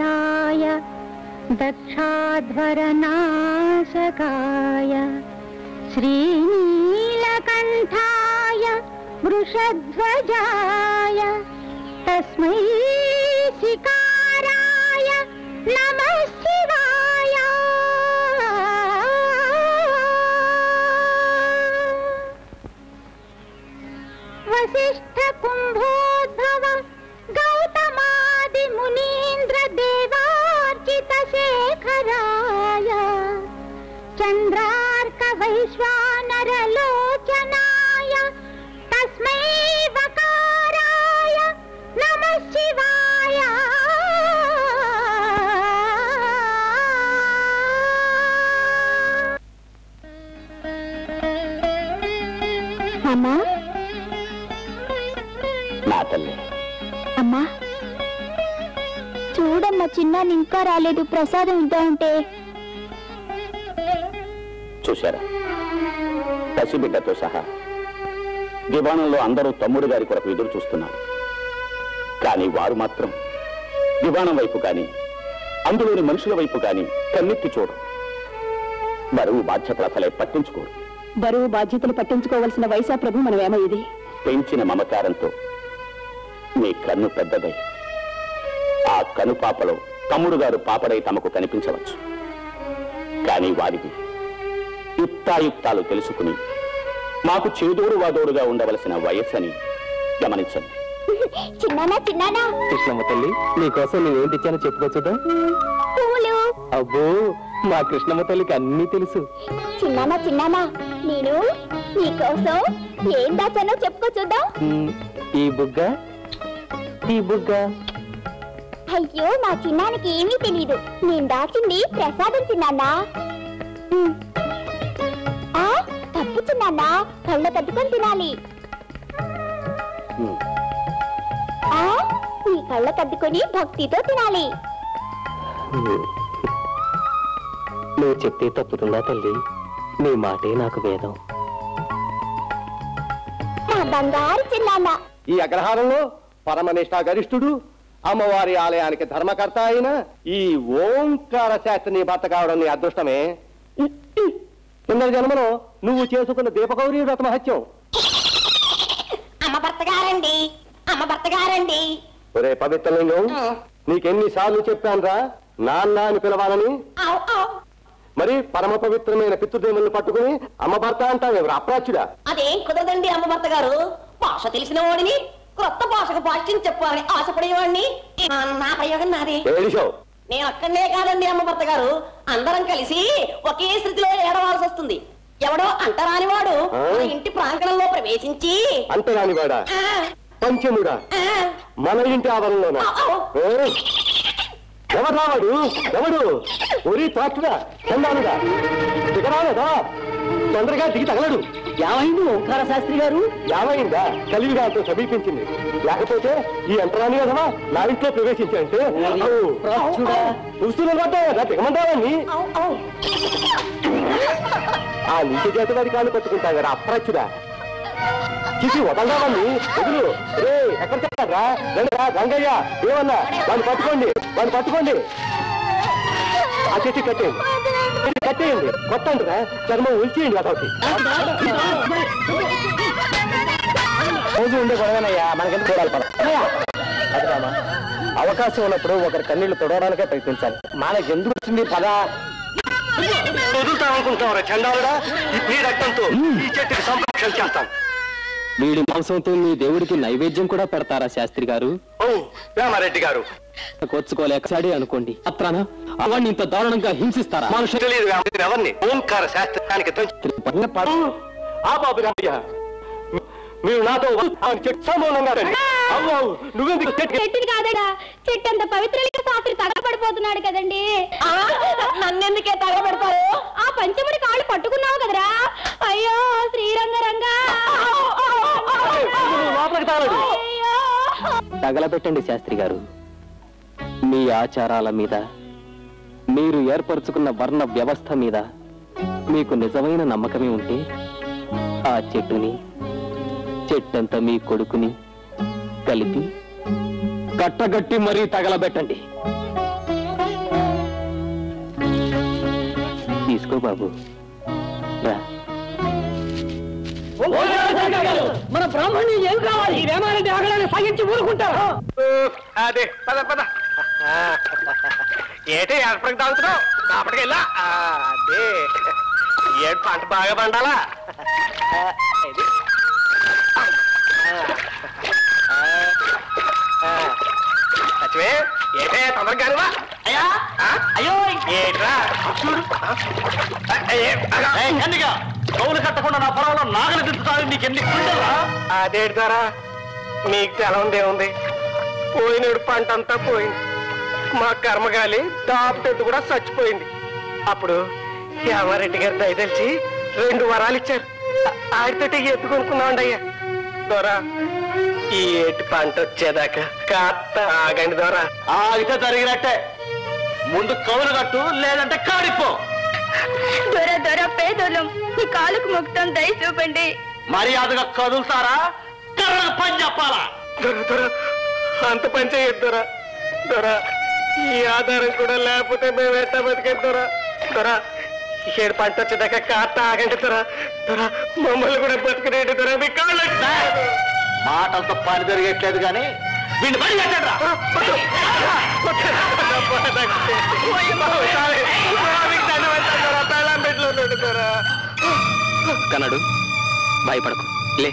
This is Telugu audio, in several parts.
नीलकण्ठाय दक्षाध्वरनाशकाय श्रीनीलकण्ठाय वृषध्वजाय तस्मै शिकाराय नमः शिवाय वसिष्ठ कुम्भोद्भव गौतमादि मुनीन्द्र देवार्चित शेखराय चन्द्रार्क वैश्वानर लोचनाय तस्मै वकाराय नमः शिवाय అమ్మా నా తల్లి అమ్మా చూడమ్మా చిన్నాన్ని ఇంకా రాలేదు ప్రసాదం ఇద్దామంటే చూశారా పసిబిడ్డతో సహా దివాణంలో అందరూ తమ్ముడు గారి కొరకు ఎదురు చూస్తున్నారు కానీ వారు మాత్రం దివాణం వైపు కానీ అందులోని మనుషుల వైపు కానీ కన్నెత్తి చూడరు బరువు బాధ్యతల అసలే పట్టించుకోరు బరువు బాధ్యతలు పట్టించుకోవలసిన వైశా ప్రభు మనమేమో ఇది పెంచిన మమకారంతో మీ కన్ను పెద్దదై ఆ కను పాపలో తమ్ముడు గారు పాపడై తమకు కనిపించవచ్చు కానీ వారిది యుక్తాయుక్తాలు తెలుసుకుని మాకు చేదోడు వాదోడుగా ఉండవలసిన వయస్సని గమనించండి చిన్నానా చిన్నానా కృష్ణమ్మ తల్లి నీకోసం నేనేం తెచ్చానో చెప్పుకో చూద్దాం పూలు అబ్బో మా కృష్ణమ్మ తల్లికి అన్నీ తెలుసు చిన్నానా చిన్నానా నేను నీకోసం ఏం దాచానో చెప్పుకో చూద్దాం ఉమ్, ఈ బుగ్గ ఈ బుగ్గ అయ్యో నా చిన్నానికి ఏమీ తెలియదు నేను దాచింది ప్రసాదం చిన్నానా ఉమ్. ఆ తప్పు చిన్నానా కళ్ళ కట్టుకొని తినాలి ఉమ్, ఆ నీ కళ్ళ కద్దుకొని భక్తితో తినాలి ఉమ్. నువ్వు చెప్తే తప్పుతుందా తల్లి నీ మాటే నాకు వేదం నా బంగారు చిన్నాన్న ఈ అగ్రహారంలో పరమనిష్టా గరిష్ఠుడు అమ్మవారి ఆలయానికి ధర్మకర్త అయిన ఈ ఓంకార శాస్త్రి నీ భర్త కావడం నీ అదృష్టమే కింద జన్మలో నువ్వు చేసుకున్న దీపగౌరీ వ్రత మహత్యం అమ్మ భర్త గారండి అమ్మ భర్త గారండి ఒరే పవిత్రలింగం నీకెన్నిసార్లు చెప్పానురా నాన్న అని పిలవాలని ఆవ్ ఆవ్ మరి పరమ పవిత్రమైన పితృదేవులను పట్టుకుని అమ్మ భర్త అంటావు అప్రాచ్యుడా అదేం కుదరదండి అమ్మ భర్త గారు భాష తెలిసిన వాడిని క్రొత్త భాషకు భాష్యం చెప్పాలని ఆశపడేవాడిని ఆ, నా ప్రయోగం నాదే ఏడిశావు నేను అక్కడనే కాదండి అమ్మ భర్త గారు అందరం కలిసి ఒకే స్థితిలో ఏడవాల్సి వస్తుంది ఎవడో అంటరాని వాడు ఆ? మన ఇంటి ప్రాంగణంలో ప్రవేశించి అంతరాని వాడా ఆ, పంచముడా ఆ, మన ఇంటి ఆవరణలోనా ఏయ్! ఎవడ్రా వాడు ఎవడు ఒరి తాటుడా చందానుడా దిగరాలేదా తొందరగా దిగి తగలడు ఏమైంది ఓంకార శాస్త్రి గారు ఏమైందా కలివిగాతో సమీపించింది లేకపోతే ఈ యంత్రాన్ని కదవా నా ఇంట్లో ప్రవేశించాయంటే ప్రాచ్యుడా. చూస్తున్నారు కదా దిగమంటావని ఆవ్, ఆవ్. ఆ నీటి చేత వారి కాళ్ళు పట్టుకుంటా కదా అప్రచుడా చిసి వదలదామని వదులు రే ఎక్కడ చెప్పారా రండిరా రంగయ్య ఏమన్నా వాడిని పట్టుకోండి వాడిని పట్టుకోండి ఆ చెట్టు కట్టేయండి చెట్టు కట్టేయండి కొట్టండి రా చర్మం ఉల్చేయండి అదొకటి రోజు ఉండే గొడవనయ్యా మనకెందుకు చూడాలి పద అది రామా అవకాశం ఉన్నప్పుడు ఒకరి కన్నీళ్లు తొడవడానికే ప్రయత్నించాలి మనకెందుకు వచ్చింది పద వదులుతామనుకుంటాం చండాలుడా ఈ రక్తంతో ఈ చెట్టుకి సంరక్షణ చేస్తాం వీడి మాంసంతో మీ దేవుడికి నైవేద్యం కూడా పెడతారా శాస్త్రి గారు ఓ రామారెడ్డి గారు కొచ్చుకోలేక సడే అనుకోండి అత్రానా అవన్నీ ఇంత దారుణంగా హింసిస్తారా మనుషులు తెలియదు మీరు ఎవరిని ఓంకార శాస్త్రానికి తంచి పడు ఆ బాబు రామయ్య మీరు నాతో ఆమె చెట్టు సంబంధంగా రండి అవ్వు అవ్వు నువ్వెందుకు చెట్టు చెట్టుది కాదడా చెట్టు అంత పవిత్రలింగ శాస్త్రి తగలబడిపోతున్నాడు కదండి ఆ, నన్నెందుకే తగలబెడతారు ఆ పంచముడి కాళ్ళు పట్టుకున్నావు కదరా అయ్యో శ్రీరంగరంగా నువ్వు లోపలికి తాగలడు అయ్యో తగలబెట్టండి శాస్త్రి గారు మీ ఆచారాల మీద మీరు ఏర్పరచుకున్న వర్ణ వ్యవస్థ మీద మీకు నిజమైన నమ్మకమే ఉంటే ఆ చెట్టుని చెట్టంత మీ కొడుకుని కలిపి కట్టగట్టి మరీ తగలబెట్టండి పడుకో బాబు రా మన బ్రాహ్మణి ఏం కావాలి ఈ వేమారెడ్డి ఆగడాన్ని సాగించి ఊరుకుంటారా అదే పద పద ఏంటి ఎప్పటికి తాగుతున్నావు అప్పటికి వెళ్ళా అదే ఏడు పంట బాగా పండాలా ఆ, ఇది. ఆ, ఆ. లక్ష్మి ఏంటే తొందరగా కానివా అయ్యా అయ్యో ఏంట్రా చూడు ఎందుగా కౌలు కట్టకుండా నా పొలంలో నాగలి దించుతాను నీకు ఎన్ని కుండలా అదేంటారా మీకు తెలవందే ఉంది పోయినడు పంట అంతా పోయింది మా కర్మగాలి దాపుతెద్దు కూడా చచ్చిపోయింది అప్పుడు యామారెడ్డి గారు దయదలిచి రెండు వరాలు ఇచ్చారు ఆ- ఆడితోటి ఎత్తు కొనుక్కున్నామండి అయ్యా దొరా ఈ ఏటి పంట వచ్చేదాకా కాస్త ఆగండి దొరా ఆగితే జరిగినట్టే ముందు కౌలు కట్టు లేదంటే కాడిపో దొర దొర పేదోళ్ళం నీ కాలుకు మొక్కుతాం దయ చూపండి మర్యాదగా కదులుతారా కర్రకు పని చెప్పాలా దొర దొర అంత పని చేయొద్దు దొర దొర ఈ ఆధారం కూడా లేకపోతే మేము ఎట్టా బతికేది దొర దొర ఏడు పంట వచ్చేదాకా కాస్త ఆగండి దొర దొర మమ్మల్ని కూడా బతికినేటి దొర మీ కాళ్ళు మాటలతో పని జరిగట్లేదు కానీ వీడిని పని పెట్టరా కన్నడు భయపడకు లే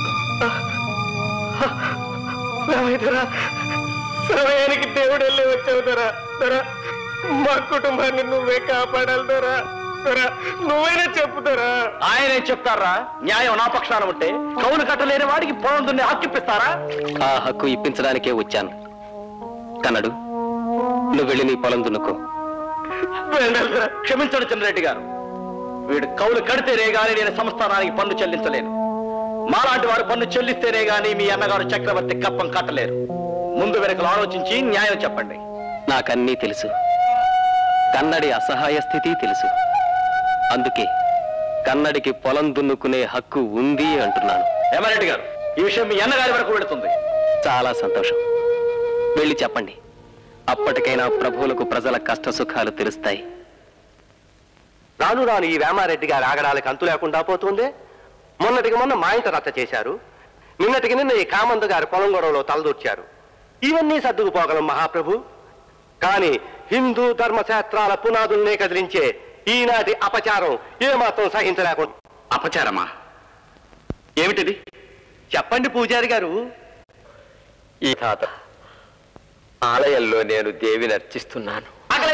రామయ్యరా సమయానికి దేవుడు వెళ్ళి వచ్చావు దొరా దొరా మా కుటుంబాన్ని నువ్వే కాపాడాలి దొరా దొరా నువ్వైనా చెప్పుదరా ఆయనే చెప్తారా న్యాయం నా పక్షాన ఉంటే కౌలు కట్టలేని వాడికి పొలం దున్ని హక్కిప్పిస్తారా ఆ హక్కు ఇప్పించడానికే వచ్చాను కన్నడు నువ్వు వెళ్ళి నీ పొలం దున్నుకో వేండాలిరా. క్షమించండి చంద్రెడ్డి గారు వీడు కౌలు కడితేనే గాని నేను సంస్థానానికి పన్ను చెల్లించలేను మాలాంటి వారు పన్ను చెల్లిస్తేనే గాని మీ అన్నగారు చక్రవర్తి కప్పం కట్టలేరు ముందు వెనకలు ఆలోచించి న్యాయం చెప్పండి నాకన్నీ తెలుసు కన్నడి అసహాయ స్థితి తెలుసు అందుకే కన్నడికి పొలం దున్నుకునే హక్కు ఉంది అంటున్నాను హేమారెడ్డి గారు ఈ విషయం మీ అన్నగారి వరకు వెళుతుంది చాలా సంతోషం వెళ్ళి చెప్పండి అప్పటికైనా ప్రభువులకు ప్రజల కష్ట సుఖాలు తెలుస్తాయి రాను రాను ఈ వేమారెడ్డి గారి ఆగడాలకు అంతు లేకుండా పోతుంది మొన్నటికి మొన్న మా ఇంట రచ్చ చేశారు నిన్నటికి నిన్న ఈ కామందు గారి పొలం గొడవలో తలదూర్చారు ఇవన్నీ సర్దుకుపోగలం మహాప్రభు కానీ హిందూ ధర్మశాస్త్రాల పునాదుల్నే కదిలించే ఈనాటి అపచారం ఏమాత్రం సహించలేకుండా అపచారమా ఏమిటిది చెప్పండి పూజారి గారు ఈ తాత ఆలయంలో నేను దేవిని అర్చిస్తున్నాను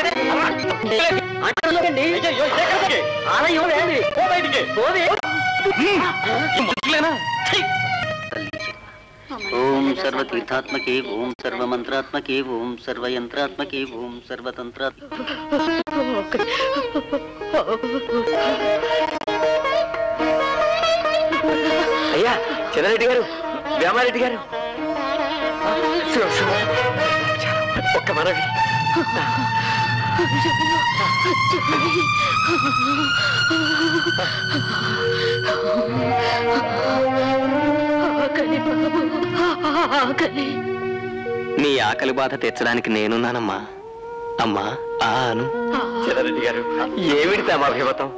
ఓం సర్వతీర్థాత్మకే ఓం సర్వమంత్రాత్మకే ఓం సర్వయంత్రాత్మకే ఓం సర్వతంత్రాత్మ అయ్యా చంద్రరెడ్డి గారు వేమారెడ్డి గారు శివ, శివ. ఒక్క మనవి నీ ఆకలి బాధ తెచ్చడానికి నేనున్నానమ్మా అమ్మా ఆను చంద్రరెడ్డి గారు ఏమిటి తమ అభిమతం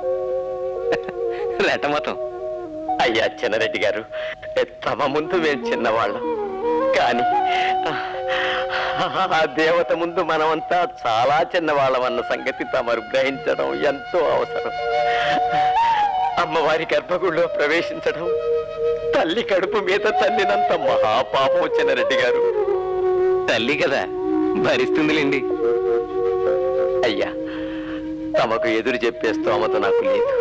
రెటమతం అయ్యా చిన్నరెడ్డి గారు తమ ముందు మేము చిన్నవాళ్ళం కానీ ఆ దేవత ముందు మనమంతా చాలా చిన్నవాళ్ళం అన్న సంగతి తమరు గ్రహించడం ఎంతో అవసరం అమ్మవారి గర్భగుడిలో ప్రవేశించడం తల్లి కడుపు మీద తల్లినంత మహాపాపం చిన్నరెడ్డి గారు తల్లి కదా భరిస్తుందిలేండి అయ్యా తమకు ఎదురు చెప్పే స్తోమత నాకు లేదు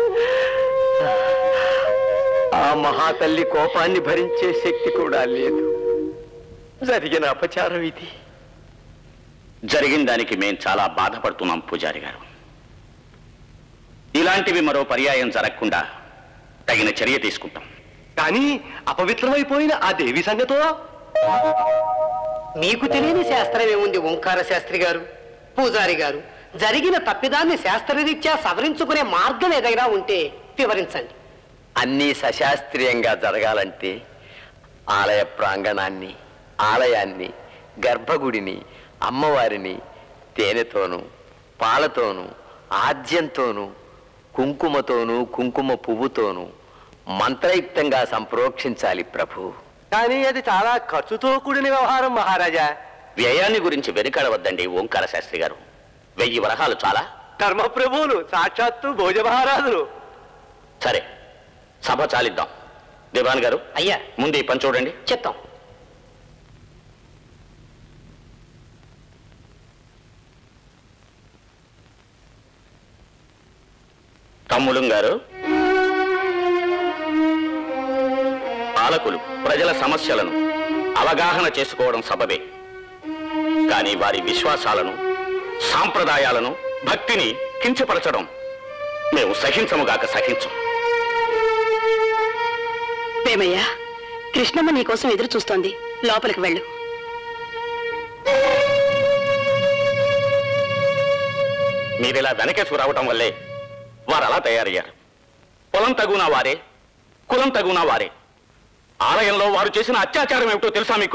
ఆ మహాతల్లి కోపాన్ని భరించే శక్తి కూడా లేదు జరిగిన అపచారం ఇది జరిగిన దానికి మేం చాలా బాధపడుతున్నాం పూజారి గారు ఇలాంటివి మరో పర్యాయం జరగకుండా తగిన చర్య తీసుకుంటాం కానీ అపవిత్రమైపోయిన ఆ దేవి సంగతో మీకు తెలియని శాస్త్రం ఏముంది ఓంకార శాస్త్రి గారు పూజారి గారు జరిగిన తప్పిదాన్ని శాస్త్రరీత్యా సవరించుకునే మార్గం ఏదైనా ఉంటే వివరించండి అన్నీ సశాస్త్రీయంగా జరగాలంటే ఆలయ ప్రాంగణాన్ని ఆలయాన్ని గర్భగుడిని అమ్మవారిని తేనెతోనూ పాలతోనూ ఆద్యంతోనూ కుంకుమతోనూ కుంకుమ పువ్వుతోనూ మంత్రయుక్తంగా సంప్రోక్షించాలి ప్రభు కానీ అది చాలా ఖర్చుతో కూడిన వ్యవహారం మహారాజా వ్యయాన్ని గురించి వెనుకాడవద్దండి ఓంకార శాస్త్రి గారు వెయ్యి వరహాలు చాలా ధర్మప్రభువులు సాక్షాత్తు భోజ మహారాజులు సరే సభ చాలిద్దాం దివాన్ గారు అయ్యా ముందు ఈ పని చూడండి చెప్తాం తమ్ములం గారు పాలకులు ప్రజల సమస్యలను అవగాహన చేసుకోవడం సబబే కానీ వారి విశ్వాసాలను సాంప్రదాయాలను భక్తిని కించపరచడం మేము సహించముగాక సహించం వేమయ్య కృష్ణమ్మ నీకోసం ఎదురు చూస్తోంది లోపలికి వెళ్ళు మీరిలా వెనకేసుకు రావటం వల్లే వారు అలా తయారయ్యారు పొలం తగునా వారే కులం తగునా వారే ఆలయంలో వారు చేసిన అత్యాచారం ఏమిటో తెలుసా మీకు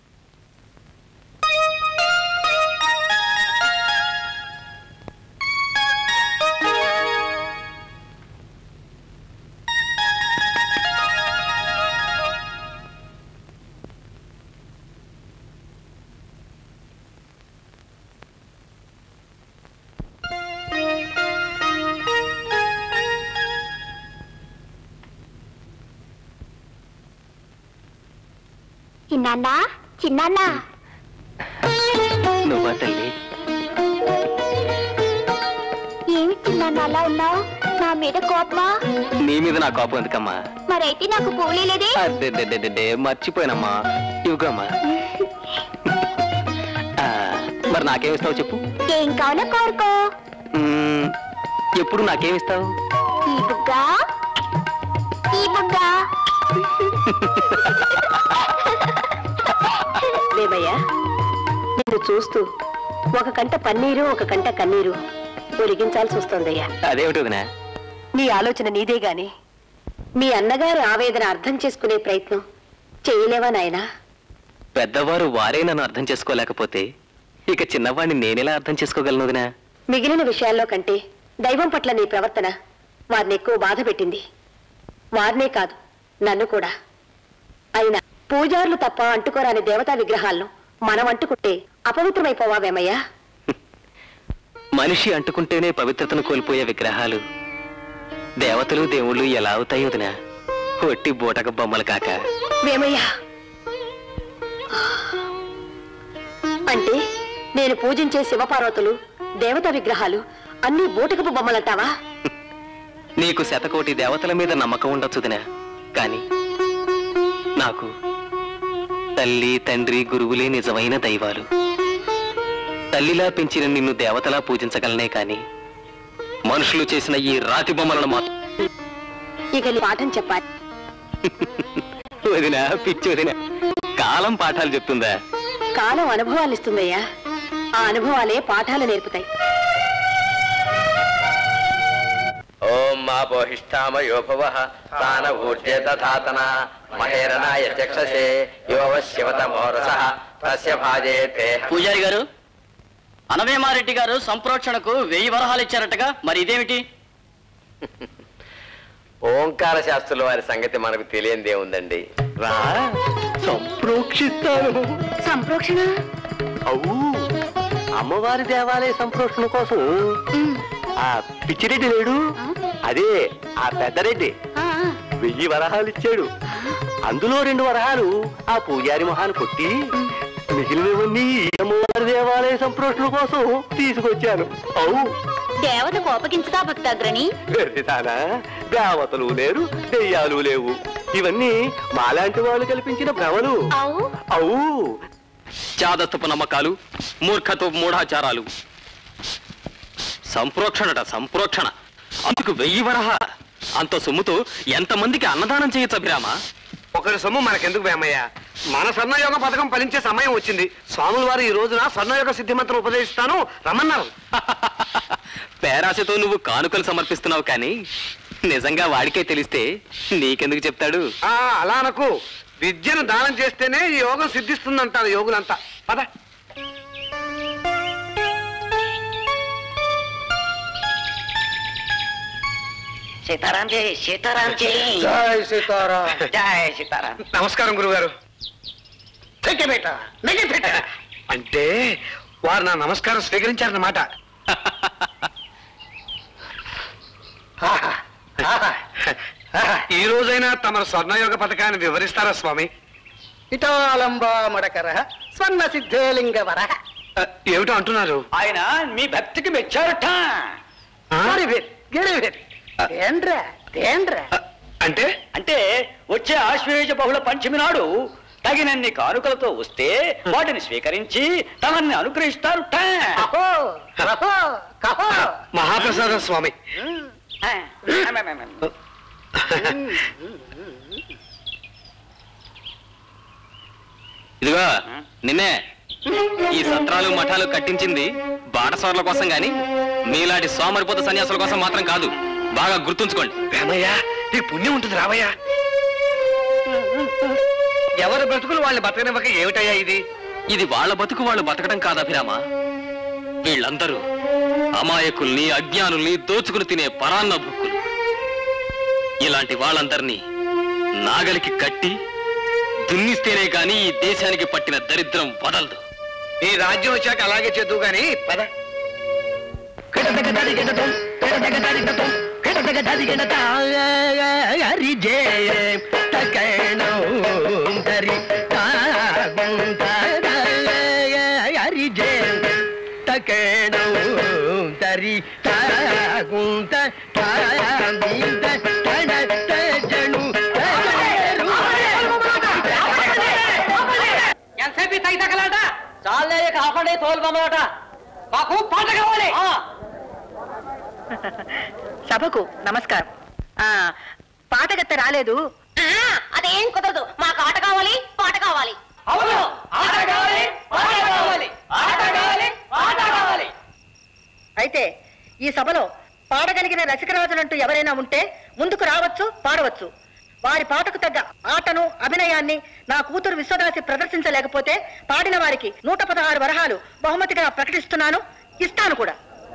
చిన్నాన్న చిన్నాన్న నువ్వా తల్లి ఏమి చిన్నాన్న అలా ఉన్నావు నా మీద కోపమా నీ మీద నా కోపం ఎందుకమ్మా మరైతే నాకు పూలే లేదే అదే మర్చిపోయానమ్మా ఇవ్వమ్మా ఆ, మరి నాకేమిస్తావు చెప్పు ఏం కావాలో కోరుకో మ్మ్, ఎప్పుడు నాకేమిస్తావు ఈ బుగ్గ ఈ బుగ్గ వేమయ్య నిన్ను చూస్తూ ఒక కంట పన్నీరు ఒక కంట కన్నీరు ఒరిగించాల్సి వస్తోందయ్యా అదేమిటి వదినా నీ ఆలోచన నీదే గాని మీ అన్నగారి ఆవేదన అర్థం చేసుకునే ప్రయత్నం చేయలేవా నాయనా పెద్దవారు వారే నన్ను అర్థం చేసుకోలేకపోతే ఇక చిన్నవాడిని నేనెలా అర్థం చేసుకోగలను వదినా మిగిలిన విషయాల్లో కంటే దైవం పట్ల నీ ప్రవర్తన వారిని ఎక్కువ బాధ పెట్టింది వారినే కాదు నన్ను కూడా అయినా పూజారులు తప్ప అంటుకోరాని దేవతా విగ్రహాలను మనం అంటుకుంటే అపవిత్రమైపోవా వేమయ్యా మనిషి అంటుకుంటేనే పవిత్రతను కోల్పోయే విగ్రహాలు దేవతలు దేవుళ్ళు ఎలా అవుతాయి వదినా ఒట్టి బూటక బొమ్మలు కాక వేమయ్యా అంటే నేను పూజించే శివపార్వతులు దేవతా విగ్రహాలు అన్ని బూటకపు బొమ్మలంటావా నీకు శతకోటి దేవతల మీద నమ్మకం ఉండొచ్చు వదినా కానీ నాకు తల్లి తండ్రి గురువులే నిజమైన దైవాలు తల్లిలా పెంచిన నిన్ను దేవతలా పూజించగలనే కాని మనుషులు చేసిన ఈ రాతి బొమ్మలను మాత్రం ఇక నీ పాఠం చెప్పాలి వదినా పిచ్చి వదినా కాలం పాఠాలు చెప్తుందా కాలం అనుభవాలు ఇస్తుందయ్యా ఆ అనుభవాలే పాఠాలు నేర్పుతాయి ఓం మాపోహిష్టామ యోభవ తాన ఊర్జే తథాతన మహేరణాయ చక్షసే యోవ శివతమోరస తస్య భాజే తే పూజారి గారు అనవేమారెడ్డి గారు సంప్రోక్షణకు వెయ్యి వరహాలు ఇచ్చారటగా మరి ఇదేమిటి ఓంకార శాస్త్రుల వారి సంగతి మనకు తెలియందే ఉందండి రా సంప్రోక్షిస్తాను సంప్రోక్షణ అవు అమ్మవారి దేవాలయ సంప్రోషణ కోసం ఆ పిచ్చిరెడ్డి లేడు అదే ఆ పెద్దరెడ్డి వెయ్యి వరహాలు ఇచ్చాడు అందులో రెండు వరహాలు ఆ పూజారి మొహాన్ని కొట్టి మిగిలినవన్నీ ఈ అమ్మవారి దేవాలయ సంప్రోషణ కోసం తీసుకొచ్చాను అవు దేవత కోపగించుతా భక్తాగ్రణి గర్దితానా దేవతలు లేరు దెయ్యాలు లేవు ఇవన్నీ మాలాంటి వాళ్ళు కల్పించిన భ్రమలు అవు అవు చాదత్వపు నమ్మకాలు మూర్ఖత్వపు మూఢాచారాలు సంప్రోక్షణట సంప్రోక్షణ అందుకు వెయ్యి వరహ అంత సొమ్ముతో ఎంతమందికి అన్నదానం చేయొచ్చు అభిరామ ఒకరి సొమ్ము మనకెందుకు వేమయ్య మన స్వర్ణయోగ పథకం ఫలించే సమయం వచ్చింది స్వాముల వారు ఈ రోజున స్వర్ణయోగ సిద్ధి మంత్రం ఉపదేశిస్తాను రమ్మన్నారు పేరాశతో నువ్వు కానుకలు సమర్పిస్తున్నావు కానీ నిజంగా వాడికే తెలిస్తే నీకెందుకు చెప్తాడు ఆ అలా అనకు విద్యను దానం చేస్తేనే ఈ యోగం సిద్ధిస్తుందంటారు యోగులంతా పద సీతారాం జై సీతారాం జై జై సీతారాం జై సీతారాం నమస్కారం గురుగారు అంటే వారు నా నమస్కారం స్వీకరించారన్నమాట ఈ రోజైనా తమ స్వర్ణయోగ పథకాన్ని వివరిస్తారా స్వామి ఇటాలంబా మడకర స్వర్ణ సిద్ధేలింగవర ఆ, ఏమిటో అంటున్నారు ఆయన మీ భక్తికి మెచ్చారట తేండ్రా తేండ్రా ఆ, అంటే అంటే వచ్చే ఆశ్వేజ బహుళ పంచమి నాడు తగినన్ని కానుకలతో వస్తే వాటిని స్వీకరించి తమన్ని అనుగ్రహిస్తారుట అహో రహో కహో మహాప్రసాద స్వామి ఇదిగో నిన్నే ఈ సత్రాలు మఠాలు కట్టించింది బాటసారుల కోసం గాని మీలాంటి సోమరిపోత సన్యాసుల కోసం మాత్రం కాదు బాగా గుర్తుంచుకోండి రామయ్య నీకు పుణ్యం ఉంటుంది రామయ్య ఎవరి బ్రతుకులు వాళ్ళని బతకనివ్వక ఏమిటయ్యా ఇది ఇది వాళ్ళ బతుకు వాళ్ళు బతకడం కాదు అభిరామ వీళ్ళందరూ అమాయకుల్ని అజ్ఞానుల్ని దోచుకుని తినే పరాన్న భుక్కులు ఇలాంటి వాళ్ళందరినీ నాగలికి కట్టి దున్నిస్తేనే గాని ఈ దేశానికి పట్టిన దరిద్రం వదలదు ఈ రాజ్యం వచ్చాక అలాగే చేద్దు గాని పద ఎంతసేపు తగి తగలాట చాలే కాపండి తోలుబొమ్మట మాకు పాట కావాలి సభకు నమస్కారం ఆ పాటగత్త రాలేదు అదేం కుదరదు మాకు ఆట కావాలి పాట కావాలి అవును ఆట కావాలి పాట కావాలి ఆట కావాలి పాట కావాలి అయితే ఈ సభలో పాడగలిగిన రసికరాజులంటూ ఎవరైనా ఉంటే ముందుకు రావచ్చు పాడవచ్చు వారి పాటకు తగ్గ ఆటను అభినయాన్ని నా కూతురు విశ్వదాసి ప్రదర్శించలేకపోతే పాడిన వారికి నూట పదహారు వరహాలు బహుమతిగా ప్రకటిస్తున్నాను ఇస్తాను కూడా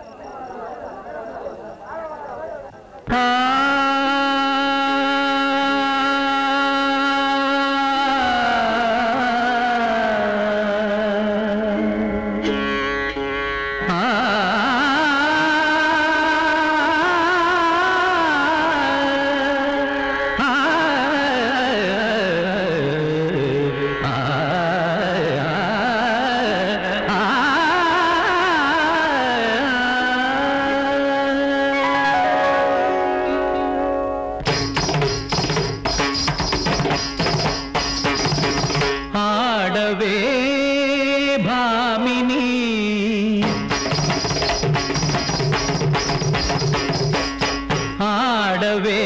ఆడవే భామిని ఆడవే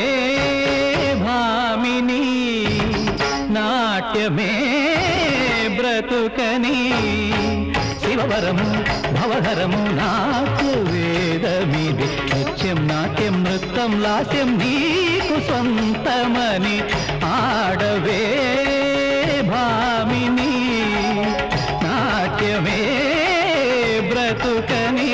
భామిని నాట్యమే బ్రతుకని శివవరము భవహరము నాకు వేదమిది నృత్యం నాట్యం నృత్యం లాస్యం నీకు సొంతమని ఆడవే భామిని నాట్యమే బ్రతుకని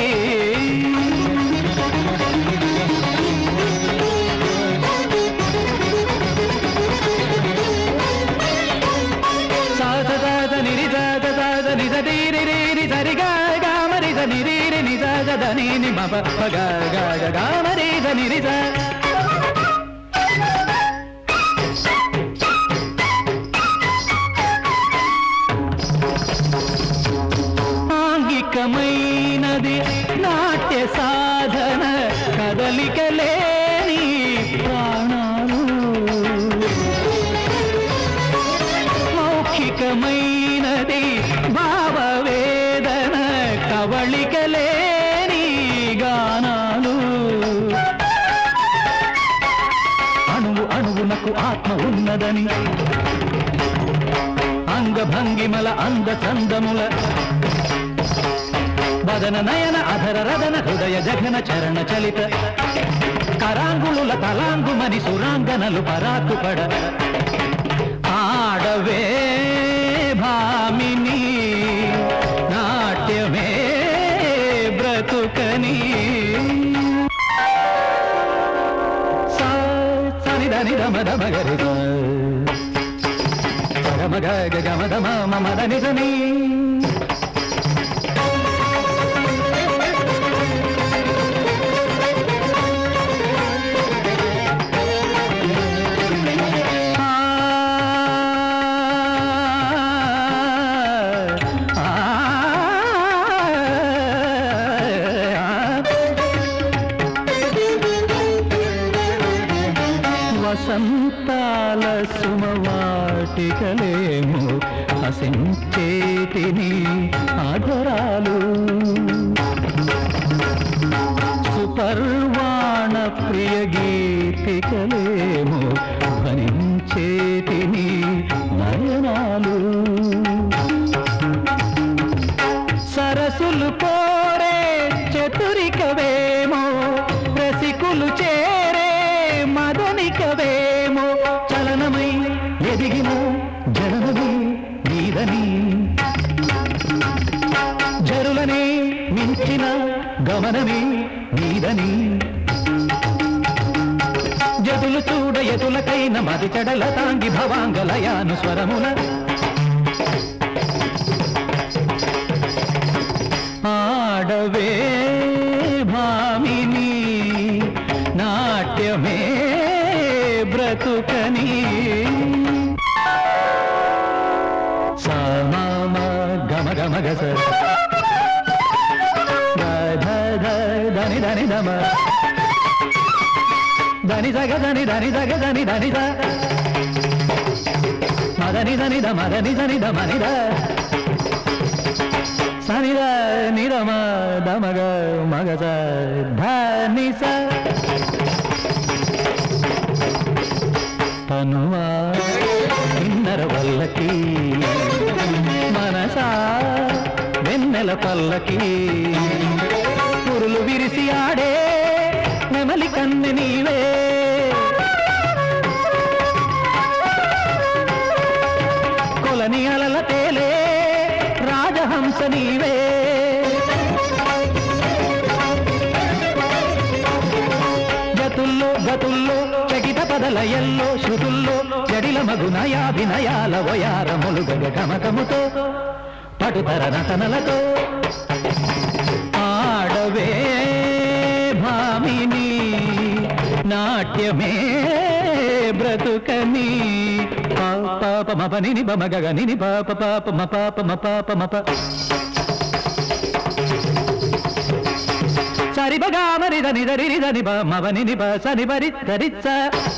సాధదాద నిరిదాద దాద నిజ దీరి రీరి సరిగా గామరిజ నిరీరి నిజాజ దని నిమ పగ గాగ గామరిజ నిరిజ ఆంగికమైనది నాట్య సాధన కదలికలేని ప్రాణాలు మౌఖికమైనది భావవేదన కవళికలేని గానాలు అణువు అణువునకు ఆత్మ ఉన్నదని అంగభంగిమల అంద చందముల వదన నయన అధర రదన హృదయ జఘన చరణ చలిత కరాంగులుల తలాంగుమని సురాంగనలు పరాకుపడ ఆడవే భామిని నాట్యమే బ్రతుకని సా గగ గమద మమ మద నిజని వసంతాల సుమవాటికలేము హసించేటిని ఆధరాలు సుపర్వాణ ప్రియ గీతికలేము ధ్వనించేటిని నయనాలు సరసులు కోరే చతురికవేమో రసికులు చేరే మదనికవేమో చలనమై ఎదిగిన జననమే నీదని జరులనే మించిన గమనమే నీదని జతులు చూడ ఎతులకైన మది చెడల తాంగి భవాంగలయాను స్వరముల ఆడవే భామిని నాట్యమే బ్రతుకని సామామ గమ గమ గస ధ ధ ధని ధని ధమ ధని జగ ధని ధని జగ ధని ధని ధ మదని ధని ధ మదని ధని ధ మని ధ సనిద నిరమ దమగ మగజ ధనిస తనువా కిన్నర వల్లకి మనసా వెన్నెల పల్లకి పురులు విరిసి ఆడే నెమలి కన్నె నీవే కొలని అలల తేలే రాజహంస నీవే గతుల్లో గతుల్లో చకిత పదలయల్లో శృతుల్లో జడిల మగునయాభినయాల వయారములు గగమకముతో పటుతర నటనలతో ఆడవే భామిని నాట్యమే బ్రతుకని పాప మపని బమ గగని పాప పాప మ పాప మ పాప మప సరి బగా మరి దని దరి రి దని బ మవని ని బ సని బరి దరి స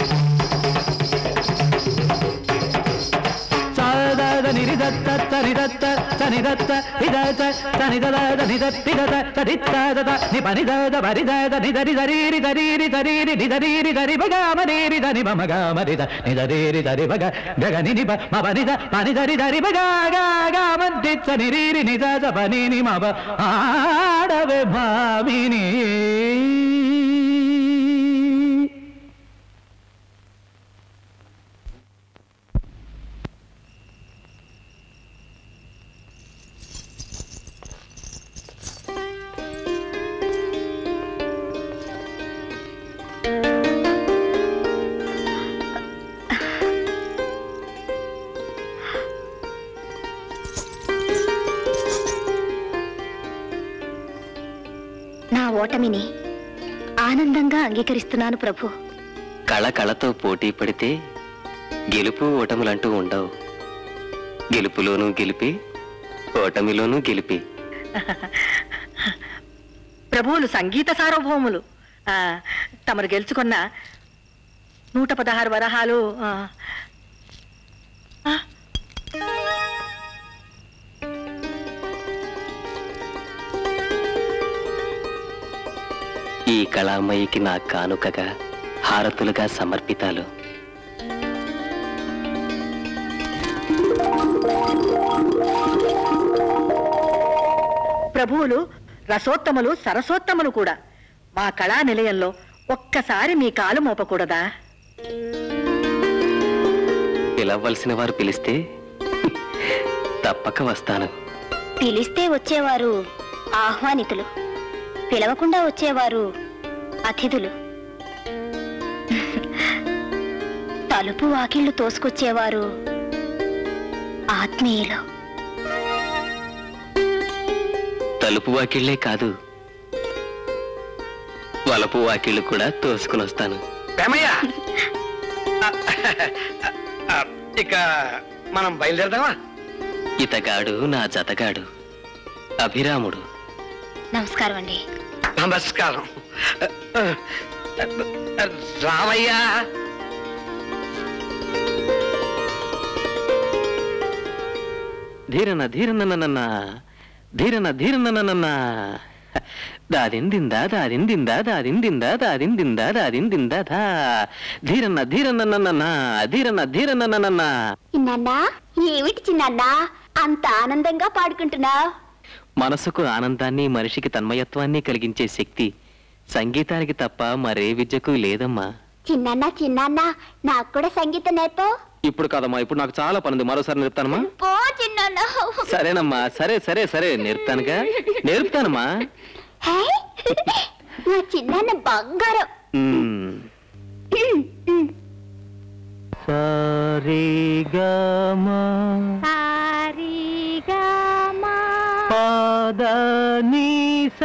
సాద ని రి దత్త సని దత్త సని దత్త రి దత్త సని దద దని దత్తి దద సడి దద ని పని దద బరి దద ని దరి దరి రి దరి రి దరి రి ని దరి రి దరి బగా మరి రి దని బ మగా మరి ద ని దరి రి దరి బగ గగ ని ని బ మ బని ద పని దరి దరి బగా గా గా మద్ది సని రి రి ని ద ద పని ని మ బ ఆడవే భామిని నా ఓటమిని ఆనందంగా అంగీకరిస్తున్నాను ప్రభు కళ కళతో పోటీ పడితే గెలుపు ఓటములంటూ ఉండవు గెలుపులోనూ గెలిపి ఓటమిలోనూ గెలిపి ప్రభువులు సంగీత సార్వభౌములు ఆ, తమరు గెలుచుకున్న నూట పదహారు వరహాలు ఆ, ఆ, ఈ కళామయికి నా కానుకగా హారతులుగా సమర్పితాలు ప్రభువులు రసోత్తములు సరసోత్తములు కూడా మా కళా నిలయంలో ఒక్కసారి మీ కాలు మోపకూడదా పిలవలసిన వారు పిలిస్తే తప్పక వస్తాను పిలిస్తే వచ్చేవారు ఆహ్వానితులు పిలవకుండా వచ్చేవారు అతిథులు తలుపు వాకిళ్ళు తోసుకొచ్చేవారు ఆత్మీయులు తలుపు వాకిళ్లే కాదు వలపు వాకిళ్ళు కూడా తోసుకుని వస్తాను ప్రేమయ్య ఆ, ఇక మనం బయలుదేరదామా ఇతగాడు నా జతగాడు అభిరాముడు నమస్కారం అండి నమస్కారం రామయ్య ధీరన ధీరన నన్న ధీరన ధీరన నన్న దాదిందిందా దాదిందిందా దాదిందిందా దాదిందిందా దాదిందిందా దా ధీరన ధీరన నన్న ధీరన ధీరన నన్న నాన్నా ఏమిటి చిన్నన్నా అంత ఆనందంగా పాడుకుంటున్నావు మనసుకు ఆనందాన్ని మనిషికి తన్మయత్వాన్ని కలిగించే శక్తి సంగీతానికి తప్ప మరే విద్యకు లేదమ్మా చిన్నన్న చిన్నన్న నాకు కూడా సంగీతం నేర్పో ఇప్పుడు కాదమ్మా ఇప్పుడు నాకు చాలా పనుంది మరోసారి నేర్పుతానమ్మా పో చిన్నన్న సరేనమ్మా సరే సరే సరే నేర్పుతానుగా నేర్పుతానమ్మా హే, నా చిన్నన్న బంగారం మ్మ్. సారీగమా పాదనీస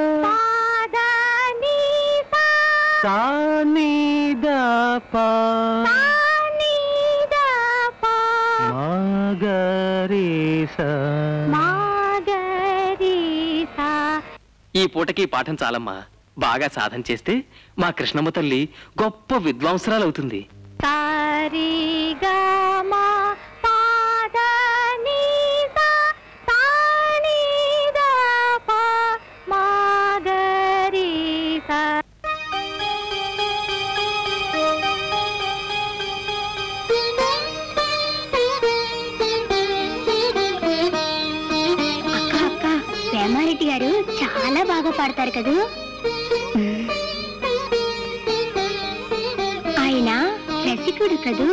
సానిదప మగరీస ఈ పూటకి ఈ పాఠం చాలమ్మా బాగా సాధన చేస్తే మా కృష్ణమ్మ తల్లి గొప్ప విద్వాంసరాలవుతుంది అక్క అక్క ప్రేమారెడ్డి గారు చాలా బాగా పాడతారు కదూ ఆయన రసికుడు కదూ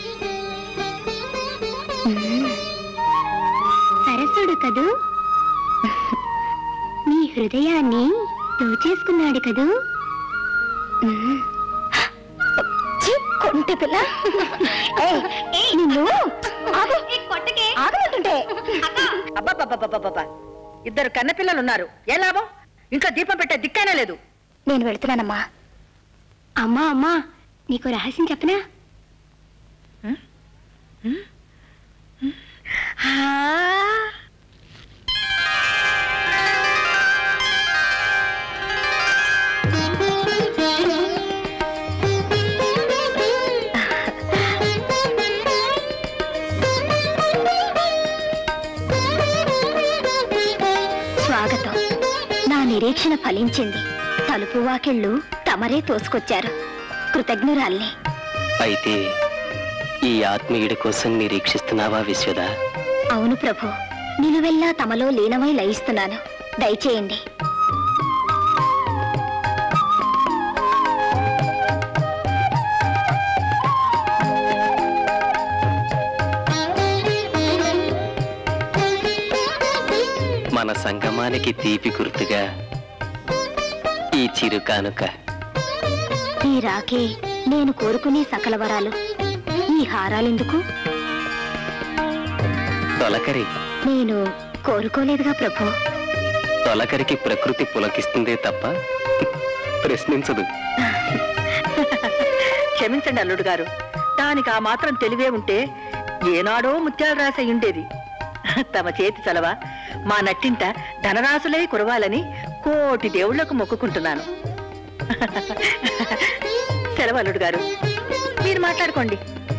సరసుడు కదూ మీ హృదయాన్ని దోచేసుకున్నాడు కదూ ఛీ, కొంటె పిల్ల ఏయ్, నిన్ను ఆగు. ఆగమంటుంటే అబ్బబ్బబ్బబ్బబ్బబ్బా ఇద్దరు కన్నపిల్లలు ఉన్నారు ఏ లాభం ఇంట్లో దీపం పెట్టే దిక్కనే లేదు నేను వెళ్తున్నానమ్మా అమ్మా అమ్మా నీకు రహస్యం చెప్పనా స్వాగతం నా నిరీక్షణ ఫలించింది తలుపు వాకిళ్ళు తమరే తోసుకొచ్చారు కృతజ్ఞురాల్ని అయితే ఈ ఆత్మీయుడి కోసం నిరీక్షిస్తున్నావా విశ్వద అవును ప్రభు నిలువెల్లా తమలో లీనమై లయిస్తున్నాను దయచేయండి మన సంగమానికి తీపి గుర్తుగా ఈ చిరు కానుక ఈ రాకే నేను కోరుకునే సకల వరాలు ఈ హారాలెందుకు తొలకరి నేను కోరుకోలేదుగా ప్రభు తొలకరికి ప్రకృతి పులకిస్తుందే తప్ప ప్రశ్నించదు క్షమించండి అల్లుడు గారు దానికి ఆ మాత్రం తెలివే ఉంటే ఏనాడో ముత్యాలు రాసి ఉండేది తమ చేతి చలవ మా నట్టింట ధనరాశులే కురవాలని కోటి దేవుళ్లకు మొక్కుకుంటున్నాను సెలవు అల్లుడు గారు మీరు మాట్లాడుకోండి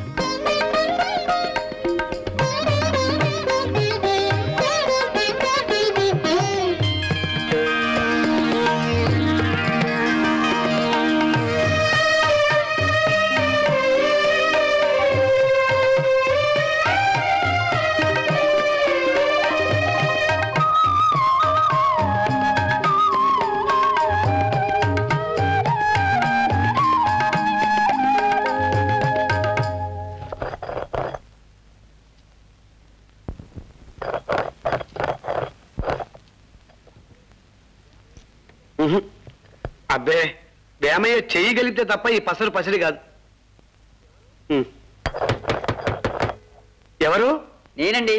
ఉహు. అబ్బే వేమయ్య చేయగలిగితే తప్ప ఈ పసరు పసిడి కాదు ఉమ్. ఎవరు నేనండి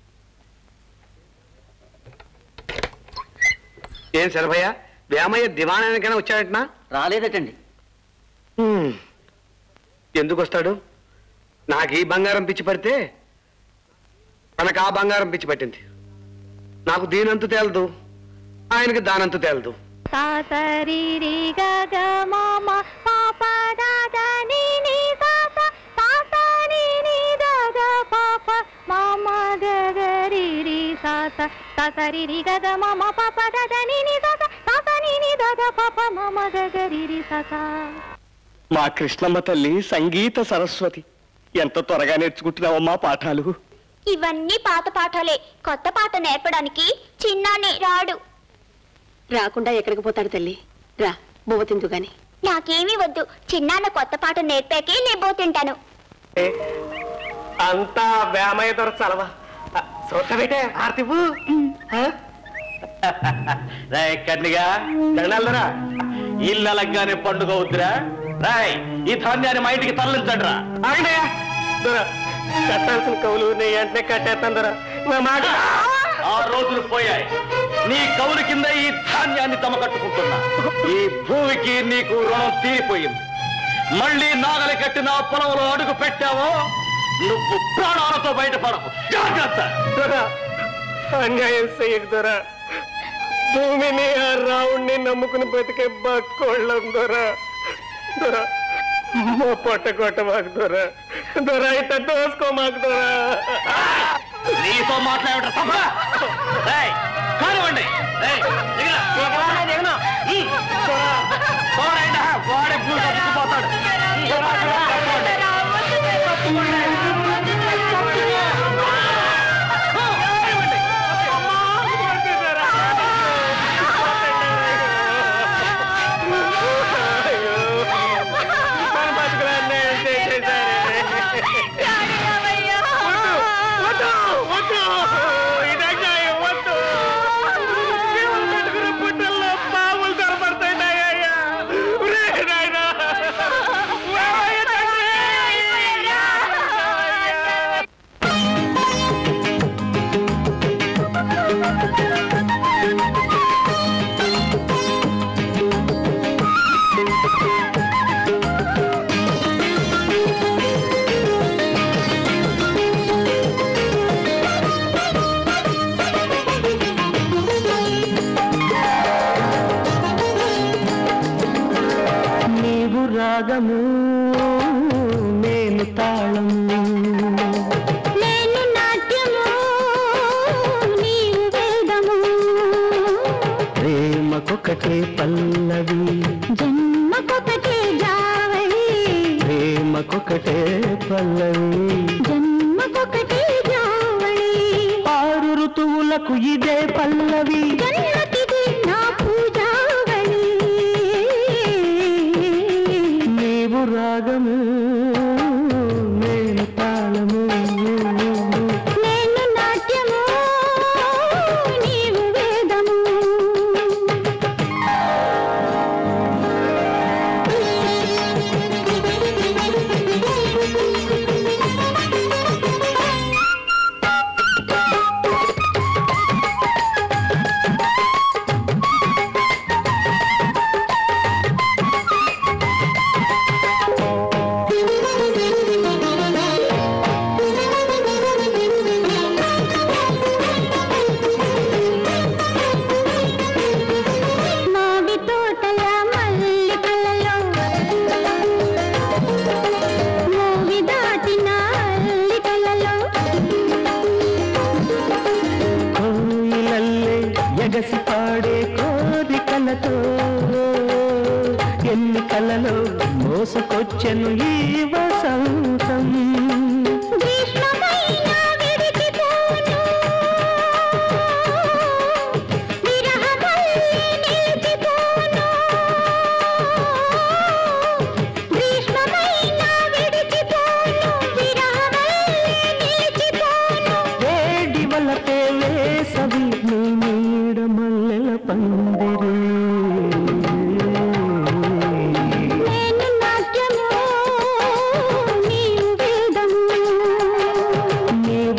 ఏం శరభయ్య వేమయ్య దివాణానికైనా వచ్చాడటనా రాలేదటండి హ్మ్. ఎందుకు వస్తాడు నాకు ఈ బంగారం పిచ్చి పడితే తనకు ఆ బంగారం పిచ్చి పట్టింది నాకు దీనంతు తేలదు ఆయనకి దానంతు తేలదు సా సరి రి గ గ మ మ ప ప ద ద ని ని సా సా సా సా ని ని ద ద ప ప మ మ గ గ రి రి సా సా సా సరి రి గ గ మ మ ప ప ద ద ని ని సా సా సా సా ని ని ద ద ప ప మ మ గ గ రి రి సా సా మా కృష్ణమ్మ తల్లి సంగీత సరస్వతి ఎంత త్వరగా నేర్చుకుంటున్నావమ్మా పాఠాలు ఇవన్నీ పాత పాఠాలే కొత్త పాట నేర్పడానికి చిన్నానే రాడు రాకుండా ఎక్కడికి పోతాడు తల్లి రా బువ్వ తిందు గాని నాకేమీ వద్దు చిన్నాన్న కొత్త పాట నేర్పాకే లేబో తింటాను అంతా వేమయ్య దొర చలవా చూడబెట్టే ఆర్తిపు కన్నిగా దండాలరా ఇల్లు అలగ్గానే పండుగ అవుతురా రాయ్ ఈ ధాన్యాన్ని మా ఇంటికి తరలించండి రా ఆగండియా దొర కట్టాల్సిన కవులు నీ వెంటనే కట్టేస్తాను దొర నా మాట ఆ రోజులు పోయాయి నీ కవుల కింద ఈ ధాన్యాన్ని తమ కట్టుకుంటున్నా ఈ భూమికి నీకు రుణం తీరిపోయింది మళ్ళీ నాగలి కట్టిన ఆ పొలంలో అడుగు పెట్టావో నువ్వు ప్రాణాలతో బయటపడవు జాగ్రత్త దొర అన్యాయం చెయ్యకు దొర భూమిని ఆ రావుణ్ణి నమ్ముకుని బతికే బక్కోళ్ళం దొర దొర మా పొట్ట కొట్ట మాకు దొర దొర ఇట్ట దోసుకో మాకు దొర నీతో మాట్లాడట తప్ప రేయ్, కానివ్వండి రేయ్, దిగరా. ఉమ్. పోరాయినా, వాడి భూమి తప్పిపోతాడు. మన బతుకులన్నీ చేసేసారే. వద్దు, వద్దు, ఇది అన్యాయం, వద్దు. జీవులు పెట్టుకున్న పుట్టల్లో పాములు దొరపడుతున్నాయ్యా. ఒరే నాయనా. ఓయ్ తండ్రి. నీవు రాగము నేను తాళము నేను నాట్యము నీవు వేదము ప్రేమకొకటే పల్లవి జన్మకొకటే జావళి ప్రేమకొకటే పల్లవి జన్మకొకటే జావళి ఆరు ఋతువులకు ఇదే పల్లవి జన్మతిది నా పూజావళి నీవు రాగము నేను తాళము నేను నాట్యము నీవు వేదము మావి తోటల మల్లికలలో మోవి దాటిన అల్లికలలో కోయిలల్లే ఎగసి పాడే కోరికలతో ఎన్ని కలలో మోసుకొచ్చెను ఈ వసంతం గ్రీష్మమైన విడిచిపోను విరహమల్లె నిలిచిపోను గ్రీష్మమైన విడిచిపోను విరహమల్లె నిలిచిపోను వేడి వలపే వేసవి నీ నీడ మల్లెల పందిరి నేను నాట్యము నీవు వేదము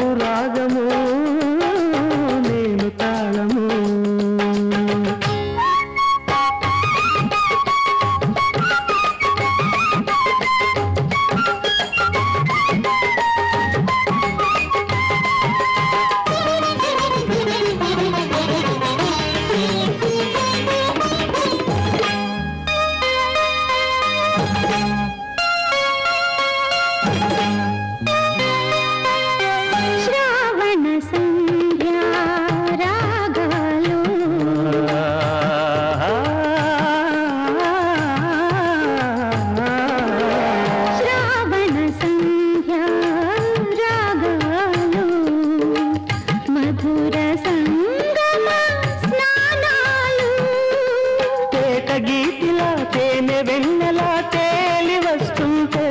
గీతిలా తేనె వెన్నెలా తేలి వస్తుంటే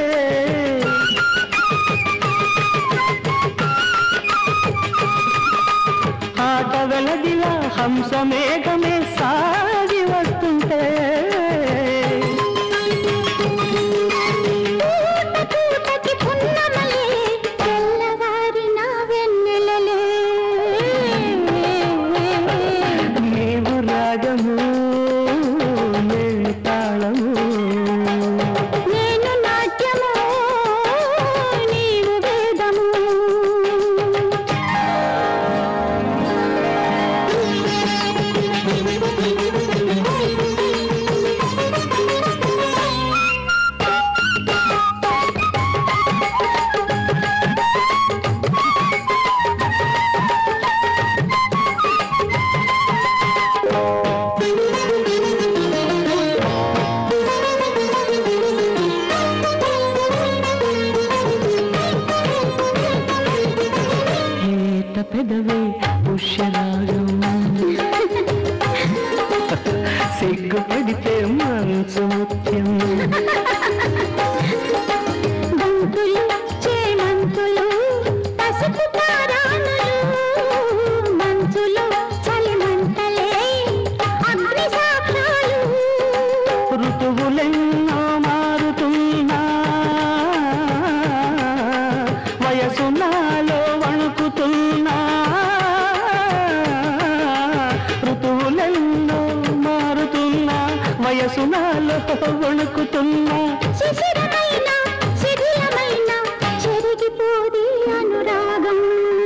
ఆట వెలదిలా హంస మేఘమే సాగి వస్తుంటే పూటకి పున్నమలే తెల్లవారిన వెన్నెలలే నీవు రాగము నేను తాళము నేను నాట్యము నీవు వేదము ఏట పెదవే పుష్యరాగం సిగ్గుపడితే మంచు ముత్యం బంతులు చేమంతులు పసుపు తారానులు మంచులు చలిమంటలే అగ్ని సాక్ష్యాలు ఋతువులెన్నో మారుతున్నా వయసు నాలో వణుకుతున్నా ఋతువులెన్నో మారుతున్నా వయసు నాలో వణుకుతున్నా శిశిరమైన శిథిలమైన చెరిగిపోది అనురాగం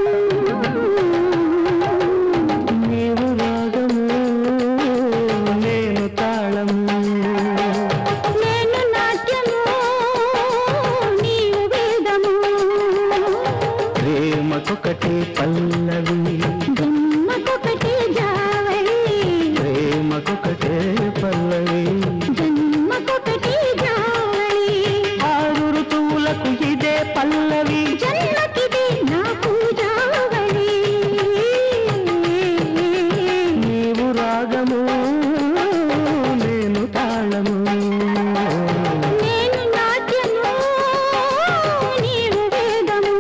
నీవు రాగము నేను తాళము నేను నాట్యము నీవు వేదము ప్రేమకొకటే పల్లవి జన్మకొకటి జావళి ప్రేమకొకటే పల్లవి జన్మకొకటి జావళి ఆరు ఋతువులకు ఇదే పల్లవి జన్మకిది నాకు జావళి నీవు రాగము నేను తాళము నేను నాట్యము నీవు వేదము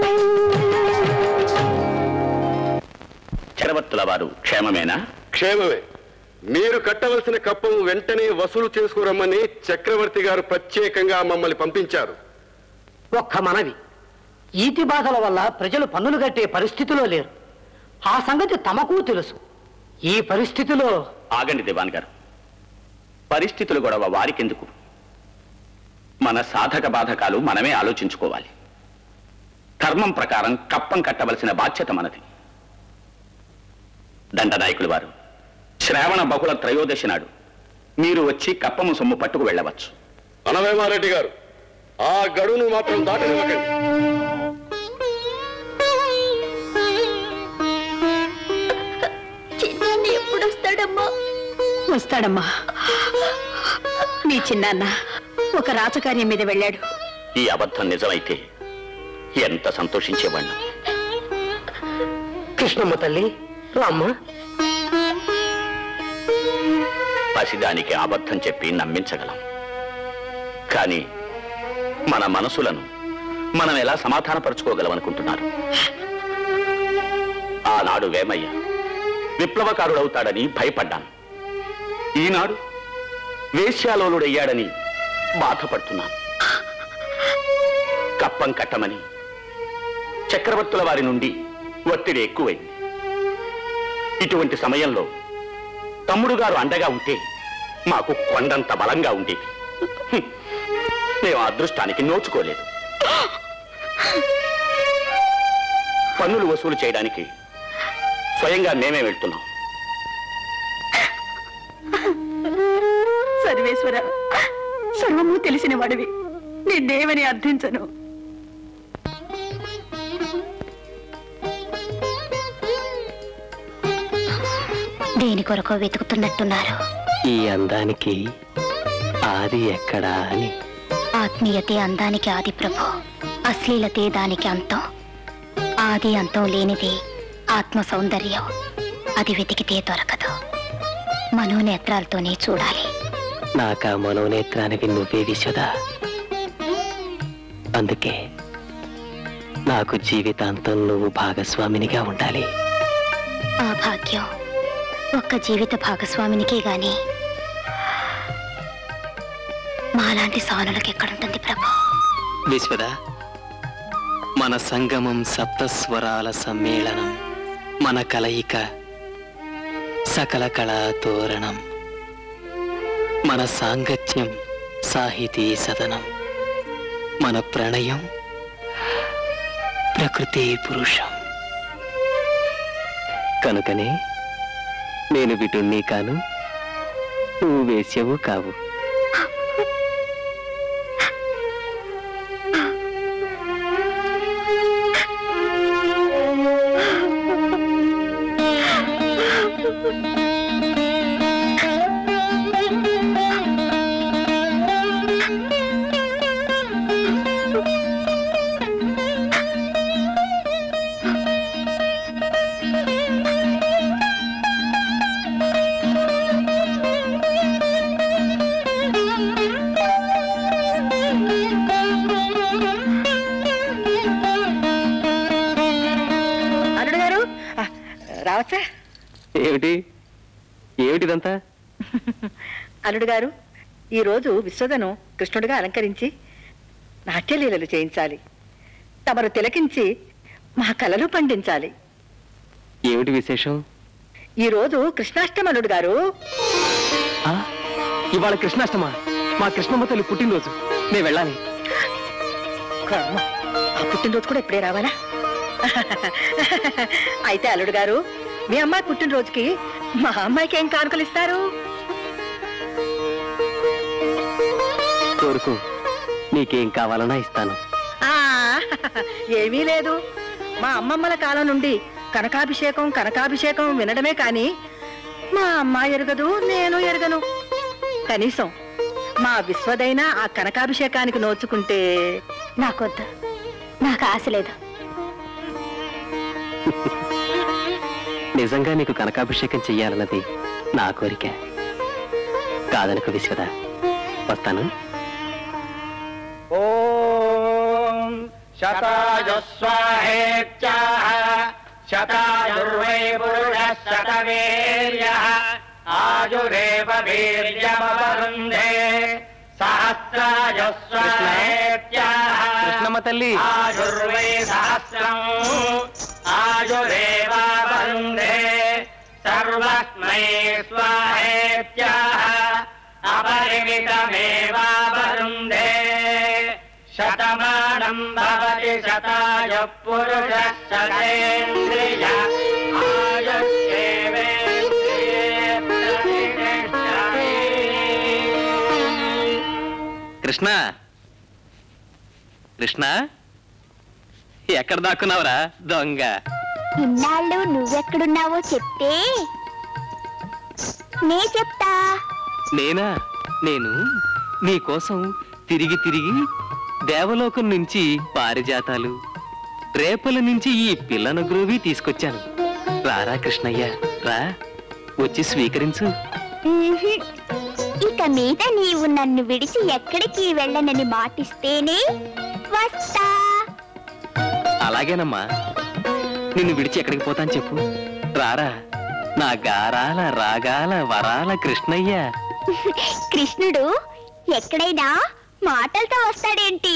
చరవత్తుల వారు క్షేమమేనా క్షేమమే మీరు కట్టవలసిన కప్పం వెంటనే వసూలు చేసుకురమ్మని చక్రవర్తి గారు ప్రత్యేకంగా మమ్మల్ని పంపించారు ఒక్క మనవి ఈతి బాధల వల్ల ప్రజలు పన్నులు కట్టే పరిస్థితిలో లేరు ఆ సంగతి తమకు తెలుసు ఈ పరిస్థితిలో ఆగండి దివాన్ గారు పరిస్థితులు గొడవ వారికెందుకు మన సాధక బాధకాలు మనమే ఆలోచించుకోవాలి ధర్మం ప్రకారం కప్పం కట్టవలసిన బాధ్యత మనది దండనాయకులు వారు శ్రావణ బహుళ త్రయోదశి నాడు మీరు వచ్చి కప్పము సొమ్ము పట్టుకు వెళ్ళవచ్చు అనవేమారెడ్డి గారు ఆ గడువును మాత్రం దాటనివ్వకండి చిన్న ఎప్పుడు వస్తాడమ్మా వస్తాడమ్మా నీ చిన్నాన్న ఒక రాజకార్యం మీద వెళ్ళాడు ఈ అబద్ధం నిజమైతే ఎంత సంతోషించేవాణ్ణి కృష్ణమ్మ తల్లి రామ్మ పసిదానికి అబద్ధం చెప్పి నమ్మించగలం కానీ మన మనసులను మనం ఎలా సమాధానపరుచుకోగలం అనుకుంటున్నారు ఆనాడు వేమయ్య విప్లవకారుడవుతాడని భయపడ్డాను ఈనాడు వేశ్యాలోలుడయ్యాడని బాధపడుతున్నాను కప్పం కట్టమని చక్రవర్తుల వారి నుండి ఒత్తిడి ఎక్కువైంది ఇటువంటి సమయంలో తమ్ముడు గారు అండగా ఉంటే మాకు కొండంత బలంగా ఉండేది హ్మ్. మేము ఆ అదృష్టానికి నోచుకోలేదు పన్నులు వసూలు చేయడానికి స్వయంగా మేమే వెళ్తున్నాం సర్వేశ్వర సర్వము తెలిసిన వాడివి నిన్నేమని అర్థించను దేని కొరకో వెతుకుతున్నట్టున్నారు ఈ అందానికి ఆది ఎక్కడా అని ఆత్మీయతే అందానికి ఆది ప్రభు అశ్లీలతే దానికి అంతం ఆది అంతం లేనిది ఆత్మ సౌందర్యం అది వెతికితే దొరకదు మనోనేత్రాలతోనే చూడాలి నాకా మనోనేత్రానికి నువ్వే విశ్వద అందుకే నాకు జీవితాంతం నువ్వు భాగస్వామినిగా ఉండాలి ఆ భాగ్యం ఒక్క జీవిత భాగస్వామినికే గాని మాలాంటి సానులకు ఎక్కడుంటుంది ప్రభు విశ్వద మన సంగమం సప్తస్వరాల సమ్మేళనం మన కలయిక సకల కళా తోరణం మన సాంగత్యం సాహితీ సదనం మన ప్రణయం ప్రకృతి పురుషం కనుకనే నేను విటుణ్ణి కాను నువ్వు వేశ్యవు కావు అల్లుడు గారు ఆ, రావచ్చా ఏమిటి ఏమిటిదంతా అల్లుడు గారు ఈ రోజు విశ్వదను కృష్ణుడిగా అలంకరించి నాట్యలీలలు చేయించాలి తమరు తిలకించి మా కలలు పండించాలి ఏమిటి విశేషం ఈ రోజు కృష్ణాష్టమి అల్లుడు గారు ఆ, ఇవాళ కృష్ణాష్టమా మా కృష్ణమ్మ తల్లి పుట్టినరోజు నేను వెళ్ళాలి కర్మ ఆ పుట్టినరోజు కూడా ఇప్పుడే రావాలా అయితే అల్లుడు గారు మీ అమ్మాయి పుట్టినరోజుకి మా అమ్మాయికి ఏం కానుకలు ఇస్తారు కోరుకు నీకేం కావాలన్నా ఇస్తాను ఆ ఏమీ లేదు మా అమ్మమ్మల కాలం నుండి కనకాభిషేకం కనకాభిషేకం వినడమే కాని మా అమ్మ ఎరగదు నేను ఎరగను కనీసం మా విశ్వదైన ఆ కనకాభిషేకానికి నోచుకుంటే నాకొద్దు నాకు ఆశ లేదు నిజంగా నీకు కనకాభిషేకం చెయ్యాలన్నది నా కోరిక కాదనుకు విశ్వద వస్తాను ఓం శతాయుస్వాహేత్యాహ శతాయుర్వై పురుష శతవీర్య ఆయురేవ వీర్యమవరుంధే సహస్రాయుస్వాహేత్యాహ కృష్ణమ్మ తల్లి ఆయుర్వై సహస్రం ఆయురేవావరుంధే సర్వస్మై స్వాహేత్యాహ अपरिमितमेवावरुन्धे शतमानम् भवति शताय पुरुषः शतेन्द्रिय కృష్ణ కృష్ణ ఎక్కడ దాక్కున్నావురా దొంగ ఇన్నాళ్ళు నువ్వెక్కడున్నావో చెప్తే నే చెప్తా నేనా నేను నీకోసం తిరిగి తిరిగి దేవలోకం నుంచి పారిజాతాలు రేపల నుంచి ఈ పిల్లను గ్రోవి తీసుకొచ్చాను రారా కృష్ణయ్య రా వచ్చి స్వీకరించు ఉహుం. ఇక మీద నీవు నన్ను విడిచి ఎక్కడికి వెళ్ళనని మాటిస్తేనే వస్తా అలాగేనమ్మా నిన్ను విడిచి ఎక్కడికి పోతాను చెప్పు రారా నా గారాల రాగాల వరాల కృష్ణయ్య కృష్ణుడు ఎక్కడైనా మాటలతో వస్తాడేంటి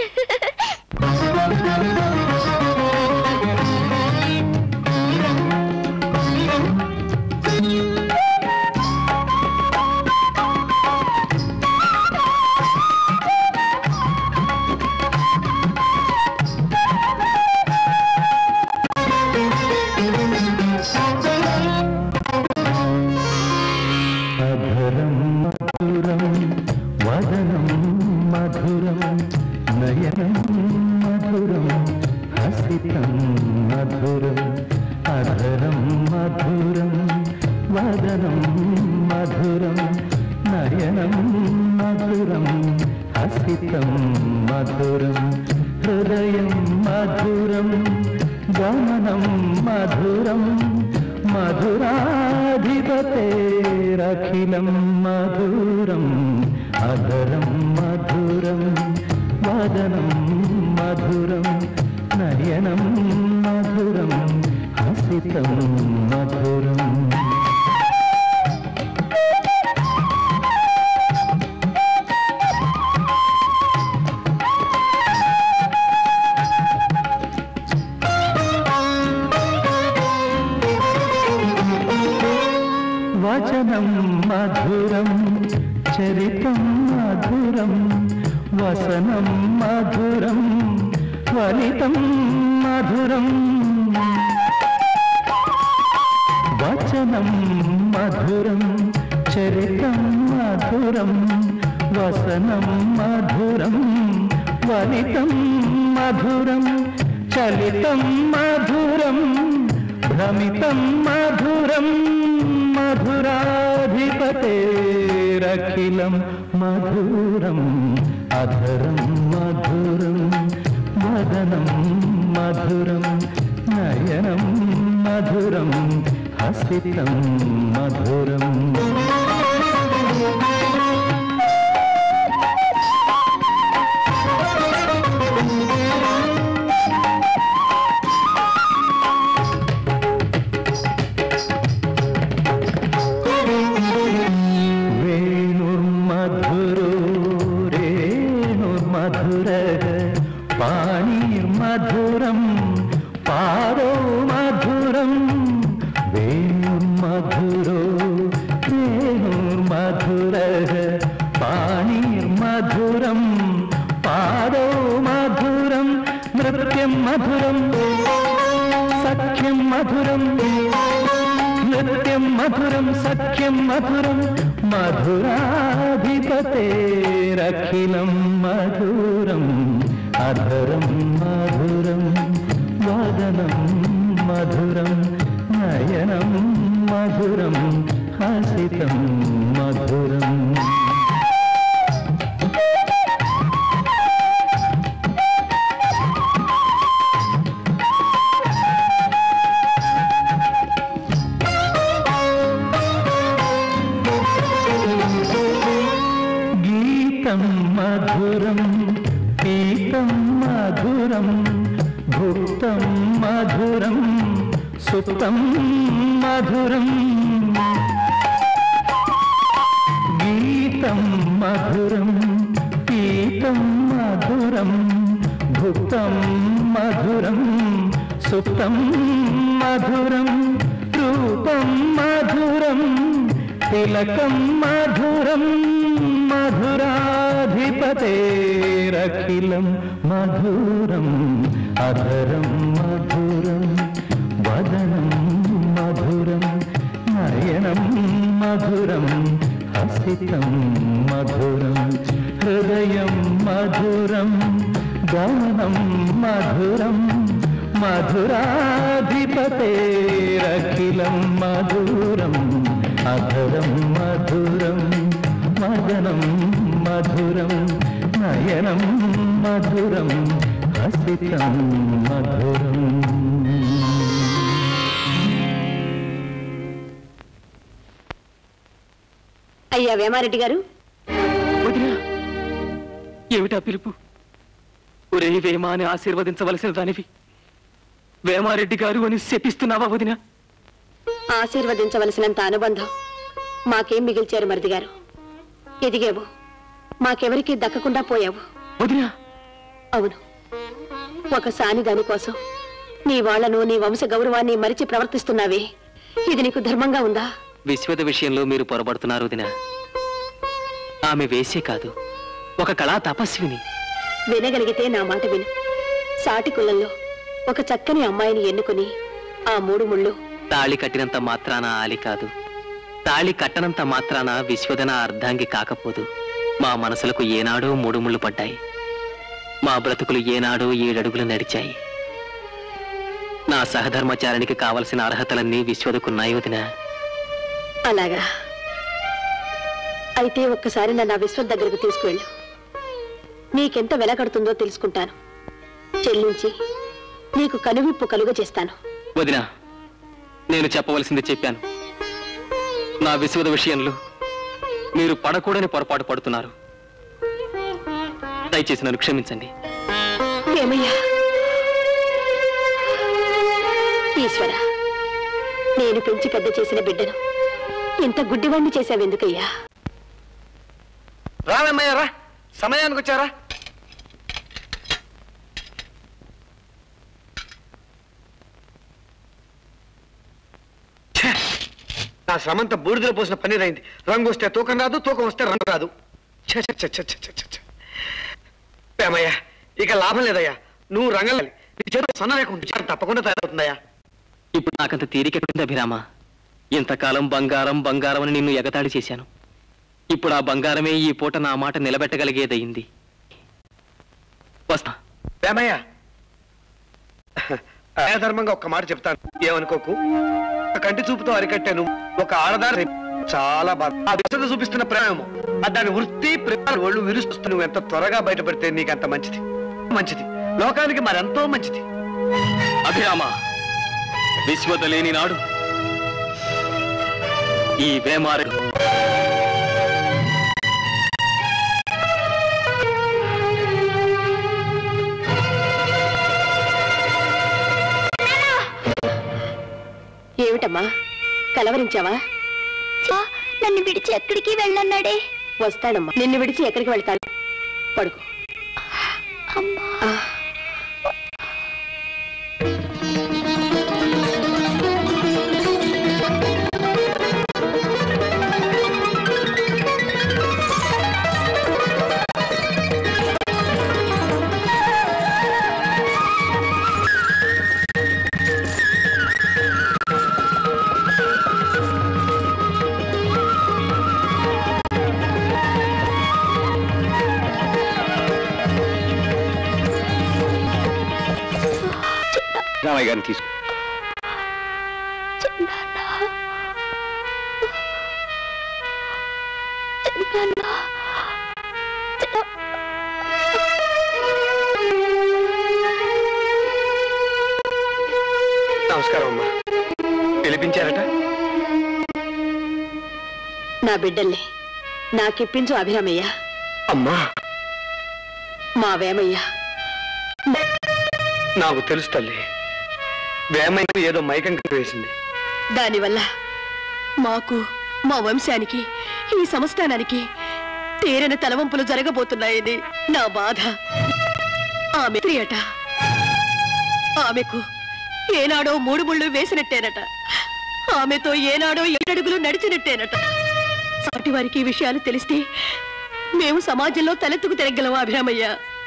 అధరం మధురం వదనం మధురం నయనం మధురం హసితం మధురం అధరం మధురం వదనం మధురం నయనం మధురం హసితం మధురం హృదయం మధురం గమనం మధురం మధురాధిపతేరఖిలం మధురం అధరం మధురం వదనం మధురం నయనం మధురం హసితం మధురం వచనం మధురం చరితం మధురం వసనం మధురం వలితం మధురం వచనం మధురం చరితం మధురం వసనం మధురం వలితం మధురం చలితం మధురం భ్రమితం మధురం మధురాధిపతేరఖిలం మధురం అధరం మధురం వదనం మధురం నయనం మధురం హసితం మధురం వేణుర్మధురో రేణుర్మధుర పాణిర్మధురం పాదో మధురం వేణుర్మధురో రేణుర్మధుర పాణిర్మధురం పాదో మధురం నృత్యం మధురం సఖ్యం మధురం నృత్యం మధురం సఖ్యం మధురం మధురాధిపతేరఖిలం మధురం అధరం మధురం వదనం మధురం నయనం మధురం హసితం మధురం గీతం మధురం పీతం మధురం భుక్తం మధురం సుప్తం మధురం గీతం మధురం పీతం మధురం భుక్తం మధురం సుప్తం మధురం రూపం మధురం తిలకం మధురం మధురాధిపతేరఖిలం మధురం అధరం మధురం వదనం మధురం నయనం మధురం హసితం మధురం హృదయం మధురం గమనం మధురం మధురాధిపతేరఖిలం మధురం అధరం మధురం మదనం మధురం నయనం మధురం హసితం మధురం అయ్యా వేమారెడ్డి గారు వదినా ఏమిటా పిలుపు ఒరే వేమా అని ఆశీర్వదించవలసిన దానివి వేమారెడ్డి గారు అని శపిస్తున్నావా వదినా ఆశీర్వదించవలసినంత అనుబంధం మాకేం మిగిల్చారు మరిది గారు ఎదిగేవు మాకెవరికీ దక్కకుండా పోయావు వదినా అవును ఒక సాని దాని కోసం నీ వాళ్లను నీ వంశ గౌరవాన్ని మరిచి ప్రవర్తిస్తున్నావే ఇది నీకు ధర్మంగా ఉందా విశ్వద విషయంలో మీరు పొరబడుతున్నారు వదినా ఆమె వేసే కాదు ఒక కళా తపస్విని వినగలిగితే నా మాట విను సాటి కులంలో ఒక చక్కని అమ్మాయిని ఎన్నుకుని ఆ మూడు ముళ్ళు తాళి కట్టినంత మాత్రాన ఆలి కాదు తాళి కట్టనంత మాత్రాన విశ్వదన అర్ధాంగి కాకపోదు మా మనసులకు ఏనాడో మూడు ముళ్ళు పడ్డాయి మా బ్రతుకులు ఏనాడో ఏడడుగులు నడిచాయి నా సహధర్మచారానికి కావలసిన అర్హతలన్నీ విశ్వదకున్నాయి వదినా అలాగా అయితే ఒక్కసారి నన్ను ఆ విశ్వం దగ్గరకు తీసుకువెళ్ళు నీకెంత వెల కడుతుందో తెలుసుకుంటాను చెల్లించి నీకు కనువిప్పు కలుగ చేస్తాను వదినా నేను చెప్పవలసింది చెప్పాను నా విశ్వద విషయంలో మీరు పడకూడని పొరపాటు పడుతున్నారు దయచేసి నన్ను క్షమించండి ఏమయ్యా ఈశ్వర నేను పెంచి పెద్ద చేసిన బిడ్డను ఇంత గుడ్డివాణ్ణి చేశావెందుకయ్యా రావమ్మయ్య రా సమయానికి వచ్చారా ఛే! నా శ్రమంతా బూడిదలో పోసిన పన్నీర్ అయింది రంగు వస్తే తూకం రాదు తూకం వస్తే రంగు రాదు ఛే, ఛే, ఛే, ఛే, ఛే, ఛే, ఛే, ఛే. ఏమయ్యా ఇక లాభం లేదయ్యా నువ్వు రంగం నీ చేత సొన్న లేకుండా తప్పకుండా తయారవుతుందయ్యా ఇప్పుడు నాకంత తీరికెట్టింది అభిరామ ఇంతకాలం బంగారం బంగారం అని నిన్ను ఎగతాళి చేశాను ఇప్పుడు ఆ బంగారమే ఈ పూట నా మాట నిలబెట్టగలిగేదయింది వస్తా ఏమయ్యా ధర్మంగా ఒక్క మాట చెప్తాను ఏమనుకోకు ఒక కంటి చూపుతో అరికట్టాను ఒక ఆడదారి చాలా బాధ ఆ విషయంలో చూపిస్తున్న ప్రేమ ఆ దాని వృత్తి ప్రేమ ఒళ్ళు విరుస్తూ నువ్వు ఎంత త్వరగా బయటపడితే నీకు అంత మంచిది మంచిది లోకానికి మరెంతో మంచిది అభిరామ విశ్వత లేని నాడు ఈ వేమారుడు ఏమిటమ్మా కలవరించావా నన్ను విడిచి ఎక్కడికి వెళ్ళన్నాడే వస్తాడమ్మా నిన్ను విడిచి ఎక్కడికి వెళ్తాడు పడుకో ఆ. రామయ్య గారిని తీసుకు నమస్కారం అమ్మా పిలిపించారట నా బిడ్డల్ని నాకిప్పించు అభిరామయ్య అమ్మా మా వేమయ్య నాకు తెలుసు తల్లి వేమైన ఏదో మైకం వేసింది దానివల్ల మాకు మా వంశానికి ఈ సంస్థానానికి తీరని తలవంపులు జరగబోతున్నాయని నా బాధ ఆమె స్త్రీ అట ఆమెకు ఏనాడో మూడు ముళ్ళు వేసినట్టేనట ఆమెతో ఏనాడో ఏడడుగులు నడిచినట్టేనట సాటి వారికి ఈ విషయాలు తెలిస్తే మేము సమాజంలో తలెత్తుకు తిరగలమా అభిరామయ్య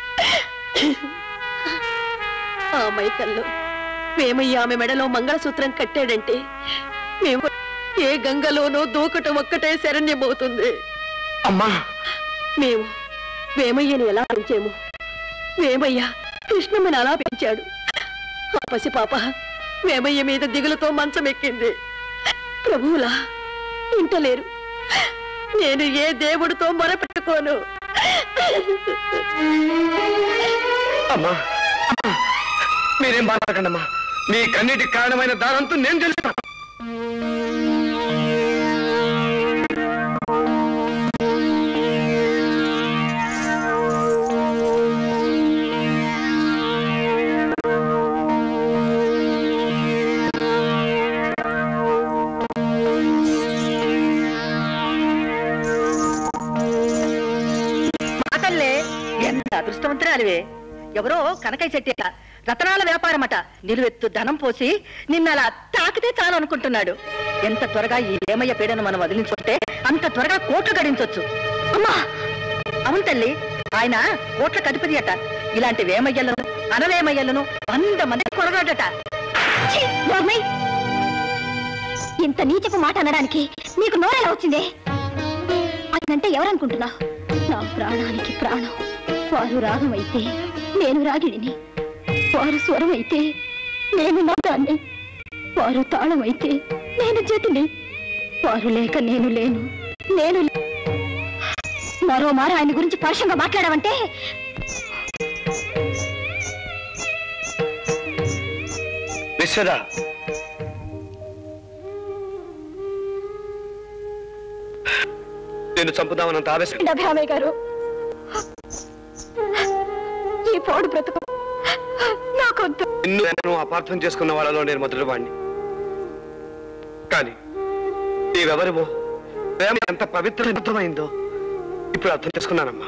ఆ మైకల్లో వేమయ్య ఆమె మెడలో మంగళసూత్రం కట్టాడంటే మేము ఏ గంగలోనో దూకటం ఒక్కటే శరణ్యమవుతుంది అమ్మా మేము వేమయ్యని ఎలా పెంచాము వేమయ్య కృష్ణమ్మని అలా పెంచాడు ఆ పసిపాప వేమయ్య మీద దిగులతో మంచం ఎక్కింది ప్రభువులా ఇంటలేరు నేను ఏ దేవుడితో మొరపెట్టుకోను అమ్మా అమ్మా, మీరేం బాధపడకండి అమ్మా మీ కన్నిటికి కారణమైన దానంతో నేను తెలుసు మాటల్లే ఎంత అదృష్టవంతురాలివే ఎవరో కనకయ్య చెట్టి రతనాల వ్యాపారమట నిలువెత్తు ధనం పోసి నిన్నలా తాకితే చాలు అనుకుంటున్నాడు ఎంత త్వరగా ఈ ఏమయ్య పీడను మనం వదిలించుకుంటే అంత త్వరగా కోట్లు గడించొచ్చు అమ్మా అవును తల్లి ఆయన కోట్ల కధిపతి అట ఇలాంటి వేమయ్యలను అనవేమయ్యలను వంద మంది కొరగాడట ఛీ, నోర్మై! ఇంత నీచపు మాట అనడానికి నీకు నోరెలా వచ్చిందే అతనంటే ఎవరనుకుంటున్నా నా ప్రాణానికి ప్రాణం వారు రాగం అయితే నేను రాగిడిని వారు స్వరం అయితే నేను నాదాన్ని వారు తాళం అయితే నేను జతిని వారు లేక నేను లేను నేను లే- మరో మారు ఆయన గురించి పరుషంగా మాట్లాడావంటే విశ్వద నేను చంపుదామన్నంత ఆవేశం అభిరామయ్య గారు ఈ పోడు బ్రతుకు నాకొద్దు నిన్ను నేను అపార్థం చేసుకున్న వాళ్ళలో నేను మొదటి వాడిని కానీ నీవెవరివో ప్రేమ ఎంత పవిత్రమైందో ఇప్పుడు అర్థం చేసుకున్నానమ్మా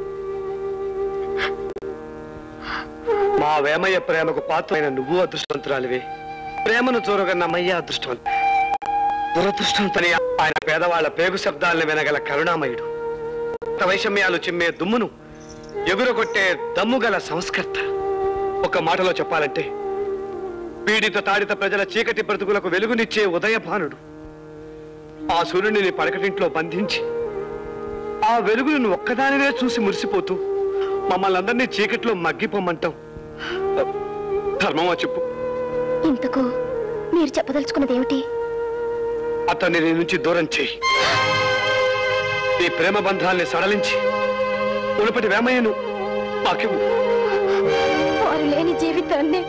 మా వేమయ్య ప్రేమకు పాత్రైన నువ్వు అదృష్టవంతురాలివే ప్రేమను చూరగన్న అమ్మయ్య అదృష్టవంతు దురదృష్టవంతని ఆయన పేదవాళ్ల పేగు శబ్దాలను వినగల కరుణామయుడు కొత్త వైషమ్యాలు చిమ్మే దుమ్మును ఎగురగొట్టే దమ్ముగల సంస్కర్త ఒక మాటలో చెప్పాలంటే పీడిత తాడిత ప్రజల చీకటి బ్రతుకులకు వెలుగునిచ్చే ఉదయభానుడు ఆ సూర్యుడిని పడకటింట్లో బంధించి ఆ వెలుగును ఒక్కదానినే చూసి మురిసిపోతూ మమ్మల్ని అందరినీ చీకట్లో మగ్గిపోమంటాం ధర్మమా చెప్పు ఇంతకు మీరు చెప్పదలుచుకున్నది ఏమిటి అతన్ని నీ నుంచి దూరం చేయి నీ ప్రేమ బంధాల్ని సడలించి ఉనుపటి వేమయ్యను మాకివ్వు వారు లేని జీవితాన్ని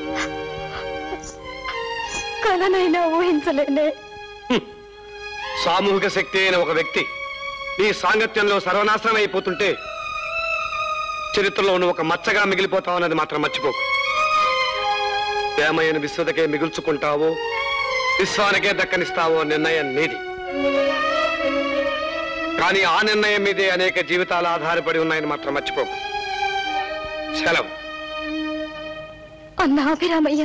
కలనైనా ఊహించలేనే సామూహిక శక్తి అయిన ఒక వ్యక్తి నీ సాంగత్యంలో సర్వనాశనం అయిపోతుంటే చరిత్రలో నువ్వు ఒక మచ్చగా మిగిలిపోతావు అన్నది మాత్రం మర్చిపోకు ప్రేమయ్యను విశ్వతకే మిగుల్చుకుంటావో విశ్వానికే దక్కనిస్తావో నిర్ణయం నీది కానీ ఆ నిర్ణయం మీదే అనేక జీవితాలు ఆధారపడి ఉన్నాయని మాత్రం మర్చిపోకు సెలవు అన్నా అభిరామయ్య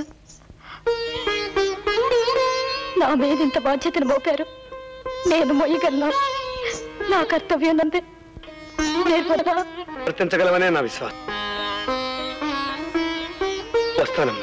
నా మీద ఇంత బాధ్యతను మోపారు నేను మొయ్యగలను నా కర్తవ్యం అంతే నేర్పడదా వర్తించగలవనే నా విశ్వాసం వస్తానమ్మా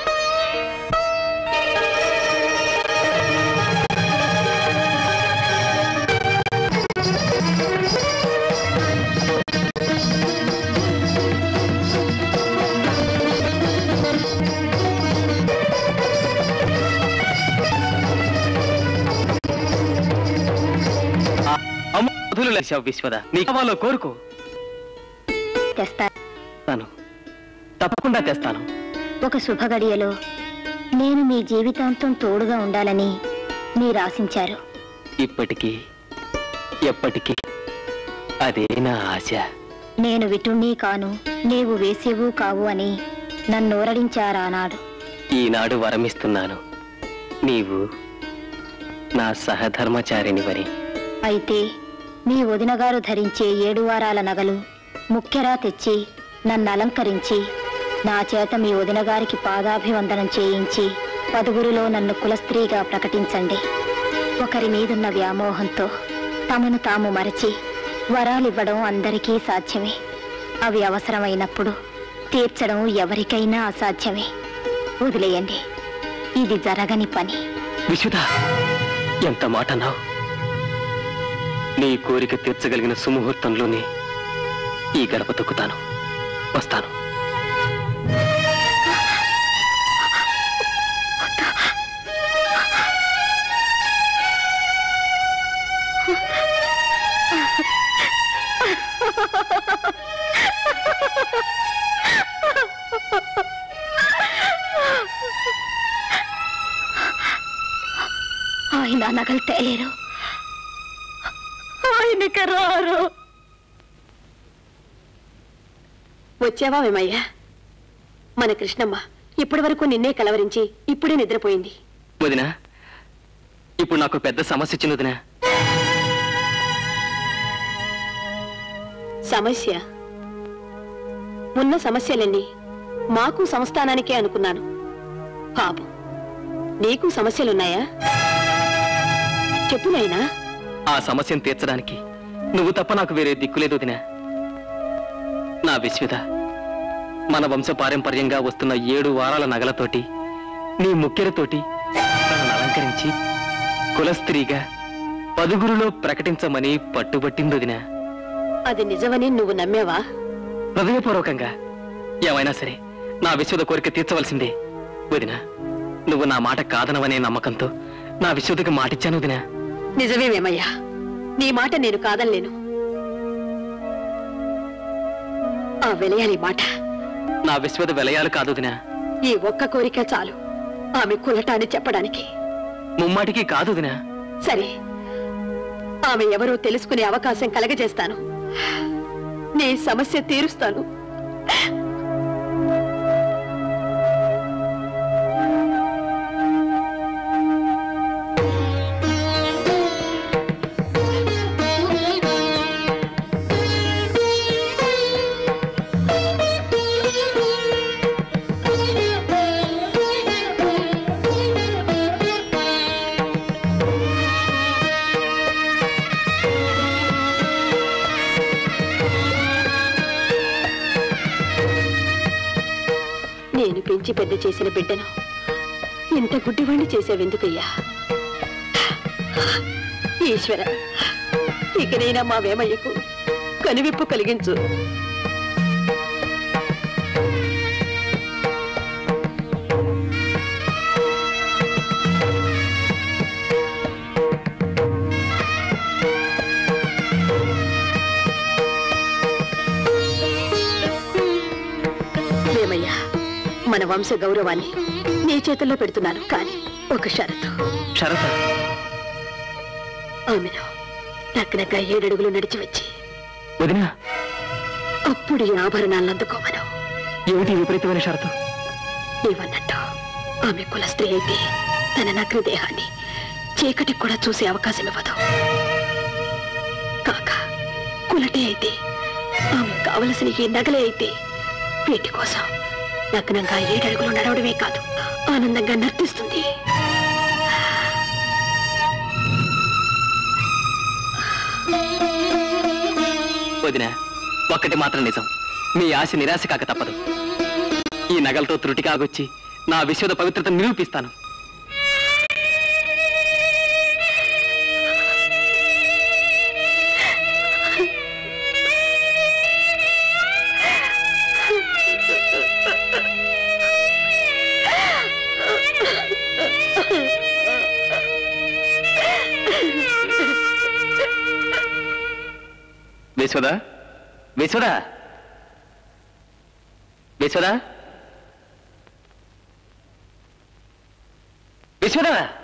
అమ్మ వదులు లేచావు విశ్వద నీ కావాలో కోరుకో తెస్తా తాను తప్పకుండా తెస్తాను ఒక శుభగడియలో నేను మీ జీవితాంతం తోడుగా ఉండాలని మీరు ఆశించారు ఇప్పటికీ ఎప్పటికీ అదే నా ఆశ నేను విటుణ్ణి కాను నీవు వేసేవు కావు అని నన్నూరడించారానాడు ఈనాడు వరమిస్తున్నాను నీవు నా సహధర్మచారినివని అయితే మీ వదినగారు ధరించే ఏడు వారాల నగలు ముఖ్యరా తెచ్చి నన్ను అలంకరించి నా చేత మీ వదినగారికి పాదాభివందనం చేయించి పదుగురిలో నన్ను కులస్త్రీగా ప్రకటించండి ఒకరి మీదున్న వ్యామోహంతో తమను తాము మరచి వరాలివ్వడం అందరికీ సాధ్యమే అవి అవసరమైనప్పుడు తీర్చడం ఎవరికైనా అసాధ్యమే వదిలేయండి ఇది జరగని పని విశ్వద ఎంత మాట అన్నావు నీ కోరిక తీర్చగలిగిన సుముహూర్తంలోనే ఈ గడప తొక్కుతాను వస్తాను ఆయన నగలు తేలేరు ఆయనకి రారు వచ్చావా వేమయ్యా మన కృష్ణమ్మ ఇప్పటి వరకు నిన్నే కలవరించి ఇప్పుడే నిద్రపోయింది వదినా ఇప్పుడు నాకు పెద్ద సమస్య వచ్చింది వదినా సమస్య ఉన్న సమస్యలన్నీ మాకు సంస్థానానికే అనుకున్నాను పాపం నీకు సమస్యలున్నాయా చెప్పు నాయనా ఆ సమస్యను తీర్చడానికి నువ్వు తప్ప నాకు వేరే దిక్కులేదు వదినా నా విశ్వద మన వంశ పారంపర్యంగా వస్తున్న ఏడు వారాల నగలతోటి నీ ముక్కెరతోటి తనను అలంకరించి కులస్త్రీగా పదుగురులో ప్రకటించమని పట్టుబట్టింది వదినా అది నిజమని నువ్వు నమ్మేవా హృదయపూర్వకంగా ఏమైనా సరే నా విశ్వద కోరిక తీర్చవలసిందే వదినా నువ్వు నా మాట కాదనవనే నమ్మకంతో నా విశ్వదకి మాటిచ్చాను వదినా నిజమేమయ్యా నీ మాట నేను కాదనలేను ఆ వెలయాలి మాట నా విశ్వద విలయాలు కాదు వదినా ఈ ఒక్క కోరిక చాలు ఆమె కులట అని చెప్పడానికి ముమ్మాటికి కాదు వదినా సరే ఆమె ఎవరో తెలుసుకునే అవకాశం కలగజేస్తాను నీ సమస్య తీరుస్తాను నేను పెంచి పెద్ద చేసిన బిడ్డను ఇంత గుడ్డివాణ్ణి చేసేవెందుకయ్యా ఈశ్వర ఇకనైనా మా వేమయ్యకు కనువిప్పు కలిగించు వేమయ్యా మన వంశ గౌరవాన్ని నీ చేతుల్లో పెడుతున్నాను కానీ ఒక షరతు షరత ఆమెను నక్కనక్క ఏడడుగులు నడిచి వచ్చి వదినా అప్పుడు ఈ ఆభరణాలను అందుకోమను ఏమిటి విపరీతమైన షరతు నీవన్నట్టు ఆమె కుల స్త్రీ అయితే తన నగ్న దేహాన్ని చీకటికి కూడా చూసే అవకాశం ఇవ్వదు కాక కులటే అయితే ఆమె కావలసిన ఈ నగలే అయితే వీటి కోసం నగ్నంగా ఏడడుగులు నడవడమే కాదు ఆనందంగా నర్తిస్తుంది వదిన ఒక్కటి మాత్రం నిజం మీ ఆశ నిరాశ కాక తప్పదు ఈ నగలతో త్రుటి కాగొచ్చి నా విశ్వద పవిత్రతను నిరూపిస్తాను విశ్వద విశ్వద విశ్వద విశ్వద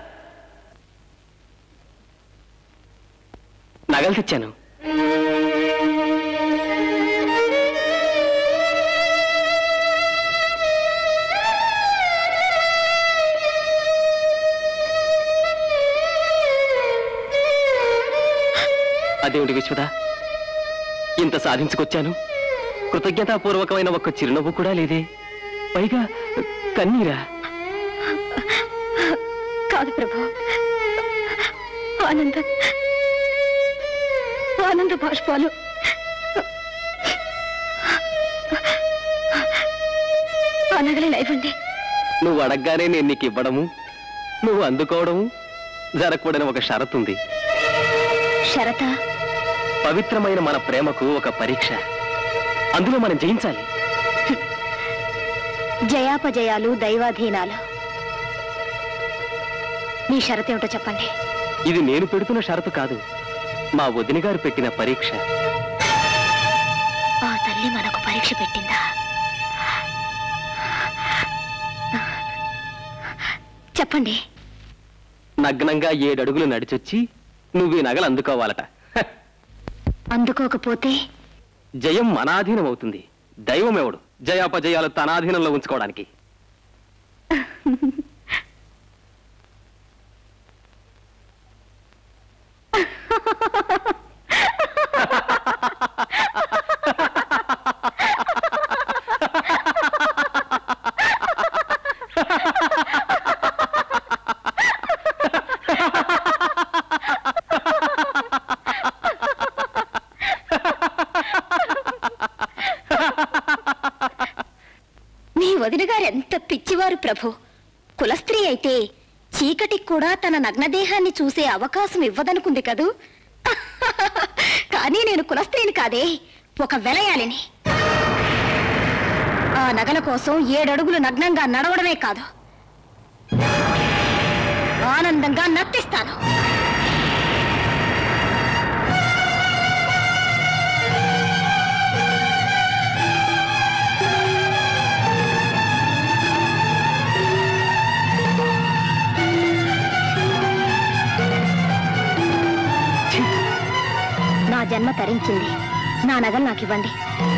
నగలు తెచ్చాను అదేమిటి విశ్వద ఇంత సాధించుకొచ్చాను కృతజ్ఞతాపూర్వకమైన ఒక్క చిరునవ్వు కూడా లేదే పైగా కన్నీరా కాదు ప్రభు ఆనంద ఆనంద బాష్పాలు ఆ నగలే ఇవ్వండి నువ్వు అడగగానే నేను నీకు ఇవ్వడము నువ్వు అందుకోవడము జరగకూడని ఒక షరతు ఉంది శరత పవిత్రమైన మన ప్రేమకు ఒక పరీక్ష అందులో మనం జయించాలి జయాపజయాలు దైవాధీనాలు మీ షరత్ ఏమిటో చెప్పండి ఇది నేను పెడుతున్న షరతు కాదు మా వదిన గారు పెట్టిన పరీక్ష ఆ తల్లి మనకు పరీక్ష పెట్టిందా చెప్పండి నగ్నంగా ఏడడుగులు నడిచొచ్చి నువ్వు ఈ నగలు అందుకోవాలట అందుకోకపోతే జయం అనాధీనం అవుతుంది దైవం ఎవడు జయాపజయాలు తన ఆధీనంలో ఉంచుకోవడానికి మీ వదిన గారు ఎంత పిచ్చివారు ప్రభు కులస్త్రీ అయితే చీకటికి కూడా తన నగ్నదేహాన్ని చూసే అవకాశం ఇవ్వదనుకుంది కదూ కానీ నేను కులస్త్రీని కాదే ఒక వెలయాలిని ఆ నగల కోసం ఏడడుగులు నగ్నంగా నడవడమే కాదు ఆనందంగా నర్తిస్తాను జన్మ తరించింది నా నగలు నాకు ఇవ్వండి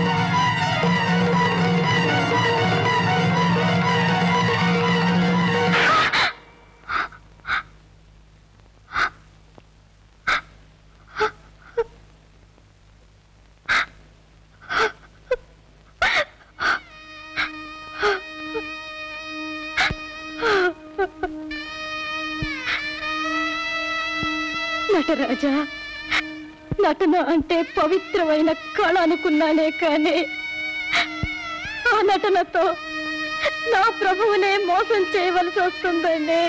నటరాజా నటన అంటే పవిత్రమైన కళ అనుకున్నానే కానీ ఆ నటనతో నా ప్రభువునే మోసం చేయవలసి వస్తుందండి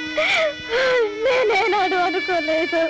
నేనేనాడు అనుకోలేదు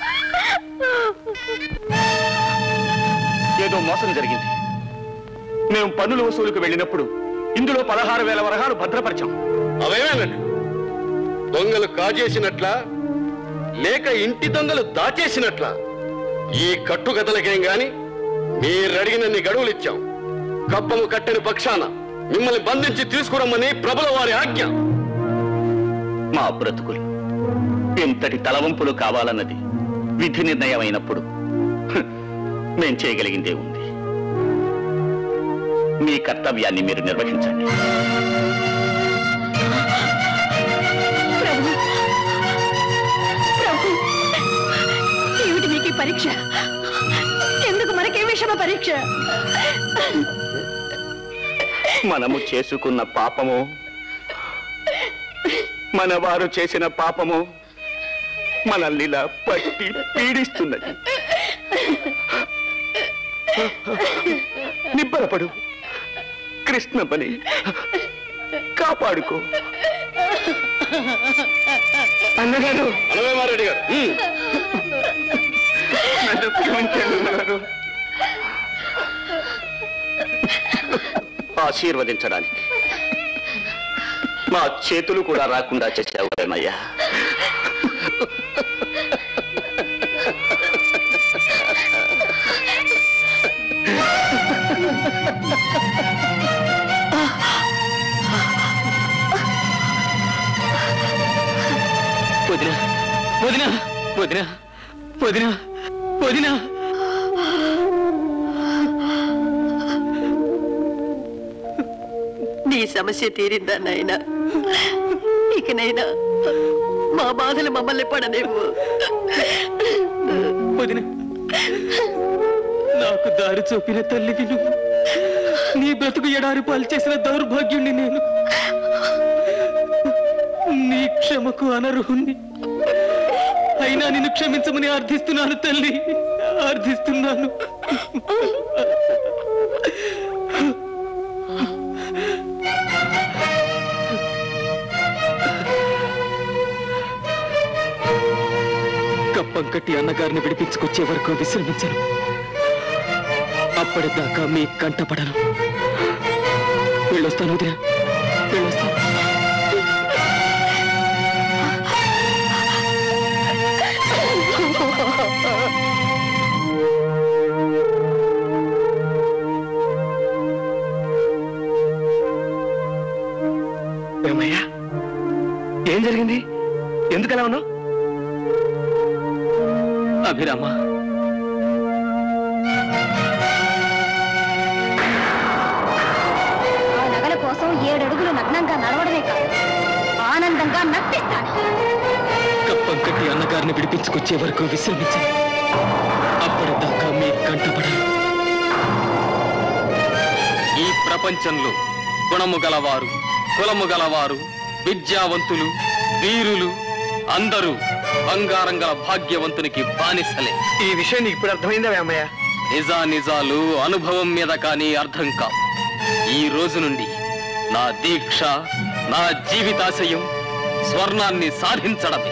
ఏదో మోసం జరిగింది మేము పన్నుల వసూలుకు వెళ్ళినప్పుడు ఇందులో పదహారు వేల వరహాలు భద్రపరిచాం అవేమేనండి దొంగలు కాజేసినట్లా లేక ఇంటి దొంగలు దాచేసినట్లా ఈ కట్టుకథలకేం గాని మీరడిగినన్ని గడువులు ఇచ్చాం కప్పము కట్టని పక్షాన మిమ్మల్ని బంధించి తీసుకురమ్మని ప్రభుల వారి ఆజ్ఞ మా బ్రతుకులు ఎంతటి తలవంపులు కావాలన్నది విధి నిర్ణయం అయినప్పుడు హ్, మేం చేయగలిగిందే ఉంది మీ కర్తవ్యాన్ని మీరు నిర్వహించండి ప్రభు ప్రభు ఏమిటి మీకు ఈ పరీక్ష ఎందుకు మనకే విషమ పరీక్ష మనము చేసుకున్న పాపము మన వారు చేసిన పాపము మనల్ని ఇలా పట్టి పీడిస్తున్నది నిబ్బరపడు కృష్ణ పని కాపాడుకో అన్నగారు అనవేమారెడ్డి గారు ఉమ్. నన్ను క్షమించండి అన్నగారు ఆశీర్వదించడానికి మా చేతులు కూడా రాకుండా చేశావు కదనయ్యా వదిన వదిన వదిన వదిన వదిన నీ సమస్య తీరిందా నాయనా ఇకనైనా మా బాధలు మమ్మల్ని పడలేవు వదిన నాకు దారి చూపిన తల్లివి నువ్వు నీ బ్రతుకు ఎడారి పాలు చేసిన దౌర్భాగ్యుణ్ణి నేను నీ క్షమకు అనర్హుణ్ణి అయినా నిన్ను క్షమించమని అర్థిస్తున్నాను తల్లి అర్థిస్తున్నాను కప్పం కట్టి అన్నగారిని విడిపించుకొచ్చే వరకు విశ్రమించను అప్పటిదాకా మీ కంటపడను వెళ్ళొస్తాను వదిన వెళ్ళొస్తాను ఏమయ్యా ఏం జరిగింది ఎందుకు అలా ఉన్నావు అభిరామ ఆ నగల కోసం ఏడడుగులు నగ్నంగా నడవడమే కాదు ఆనందంగా నటిస్తాను కప్పం కట్టి అన్నగారిని విడిపించుకొచ్చే వరకు విశ్రమించను అప్పటిదాకా మీ కంటపడను ఈ ప్రపంచంలో గుణము గలవారు కులము గలవారు విద్యావంతులు వీరులు అందరూ బంగారం గల భాగ్యవంతునికి బానిసలే ఈ విషయం నీకు ఇప్పుడు అర్థమైందా వేమయ్య నిజా నిజాలు అనుభవం మీద కానీ అర్థం కావు ఈ రోజు నుండి నా దీక్ష నా జీవితాశయం స్వర్ణాన్ని సాధించడమే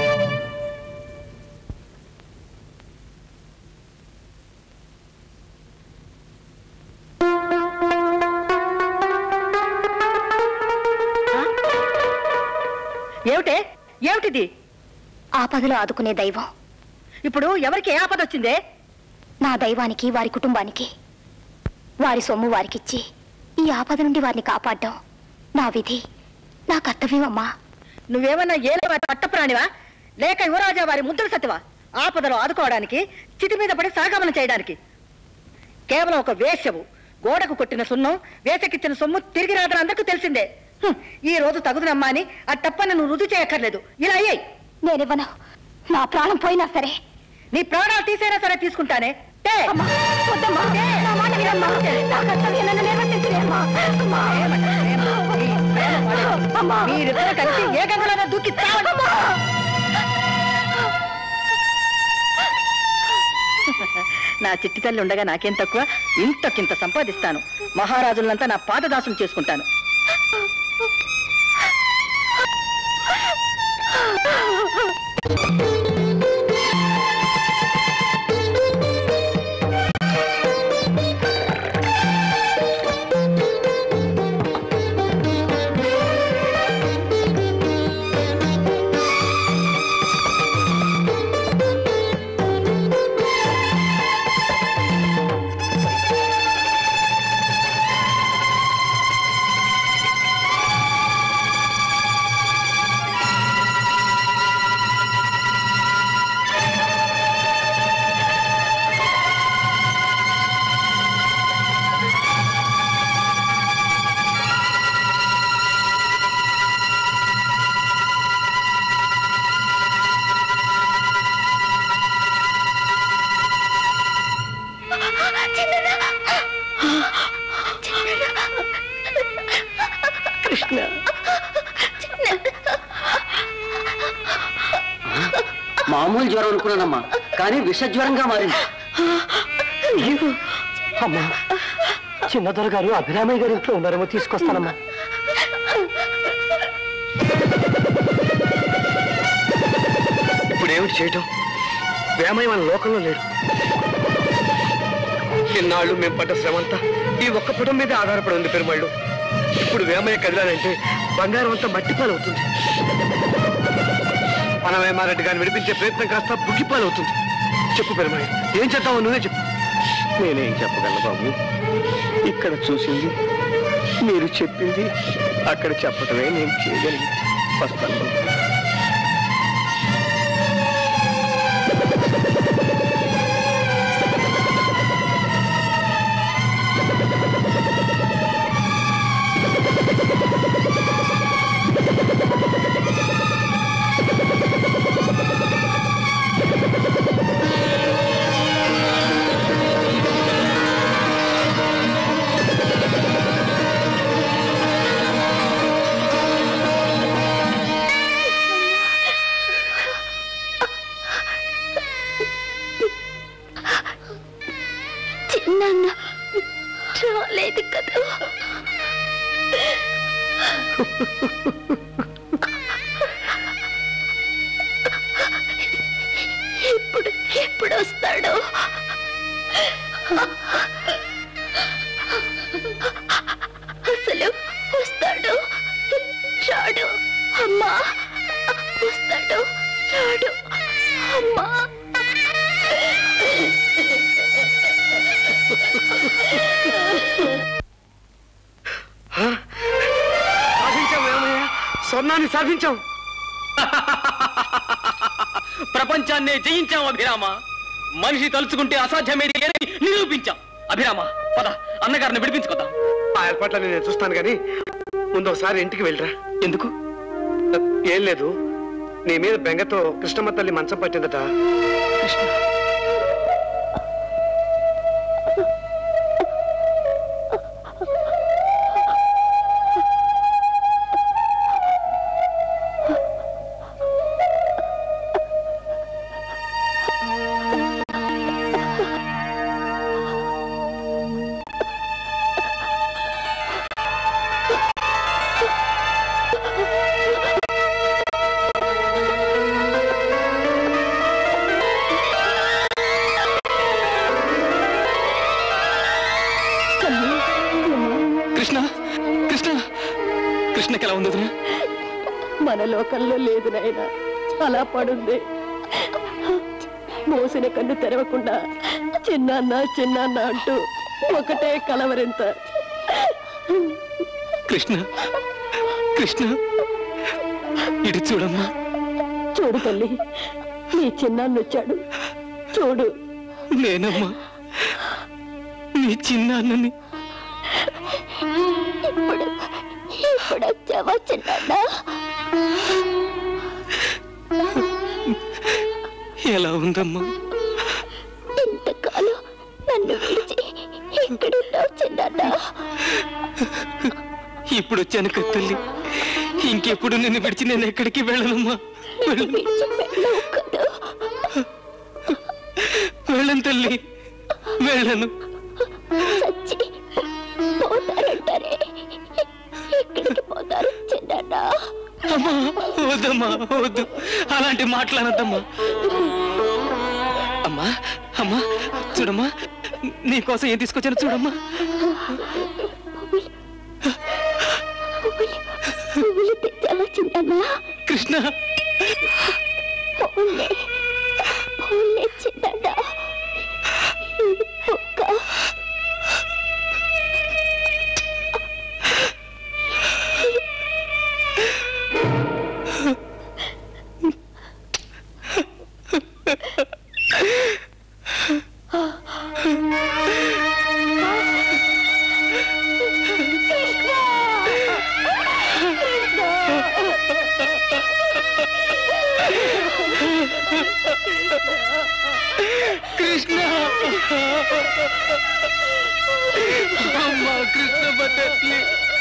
ఏమిటే ఏమిటిది ఆపదలో ఆదుకునే దైవం ఇప్పుడు ఎవరికి ఏ ఆపద వచ్చిందే నా దైవానికి వారి కుటుంబానికి వారి సొమ్ము వారికిచ్చి ఈ ఆపద నుండి వారిని కాపాడడం నా విధి నా కర్తవ్యం అమ్మా నువ్వేమన్నా ఏలే పట్టప్రాణివా లేక యువరాజా వారి ముద్దుల సతివా ఆపదలో ఆదుకోవడానికి చిటి మీద పడి సాగమనం చేయడానికి కేవలం ఒక వేశ్యవు గోడకు కొట్టిన సున్నం వేసకిచ్చిన సొమ్ము తిరిగి రాదని అందరికీ తెలిసిందే హ్మ్, ఈ రోజు తగుదనమ్మా అని ఆ తప్పని నువ్వు రుజువు చేయక్కర్లేదు ఇలా అయ్యాయి నేనివ్వను నా ప్రాణం పోయినా సరే నీ ప్రాణాలు తీసైనా సరే తీసుకుంటానే టే. వద్దమ్మా నా మాట వినమ్మా నా కర్తవ్యం నన్ను నిర్వర్తించలేమ్మా అమ్మా అమ్మా మీరిద్దరు కలిసి ఏ గంగలోనే దూకి చావండి. నా చిట్టి తల్లి ఉండగా నాకేం తక్కువ ఇంతకింత సంపాదిస్తాను మహారాజులంతా నా పాదదాసులు చేసుకుంటాను కృష్ణ మామూలు జ్వరం అనుకున్నానమ్మా కానీ విష జ్వరంగా మారింది అమ్మా చిన్నదొర గారు అభిరామయ్య గారి ఇంట్లో ఉన్నారేమో తీసుకొస్తానమ్మా ఇప్పుడు ఏమిటి చేయటం వేమయ్య మన లోకంలో లేడు ఇన్నాళ్ళు మేము పడ్డ శ్రమంతా ఈ ఒక్క పుటం మీదే ఆధారపడి ఉంది పెరుమాళ్ళు ఇప్పుడు వేమయ్య కదిలాలంటే బంగారం అంతా మట్టిపాలవుతుంది మన వేమారెడ్డి గారిని విడిపించే ప్రయత్నం కాస్త బుగ్గిపాలవుతుంది చెప్పు పెరుమాళ్ళు ఏం చేద్దామో నువ్వే చెప్పు నేనేం చెప్పగలను బాబు ఇక్కడ చూసింది మీరు చెప్పింది అక్కడ చెప్పటమే నేను చేయగలిగింది వస్తాను బాబు. చిన్న రాలేదు కదా ఇప్పుడు ఎప్పుడు వస్తాడు అసలు వస్తాడు రాడు అమ్మా వస్తాడు రాడు అమ్మా సాధించాం వేమయ్య స్వర్ణాన్ని సాధించాం ప్రపంచాన్నే జయించాం అభిరామ మనిషి తలుచుకుంటే అసాధ్యమేది లేదని నిరూపించాం అభిరామ పద అన్నగారిని విడిపించుకోదాం ఆ ఏర్పాట్లని నేను చూస్తాను కానీ ముందు ఒకసారి ఇంటికి వెళ్ళరా ఎందుకు ఏం లేదు నీ మీద బెంగతో కృష్ణమ్మ తల్లి మంచం పట్టిందట కృష్ణ కృష్ణ కృష్ణకి ఎలా ఉంది వదినా? మన లోకంలో లేదు నాయనా అలా పడుంది మోసిన కన్ను తెరవకుండా చిన్నాన్న చిన్నాన్న అంటూ ఒకటే కలవరింత కృష్ణ కృష్ణ ఇటు చూడమ్మా చూడు తల్లి నీ చిన్నాన్న వచ్చాడు చూడు నేనమ్మా నీ చిన్నాన్నని ఇప్పుడు ఇప్పుడు వచ్చావా చిన్నాన్న ఎలా ఉందమ్మా ఇంతకాలం నన్ను విడిచి ఎక్కడున్నావు చిన్నాన్న ఇప్పుడు వచ్చాను కదా తల్లి ఇంకెప్పుడు నిన్ను విడిచి నేను ఎక్కడికి వెళ్ళనమ్మా నిన్ను విడిచి వెళ్ళవు కదా వెళ్ళను తల్లి వెళ్ళను చచ్చి పోతారంటారే ఎక్కడికి పోతారు చిన్నాన్న అమ్మా వద్దమ్మా వద్దు అలాంటి మాట్లాడద్దమ్మా అమ్మా అమ్మా చూడమ్మా నీకోసం ఏం తీసుకొచ్చాను చూడమ్మా పువ్వులు తెచ్చావా చిన్నాన్న కృష్ణ పూలే పూలే చిన్నాన్న ఈ బుక్క కృష్ణ అమ్మా కృష్ణ పద్ధతి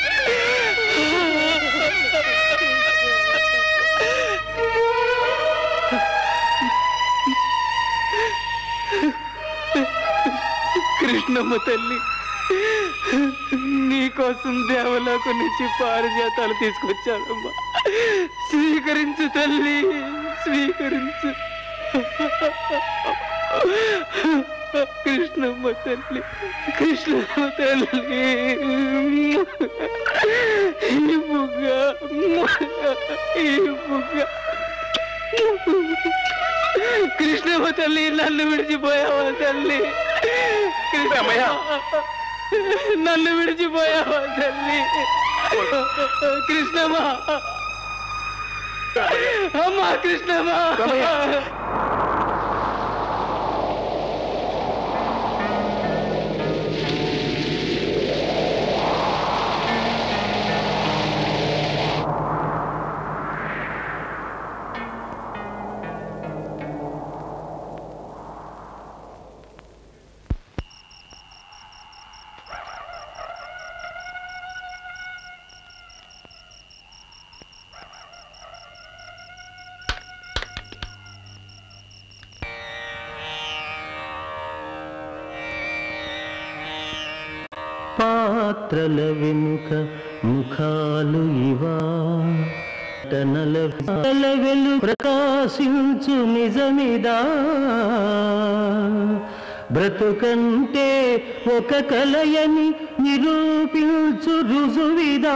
కృష్ణమ్మ తల్లి నీకోసం దేవలోకు నుంచి పారిజాతాలు తీసుకొచ్చానమ్మా స్వీకరించు తల్లి స్వీకరించు కృష్ణమ్మ తల్లి కృష్ణమ్మ తల్లి ఈ బుగ్గ ఈ బుగ్గ కృష్ణమ్మ తల్లి నన్ను విడిచిపోయావా తల్లి కృష్ణమయ్య నన్ను విడిచిపోయావా తల్లి కృష్ణమ్మ అమ్మా కృష్ణమ్మ పాత్రల వెనుక ముఖాలు ఇవా టనల పాత్రల వెలు ప్రకాశించు నిజమిదా బ్రతుకంటే ఒక కలయని నిరూపించు రుజువిదా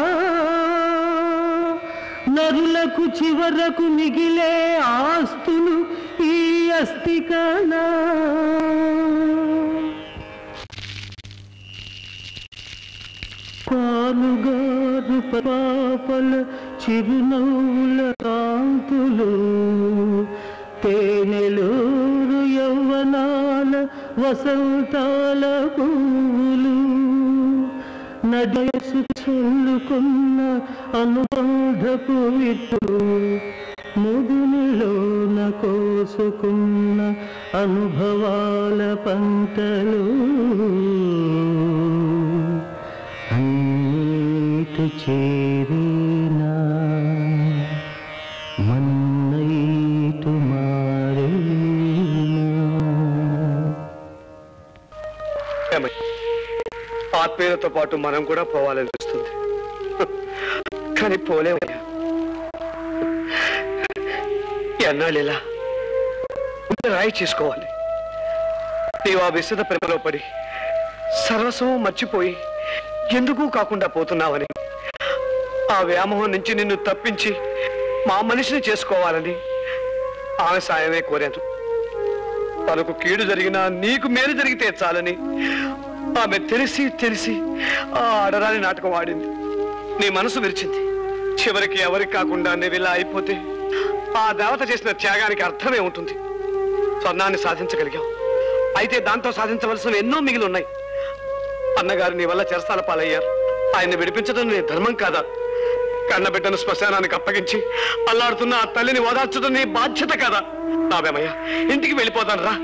నరులకు చివరకు మిగిలే ఆస్తులు ఈ అస్థికనా పాలుగారు పాపల చిరునవ్వుల కాంతులు తేనెలూరు యౌవనాల వసంతాల పూలు నడసు చల్లుకున్న అనుబంధపు విత్తు ముదునిలోన కోసుకున్న అనుభవాల పంటలు అన్నీటు చేరినా మన్నైటు మారేనా ఆత్మీయులతో పాటు మనం కూడా పోవాలనిపిస్తుంది కానీ పోలేమయ్యా ఎన్నాళ్ళు ఇలా ముందు రాయి చేసుకోవాలి నీవు ఆ విశద ప్రేమలో పడి సర్వస్వం మర్చిపోయి ఎందుకు కాకుండా పోతున్నావని ఆ వ్యామోహం నుంచి నిన్ను తప్పించి మా మనిషిని చేసుకోవాలని ఆమె సాయమే కోరాను తనకు కీడు జరిగినా నీకు మేలు జరిగితే చాలని ఆమె తెలిసి తెలిసి ఆ ఆడరాని నాటకం ఆడింది నీ మనసు విరిచింది చివరికి ఎవరికి కాకుండా నువ్వు ఇలా అయిపోతే ఆ దేవత చేసిన త్యాగానికి అర్థమే ఉంటుంది స్వర్ణాన్ని సాధించగలిగాం అయితే దాంతో సాధించవలసిన ఎన్నో మిగిలి ఉన్నాయి అన్నగారు నీ వల్ల చెరసాల పాలయ్యారు ఆయన్ని విడిపించడం నీ ధర్మం కాదా కన్నబిడ్డను శ్మశానానికి అప్పగించి అల్లాడుతున్న ఆ తల్లిని ఓదార్చడం నీ బాధ్యత కాదా నావేమయ్యా ఇంటికి వెళ్ళిపోతాను రా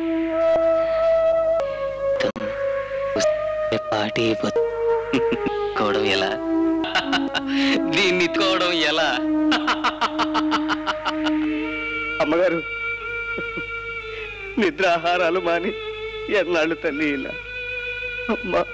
పాటి కోవడం ఎలా దీన్ని కోవడం ఎలా అమ్మగారు నిద్రాహారాలు మాని ఎన్నాళ్ళు తల్లి ఇలా అమ్మా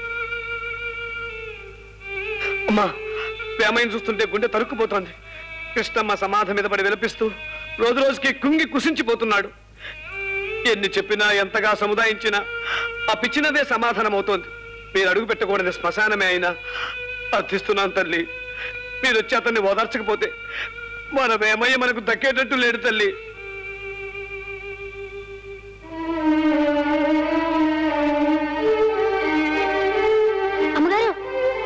అమ్మా ప్రేమని చూస్తుంటే గుండె తరుక్కుపోతోంది కృష్ణమ్మ సమాధి మీద పడి విలపిస్తూ రోజు రోజుకి కుంగి కుసించిపోతున్నాడు ఎన్ని చెప్పినా ఎంతగా సముదాయించినా ఆ పిచ్చినదే సమాధానం అవుతోంది మీరు అడుగు పెట్టకూడని శ్మశానమే అయినా అర్థిస్తున్నాను తల్లి మీరు వచ్చి అతన్ని ఓదార్చకపోతే మన వేమయ్య మనకు దక్కేటట్టు లేడు తల్లి అమ్మగారు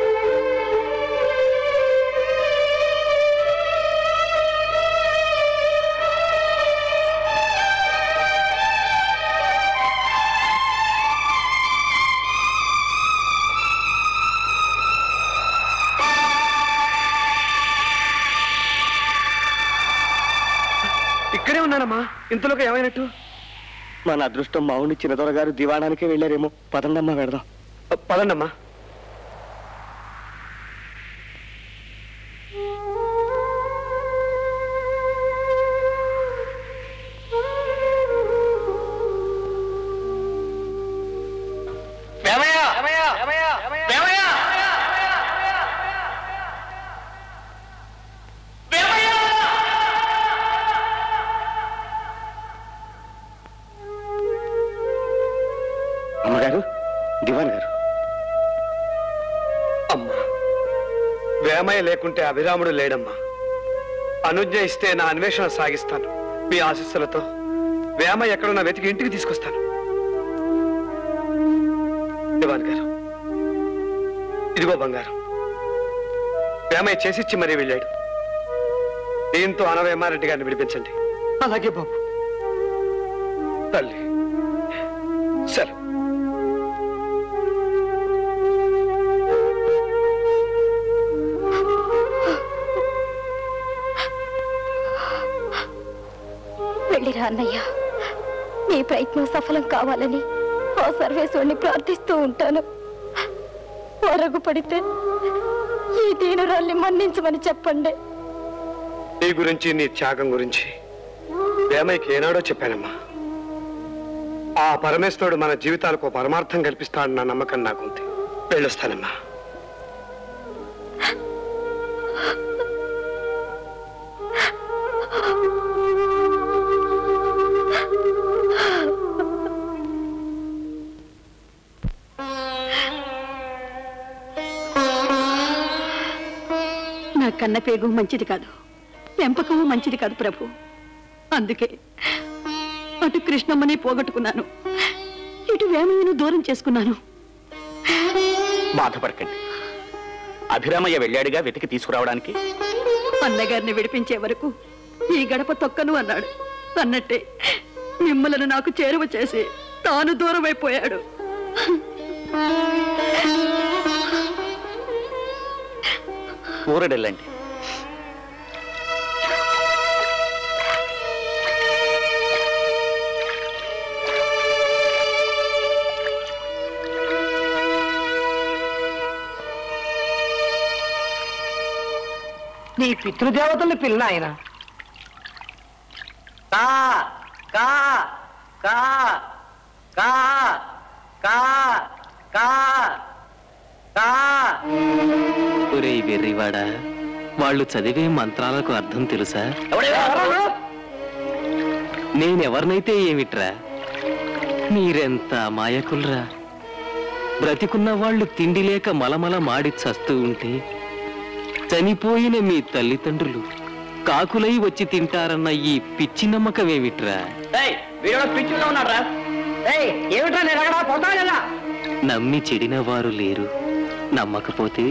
ఇక్కడే ఉన్నానమ్మా ఇంతలోకి ఏమైనట్టు మన అదృష్టం మావుని చిన్నదొర గారు దివాణానికే వెళ్ళారేమో పదండమ్మా వెడదాం పదండమ్మా వేమయ్య వేమయ్య వేమయ్య అమ్మగారు దివాన్ గారు అమ్మా వేమయ్య లేకుంటే అభిరాముడు లేడమ్మా అనుజ్ఞ ఇస్తే నా అన్వేషణ సాగిస్తాను మీ ఆశీస్సులతో వేమయ్య ఎక్కడున్నా వెతికి ఇంటికి తీసుకొస్తాను దివాన్ గారు ఇదిగో బంగారం వేమయ్య చేసిచ్చి మరీ వెళ్ళాడు దీంతో అనవేమారెడ్డి గారిని విడిపించండి అలాగే బాబు తల్లి సరే వెళ్ళిరా అన్నయ్య నీ ప్రయత్నం సఫలం కావాలని ఆ సర్వేశ్వరుని ప్రార్థిస్తూ ఉంటాను వరగు పడితే ఈ దీనురాల్ని మన్నించమని చెప్పండి నీ గురించి నీ త్యాగం గురించి వేమయ్యకి ఏనాడో చెప్పానమ్మా ఆ పరమేశ్వరుడు మన జీవితాలకు ఓ పరమార్థం కల్పిస్తాడన్న నమ్మకం నాకుంది వెళ్ళొస్తానమ్మా నా కన్న పేగు మంచిది కాదు పెంపకము మంచిది కాదు ప్రభు అందుకే అటు కృష్ణమ్మని పోగొట్టుకున్నాను ఇటు వేమయ్యను దూరం చేసుకున్నాను బాధపడకండి అభిరామయ్య వెళ్ళాడుగా వెతికి తీసుకురావడానికి అన్నగారిని విడిపించే వరకు ఈ గడప తొక్కను అన్నాడు అన్నట్టే మిమ్మలను నాకు చేరువ చేసి తాను దూరమైపోయాడు ఊరడెళ్ళండి నీ పితృదేవతల్ని పిల్ల ఆయన కా కా కా కా కా కా కా ఒరేయ్ వెర్రివాడా వాళ్ళు చదివే మంత్రాలకు అర్థం తెలుసా నేనెవరినైతే ఏమిట్రా మీరెంత మాయకులరా బ్రతికున్న వాళ్ళు తిండి లేక మలమల మాడి చస్తూ ఉంటే చనిపోయిన మీ తల్లిదండ్రులు కాకులై వచ్చి తింటారన్న ఈ పిచ్చి నమ్మకమేమిట్రా వీడియో పిచ్చులో ఉన్నారా ఏయ్ ఏమిట్రా నేను అక్కడ పోతా లేదా నమ్మి చెడిన వారు లేరు నమ్మకపోతే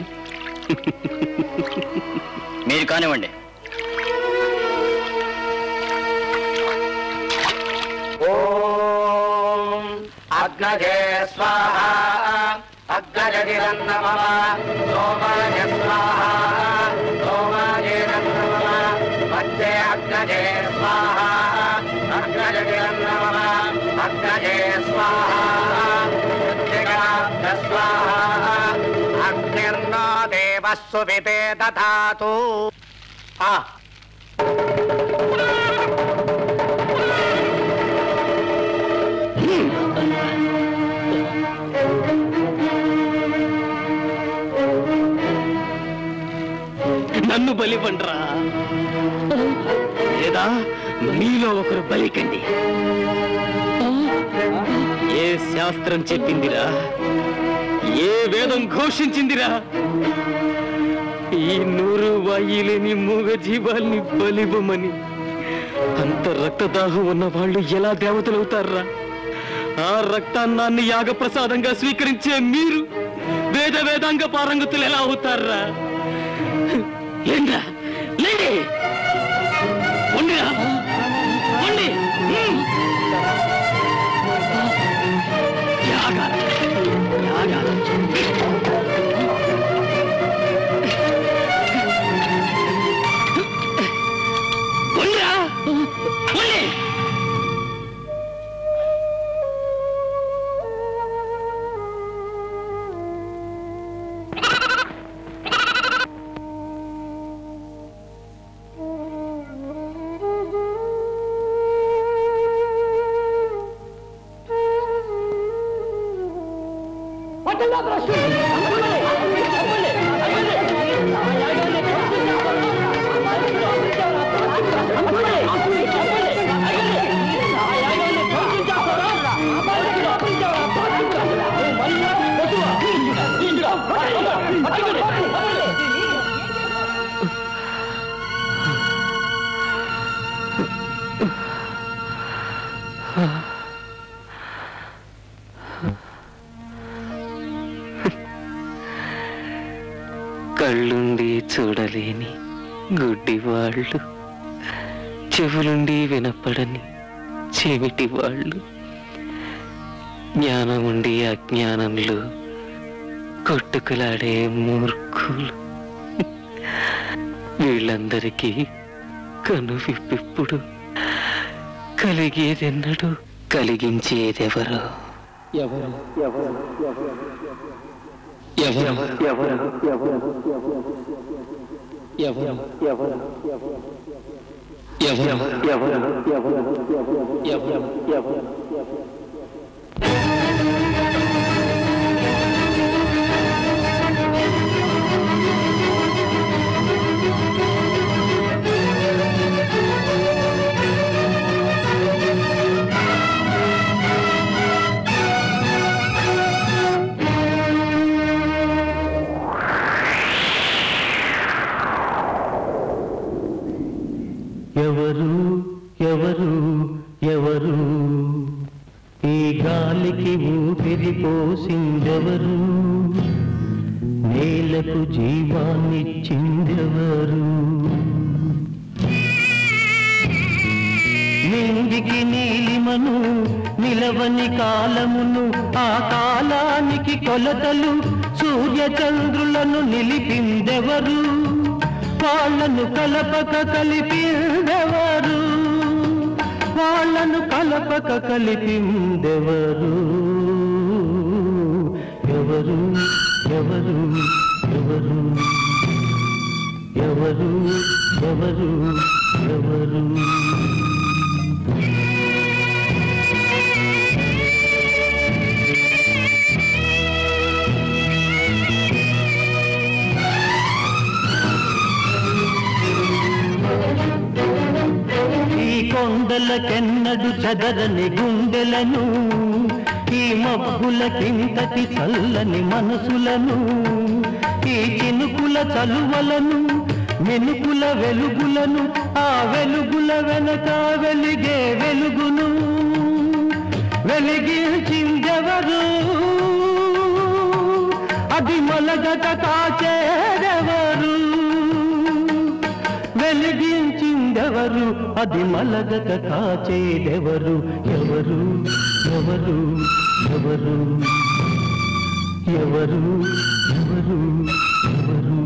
మీరు కానివ్వండి ఓ అగ్నజే స్వాహ అగ్నజతిరన్న మమ సోమాయ స్వాహ సోమాయేరన్న మమ మధ్యే అగ్నజే స్వాహ అగ్నజతిరన్న మమ అగ్నజే స్వాహ మృత్తికాబ్ద స్వాహ అగ్నిర్నో దేవస్సు వితే దధాతు ఆ నన్ను బలివ్వండ్రా లేదా మీలో ఒకరు బలికండి ఏ శాస్త్రం చెప్పిందిరా ఏ వేదం ఘోషించిందిరా ఈ నూరు వాయిలేని మూగ జీవాల్ని బలివ్వమని అంత రక్తదాహం ఉన్న వాళ్ళు ఎలా దేవతలవుతారా ఆ రక్తాన్నాన్ని యాగప్రసాదంగా స్వీకరించే మీరు వేద వేదాంగ పారంగతులు ఎలా అవుతారా లేండ్రా లేండి ఉండిరా ఉండి హ్మ్. యాగాలు యాగాలు ఉండిరా ఉండి కళ్ళుండి చూడలేని గుడ్డి వాళ్ళు చెవులుండి వినపడని చెవిటి వాళ్ళు జ్ఞానముండి అజ్ఞానంలో కొట్టుకులాడే మూర్ఖులు వీళ్ళందరికీ కనువిప్పిప్పుడు కలిగేదెన్నడు కలిగించేదెవరో ఎవరు ఎవరు ఎవరు ఎవరు ఎవరు ఎవరు ఎవరు ఈ గాలికి ఊపిరి పోసిందెవరు నేలకు జీవాన్నిచ్చిందెవరు నింగికి నీలిమను నిలవని కాలమును ఆ కాలానికి కొలతలు సూర్యచంద్రులను నిలిపిందెవరు వాళ్ళను కలపక కలిపిందెవరు వాళ్ళను కలపక కలిపిందెవరు ఎవరు ఎవరు ఎవరు ఎవరు ఎవరు ఎవరు ఈ కొండలకెన్నడు చదరని గుండెలను ఈ మబ్బులకింతటి చల్లని మనసులను ఈ చినుకుల చలువలను మెనుకుల వెలుగులను ఆ వెలుగుల వెనక వెలిగే వెలుగును వెలిగించిందెవరు అది మొలగక కాచేదెవరు వెలిగించిందెవరు అది మలగక కాచేదెవరు ఎవరు ఎవరు ఎవరు ఎవరు ఎవరు ఎవరు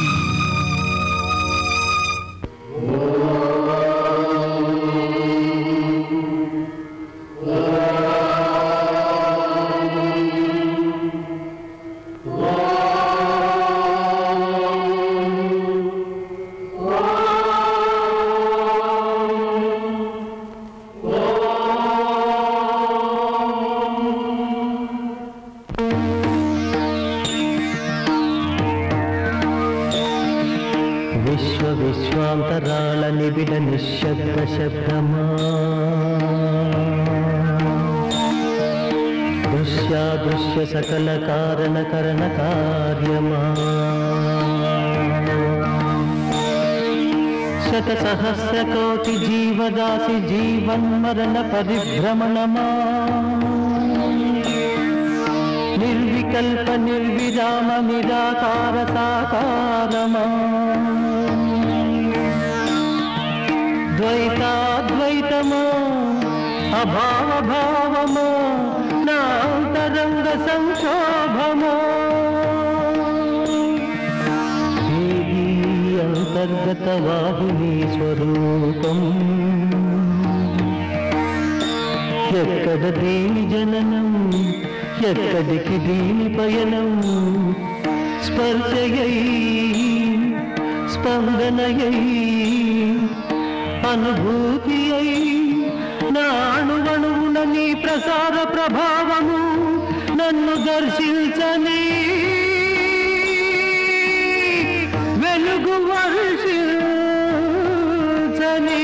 విశ్వ విశ్వాంతరాళ నిబిడ నిశ్శబ్ద శబ్దమా దృశ్యాదృశ్య సకల కారణ కరణ కార్యమా శత సహస్ర కోటి జీవదాసి జీవన్మరణ పరిభ్రమణమా నిర్వికల్ప నిర్విరామ నిరాకార సాకారమా ద్వైతాద్వైతమా అభావ భావమా నా అంతరంగ సంక్షోభమా ఏది అంతర్గత వాహిని స్వరూపం ఎక్కడ దేని జననం ఎక్కడికి దీని పయనం స్పర్శయై స్పందనయై అనుభూతి అయి నాణువణువున నీ ప్రసార ప్రభావము నన్ను దర్శించని వెలుగు వర్షించని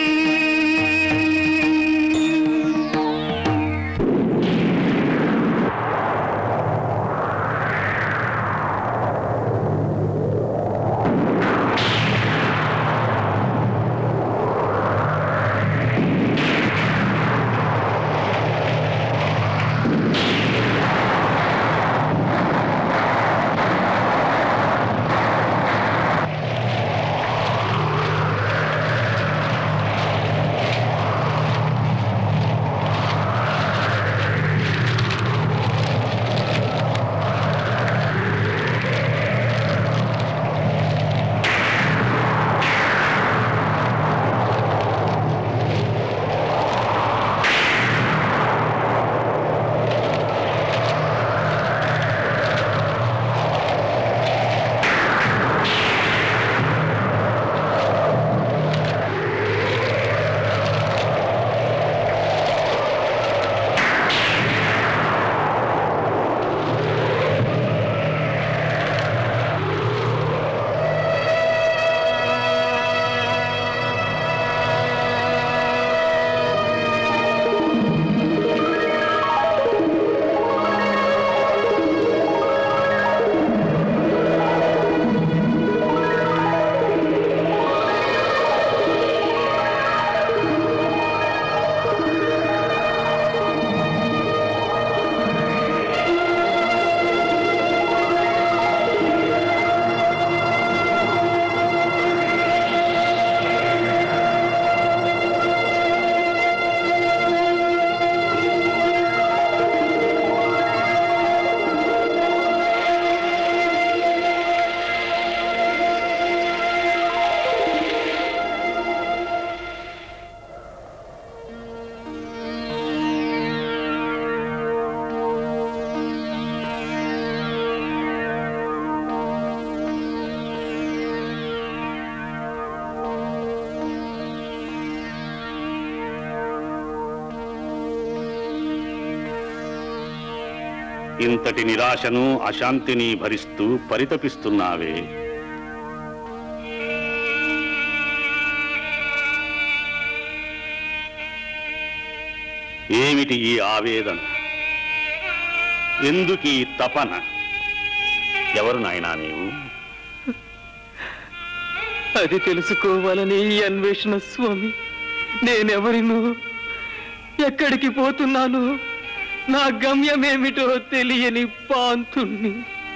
ఇంతటి నిరాశను అశాంతిని భరిస్తూ పరితపిస్తున్నావే ఏమిటి ఈ ఆవేదన ఎందుకు ఈ తపన ఎవరు నాయనా నీవు అది తెలుసుకోవాలని ఈ అన్వేషణ స్వామి నేనెవరిను ఎక్కడికి పోతున్నాను నా గమ్యమేమిటో తెలియని పాంతుణ్ణి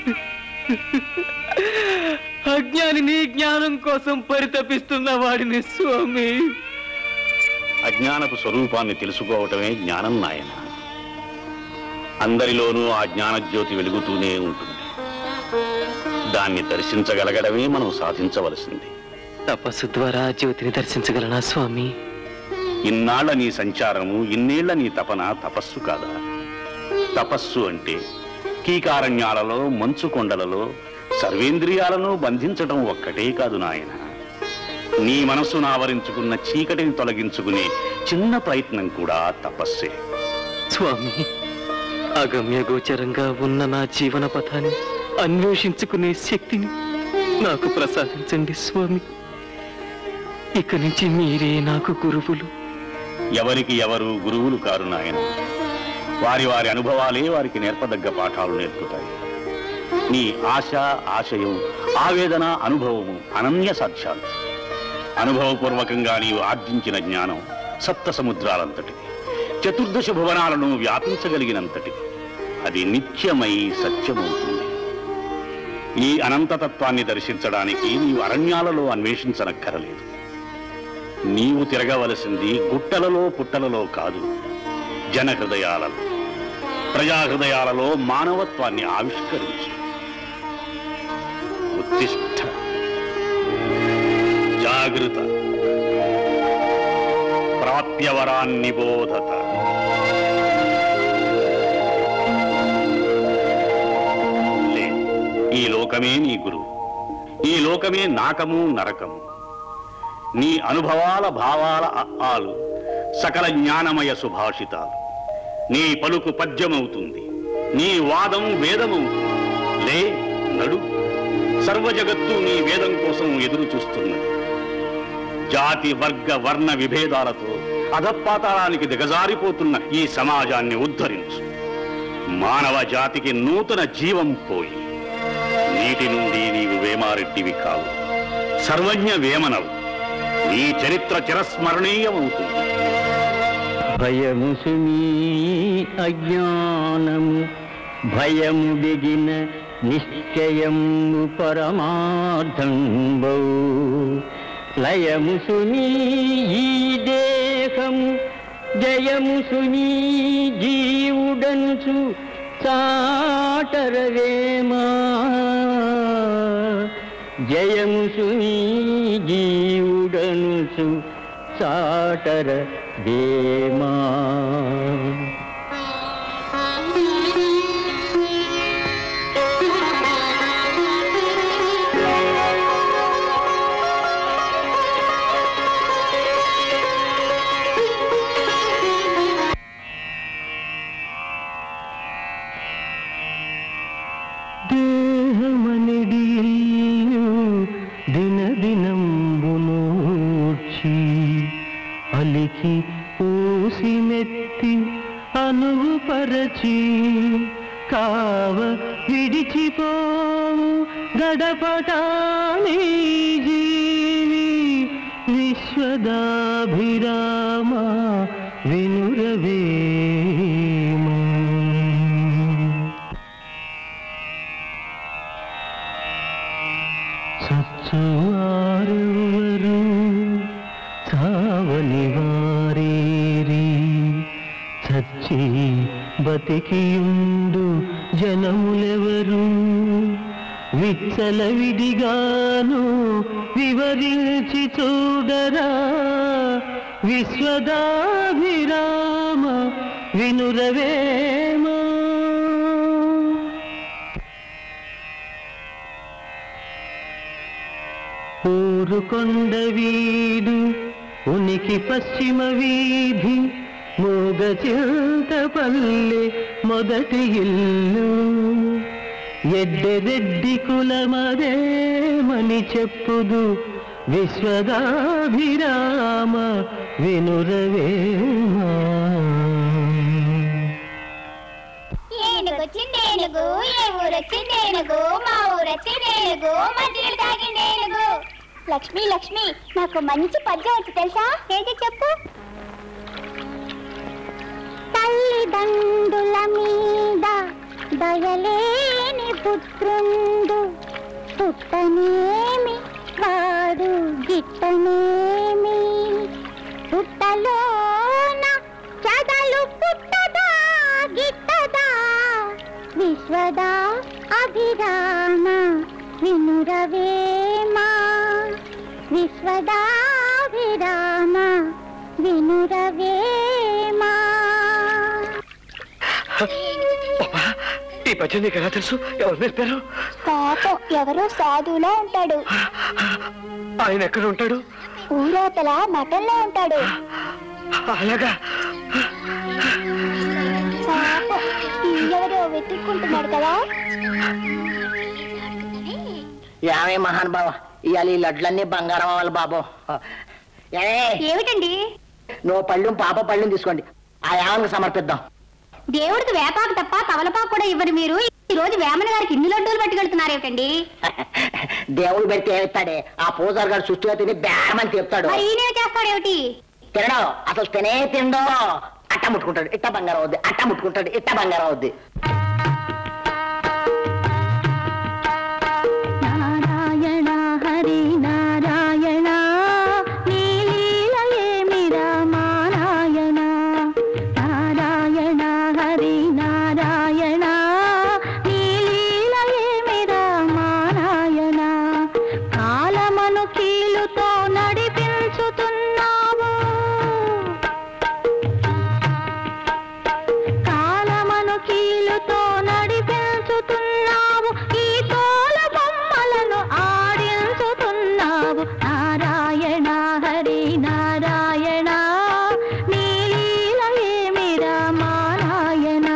అజ్ఞానిని జ్ఞానం కోసం పరితపిస్తున్న వాడిని స్వామి అజ్ఞానపు స్వరూపాన్ని తెలుసుకోవటమే జ్ఞానం నాయన అందరిలోనూ ఆ జ్ఞానజ్యోతి వెలుగుతూనే ఉంటుంది దాన్ని దర్శించగలగడమే మనం సాధించవలసింది తపస్సు ద్వారా ఆ జ్యోతిని దర్శించగలనా స్వామి ఇన్నాళ్ల నీ సంచారము ఇన్నేళ్ల నీ తపన తపస్సు కాదా తపస్సు అంటే కీకారణ్యాలలో మంచు కొండలలో సర్వేంద్రియాలను బంధించటం ఒక్కటే కాదు నాయన నీ మనసును ఆవరించుకున్న చీకటిని తొలగించుకునే చిన్న ప్రయత్నం కూడా తపస్సే స్వామి అగమ్య గోచరంగా ఉన్న నా జీవన పథాన్ని అన్వేషించుకునే శక్తిని నాకు ప్రసాదించండి స్వామి ఇక నుంచి మీరే నాకు గురువులు ఎవరికి ఎవరు గురువులు కారు నాయన వారి వారి అనుభవాలే వారికి నేర్పదగ్గ పాఠాలు నేర్పుతాయి నీ ఆశ ఆశయం ఆవేదన అనుభవము అనన్య సాధ్యాలు అనుభవపూర్వకంగా నీవు ఆర్జించిన జ్ఞానం సప్త సముద్రాలంతటిది చతుర్దశ భువనాలను వ్యాపించగలిగినంతటిది అది నిత్యమై సత్యమవుతుంది ఈ అనంతతత్వాన్ని దర్శించడానికి నీవు అరణ్యాలలో అన్వేషించనక్కరలేదు నీవు తిరగవలసింది గుట్టలలో పుట్టలలో కాదు జన హృదయాలలో ప్రజా హృదయాలలో మానవత్వాన్ని ఆవిష్కరించు ఉత్తిష్ట జాగృత ప్రాప్యవరాన్ని బోధత లే ఈ లోకమే నీ గురువు ఈ లోకమే నాకము నరకము నీ అనుభవాల భావాల ఆలు సకల జ్ఞానమయ సుభాషితాలు నీ పలుకు పద్యమవుతుంది నీ వాదం వేదమవుతుంది లే నడు సర్వజగత్తు నీ వేదం కోసం ఎదురు చూస్తున్నది జాతి వర్గ వర్ణ విభేదాలతో అధపాతాళానికి దిగజారిపోతున్న ఈ సమాజాన్ని ఉద్ధరించు మానవ జాతికి నూతన జీవం పోయి నీటి నుండి నీవు వేమారెడ్డివి కావు సర్వజ్ఞ వేమనవు నీ చరిత్ర చిరస్మరణీయమవుతుంది భయము సుమీ అజ్ఞానము భయము దిగిన నిశ్చయము పరమార్థంబౌ లయము సుమీ ఈ దేహము జయము సుమీ జీవుడనుచు చాటరవేమా జయము సుమీ జీవుడనుచు చాటర దేమా దేహమనిడి ఇల్లు దినదినంబునూర్చి అలికి ఊసి మెత్తి అనువు పరచి కావ విడిచిపోవు గడపటాని జీవి విశ్వదాభిరామ వినురవేమా సచ్చువారెవరు చావని వారేరి చచ్చి బతికియుండు జనములెవరు విచ్చల విడిగాను వివరించి చూడరా విశ్వదాభిరామ వినురవేమా ఊరుకొండ వీడు ఉనికి పశ్చిమ వీధి మూగ చింతపల్లె మొదటి ఇల్లు ఎడ్డెరెడ్డి కులమదేమని చెప్పుదు విశ్వదాభిరామ వినురవేమా ఏనుగొచ్చింది ఏనుగు ఏ ఊరొచ్చింది ఏనుగు మా ఊరొచ్చింది ఏనుగు మధ్యలో తాగింది ఏనుగు లక్ష్మి లక్ష్మి నాకు మంచి పద్యం వచ్చి తెలుసా ఏంటి చెప్పు తల్లిదండ్రుల మీద దయలేని పుత్రుండు పుట్టనేమి వాడు గిట్టనేమి పుట్టలోన చదలు పుట్టదా గిట్టదా విరామ వినురవేమా విశ్వదాభిరామ వినురవేమా ఈ పద్యం నీకు ఎలా తెలుసు ఎవరు నేర్పారు పాపం ఎవరో సాధువులా ఉంటాడు ఆయన ఎక్కడ ఉంటాడు ఊరోతల మఠంలో ఉంటాడు అలాగా పాపం ఎవరో వెతుక్కుంటున్నాడు కదా యామే మహానుభావ ఇవాళ ఈ లడ్లన్నీ బంగారం అవ్వాలి బాబు ఏమే, ఏమిటండి నువ్వు పళ్ళు పాప పళ్ళు తీసుకోండి ఆ యామకు సమర్పిద్దాం దేవుడికి వేపాకు తప్ప తవలపాకు కూడా ఇవ్వరు మీరు ఈ రోజు వేమన గారికి ఇన్ని లడ్డూలు పట్టుకెళ్తున్నారు ఏమిటండి దేవుడు పెడితే ఏమిస్తాడే ఆ పూజారి గారు సుష్టిగా తిని బేరమని చెప్తాడు మరి ఈయన చేస్తాడేమిటి తినడం అసలు తినే తిండో అట్ట ముట్టుకుంటాడు ఇట్ట బంగారం అవుద్ది అట్ట ముట్టుకుంటాడు ఇట్ట బంగారం అవుద్ది నారాయణ హరి నారాయణ నీలీలయేమిరా మారాయణ నారాయణ హరి నారాయణ నీలీలయేమిరా మారాయణ కాలమను కీలుతో నడిపించుతున్నావు కాలమను కీలుతో నడిపించుతున్నావు ఈ తోల బొమ్మలను ఆడించుతున్నావు నారాయణ హరి నారాయణ నీలీలయేమిరా మారాయణ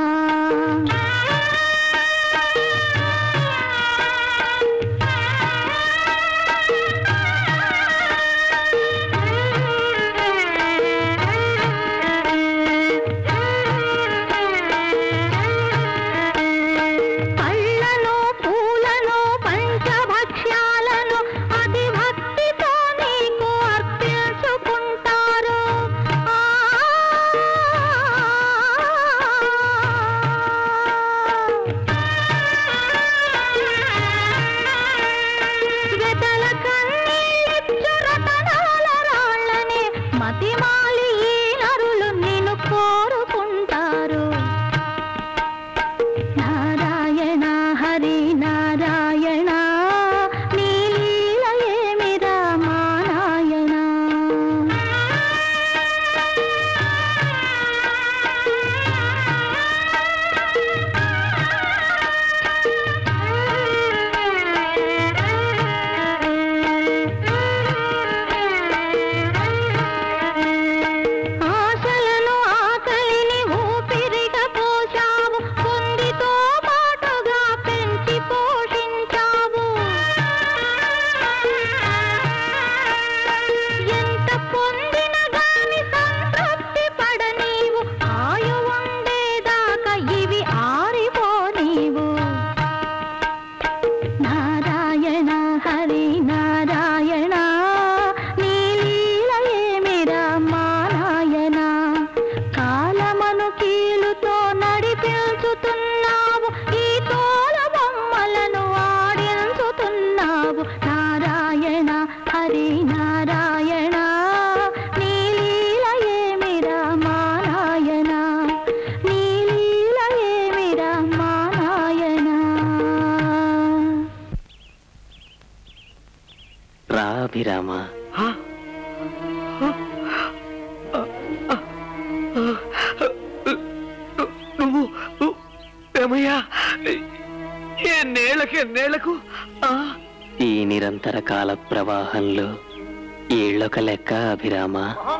పళ్ళను పూలను పంచభక్ష్యాలను అతి భక్తితో నీకు అర్పించుకుంటారు ఆ వెతల కన్నీళ్ళిచ్చు రతనాల రాళ్ళని మతిమాలి ఈ నరులు నిన్ను కోరుకుంటారు నారాయణ హరి నారాయణ నీలీలయేమిరా మారాయణ ఆశలను ఆకలిని ఊపిరిగా పోశావు కుందితో పాటుగా పెంచి పోషించావు ఎంత పొందిన గాని సంతృప్తి పడనీవు ఆయు ఉండేదాకా ఇవి ఆరిపోనీవు నారాయణ హరి నారాయణ నీలీలయేమిరా మారాయణ కాలమను కీలుతో నడిపించుతున్నావు ఈ తోల బొమ్మలను ఆడించుతున్నావు నారాయణ హరి నారాయణ నీలీలయేమిరా మారాయణ నీలీలయేమిరా మారాయణ రాభిరామ నువ్వు ఏమయ్యా ఎన్నేళ్లకి ఎన్నేళ్లకు ఆ ఈ నిరంతర కాల ప్రవాహంలో ఏళ్ళొక లెక్క అభిరామ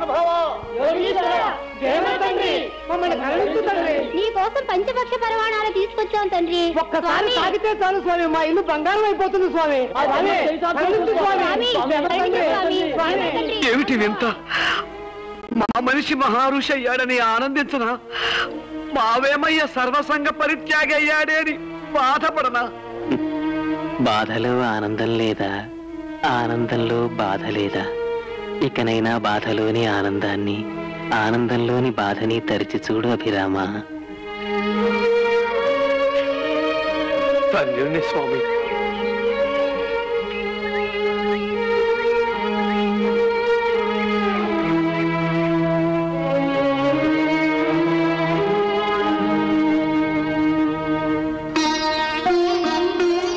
నీ కోసం పంచపక్ష పరమాణాలు తీసుకొచ్చాం తండ్రి ఒక్కసారి తాగితే చాలు స్వామి మా ఇల్లు బంగారం అయిపోతుంది స్వామి స్వామి, కరుణించు స్వామి. స్వామి, స్వామి. ఏమిటి వింత మా మనిషి మహారుషి అయ్యాడని ఆనందించనా మావేమయ్య సర్వసంగ పరిత్యాగి అయ్యాడే అని బాధపడనా బాధలో ఆనందం లేదా ఆనందంలో బాధ లేదా ఇకనైనా బాధలోని ఆనందాన్ని ఆనందంలోని బాధని తరిచి చూడు అభిరామ ధన్యుణ్ణి స్వామి ఆ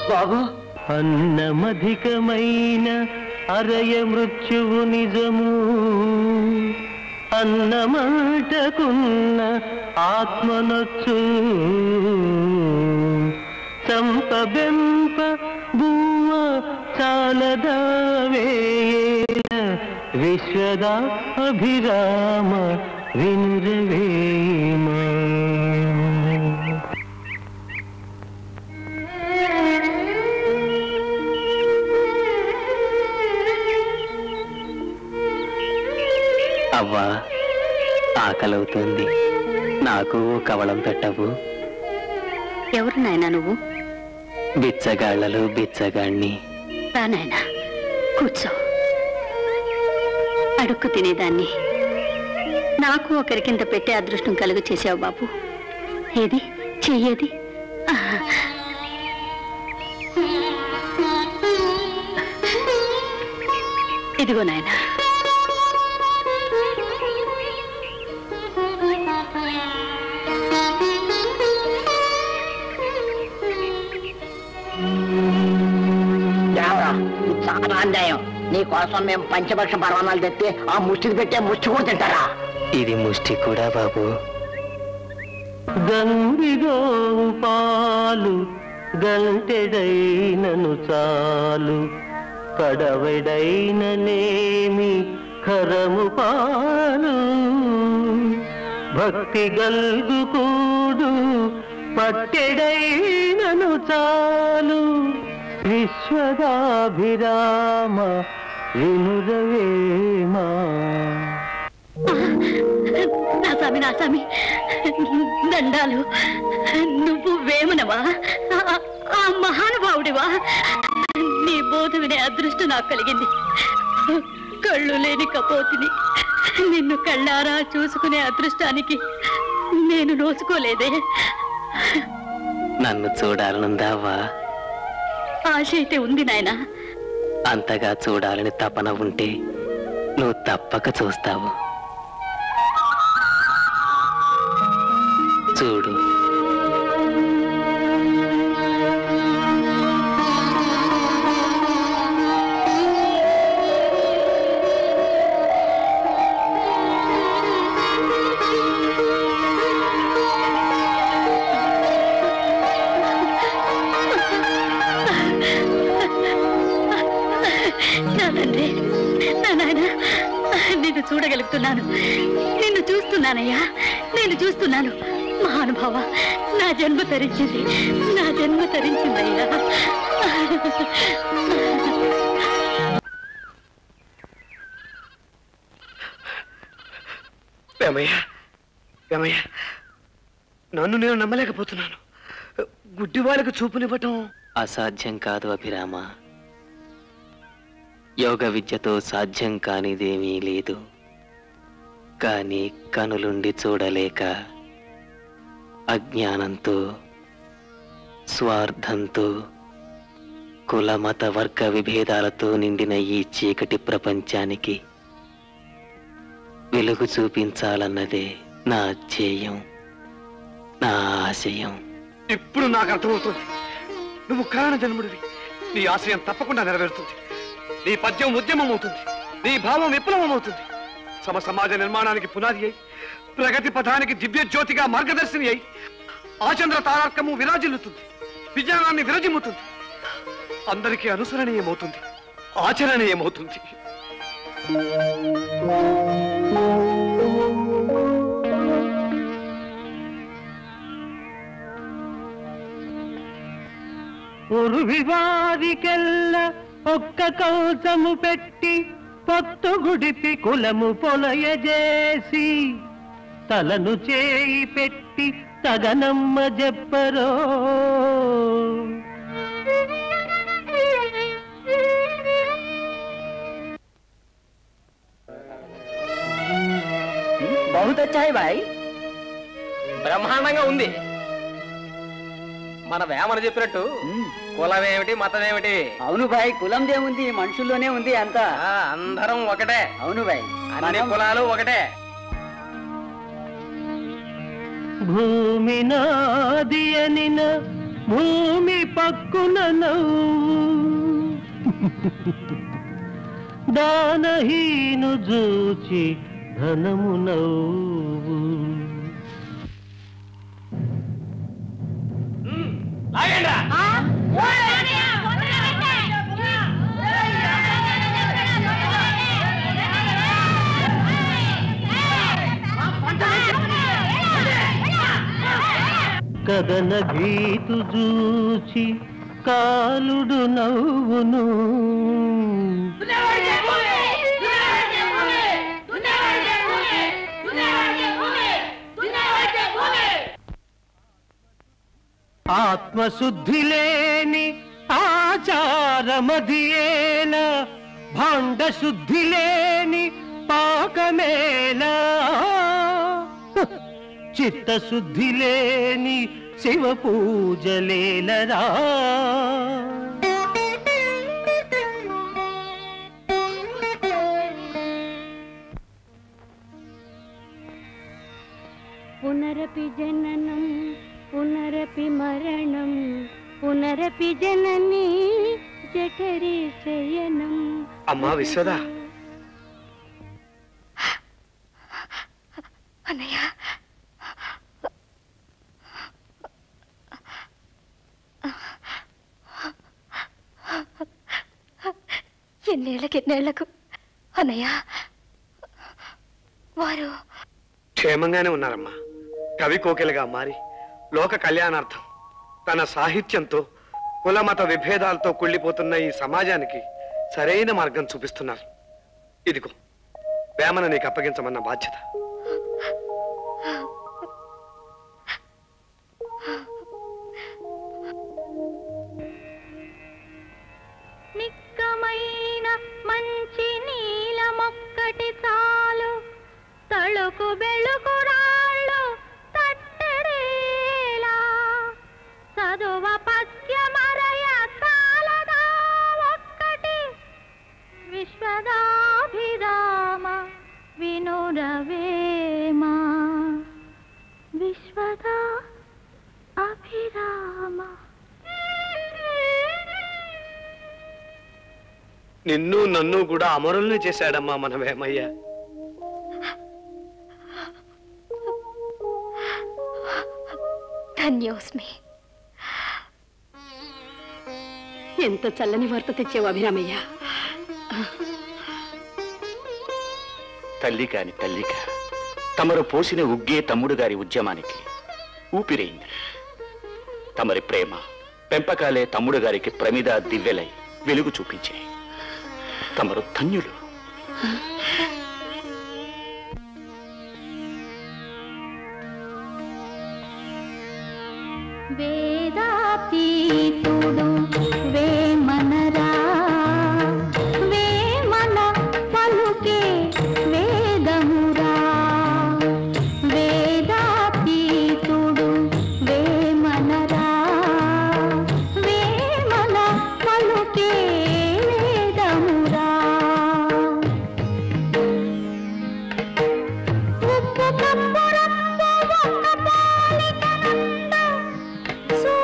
బాబు అన్నమధికమైన అరయ మృత్యువు నిజము అన్నమాటకున్న ఆత్మనొచ్చు చంపబెంప బువ్వ చాలదావేల విశ్వదా అభిరామ వినురవేమా అవ్వా ఆకలవుతుంది నాకు ఓ కవళం పెట్టవు ఎవరు నాయనా నువ్వు బిచ్చగాళ్లలో బిచ్చగాణ్ణి రా నాయనా కూర్చో అడుక్కు తినేదాన్ని నాకు ఒకరికింత పెట్టే అదృష్టం కలుగు చేసావు బాబు ఏది చెయ్యేది ఆహా. ఇదిగో నాయనా దేవరా ఇది చాలా అన్యాయం నీ కోసం మేము పంచభక్ష పర్వణాలు తెస్తే ఆ ముష్టికి పెట్టే ముష్టి కూడా తింటారా ఇది ముష్టి కూడా బాబు గంగిగోవు పాలు గంటెడైనను చాలు కడవెడైననేమి కరము పాలు భక్తి గల్గు కూడు పట్టెడైనను చాలు విశ్వదాభిరామ వినురవేమా నా స్వామి నా స్వామి దండాలు నువ్వు వేమనవా ఆ- ఆ మహానుభావుడివా నీ బోధ వినే అదృష్టం నాకు కలిగింది కళ్ళు లేని కపోతిని నిన్ను కళ్ళారా చూసుకునే అదృష్టానికి నేను నోచుకోలేదే నన్ను చూడాలనుందావా ఆశ అయితే ఉంది నాయనా అంతగా చూడాలని తపన ఉంటే నువ్వు తప్పక చూస్తావు చూడు నా తండ్రి నా నాయన నిన్ను చూడగలుగుతున్నాను నిన్ను చూస్తున్నానయ్యా నేను చూస్తున్నాను మహానుభావ నా జన్మ తరించింది నా జన్మ తరించిందయ్యా వేమయ్య వేమయ్య నన్ను నేను నమ్మలేకపోతున్నాను గుడ్డి వాళ్ళకు చూపునివ్వటం అసాధ్యం కాదు అభిరామ యోగ విద్యతో సాధ్యం కానిదేమీ లేదు కానీ కనులుండి చూడలేక అజ్ఞానంతో స్వార్థంతో కుల మత వర్గ విభేదాలతో నిండిన ఈ చీకటి ప్రపంచానికి వెలుగు చూపించాలన్నదే నా ధ్యేయం నా ఆశయం ఇప్పుడు నాకు అర్థమవుతుంది నువ్వు కారణ జన్ముడివి నీ ఆశయం తప్పకుండా నెరవేరుతుంది నీ పద్యం ఉద్యమం అవుతుంది నీ భావం విప్లవం అవుతుంది సమ సమాజ నిర్మాణానికి పునాది అయి ప్రగతి పథానికి దివ్య జ్యోతిగా మార్గదర్శిని అయి ఆచంద్ర తారార్కము విరాజిల్లుతుంది విజ్ఞానాన్ని విరజిమ్ముతుంది అందరికీ అనుసరణీయమవుతుంది ఆచరణీయమవుతుంది ఉరువివారికెల్ల ఒక్క కౌచము పెట్టి పొత్తు గుడిపి కులము పొలయజేసి తలను చేయి పెట్టి తగనమ్మ చెప్పరో బహుత్ అచ్చా హై భాయ్ బ్రహ్మాండంగా ఉంది మన వేమన చెప్పినట్టు కులం ఏమిటి మతం ఏమిటి అవును భాయ్ కులం దేముంది మనుషుల్లోనే ఉంది అంతా అందరం ఒకటే అవును భాయ్ అన్ని కులాలు ఒకటే భూమి నాది అనిన భూమి పక్కున నవ్వు దానహీను జూచి ధనము నవ్వు కదన భీతు జూచి కాలుడు నవ్వును ఆత్మశుద్ధి లేని ఆచారమధియేల భాండ శుద్ధి లేని పాకమేల చిత్తశుద్ధి లేని శివ పూజలేలరా పునరపి జననం పునరపి మరణం పునరపి జనని జఠరి శయనం అమ్మా విశ్వదా అన్నయ్య ఎన్నేళ్ళకి ఎన్నేళ్లకు అన్నయ్య వారు క్షేమంగానే ఉన్నారమ్మా కవి కోకిలగా మారి లోక కళ్యాణార్థం తన సాహిత్యంతో కులమత విభేదాలతో కుళ్ళిపోతున్న ఈ సమాజానికి సరైన మార్గం చూపిస్తున్నారు ఇదిగో వేమన నీకు అప్పగించమన్న బాధ్యత నిక్కమైన మంచి నీలమొక్కటి చాలు తళుకు బెళుకు రాళ్ళు తట్టడేలా చదువ పద్యమరయ కాలదా ఒక్కటి విశ్వదాభిరామ వినురవేమ విశ్వదా అభిరామ నిన్ను నన్ను కూడా అమరుల్ని చేశాడమ్మా మన వేమయ్య ధన్యోస్మి ఎంత చల్లని వార్త తెచ్చావు అభిరామయ్య తల్లి కాని తల్లిక తమరు పోసిన ఉగ్గే తమ్ముడు గారి ఉద్యమానికి ఊపిరైంది తమరి ప్రేమ పెంపకాలే తమ్ముడు గారికి ప్రమిద దివ్యలై వెలుగు చూపించాయి తమరు ధన్యులు వేదాతీతుడు వేమనరా వేమన పలుకే వేదమురా వేదాతీతుడు వేమనరా వేమన పలుకే వేదమురా ఉప్పు కప్పు రప్పు ఒక్క పాలికనంద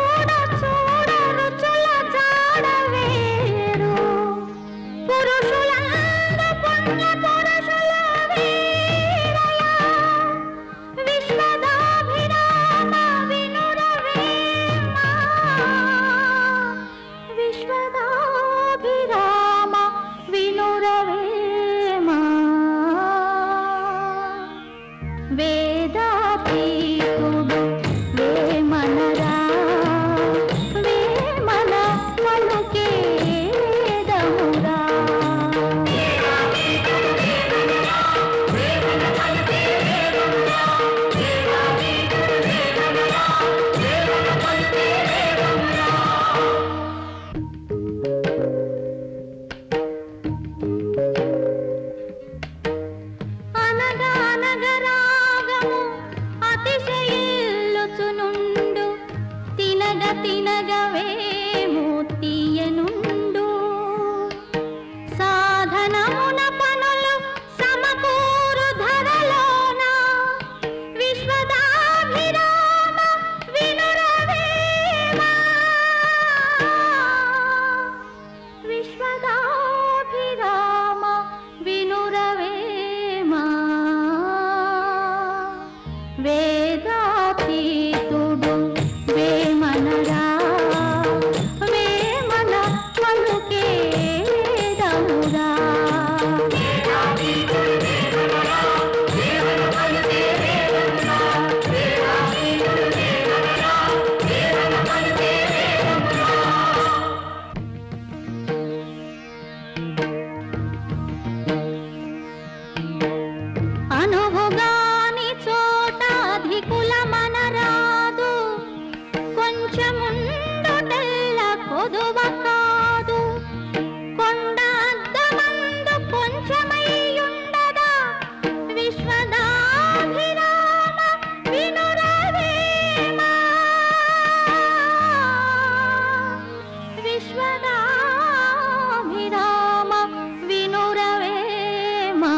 విశ్వదాభిరామ వినురవేమా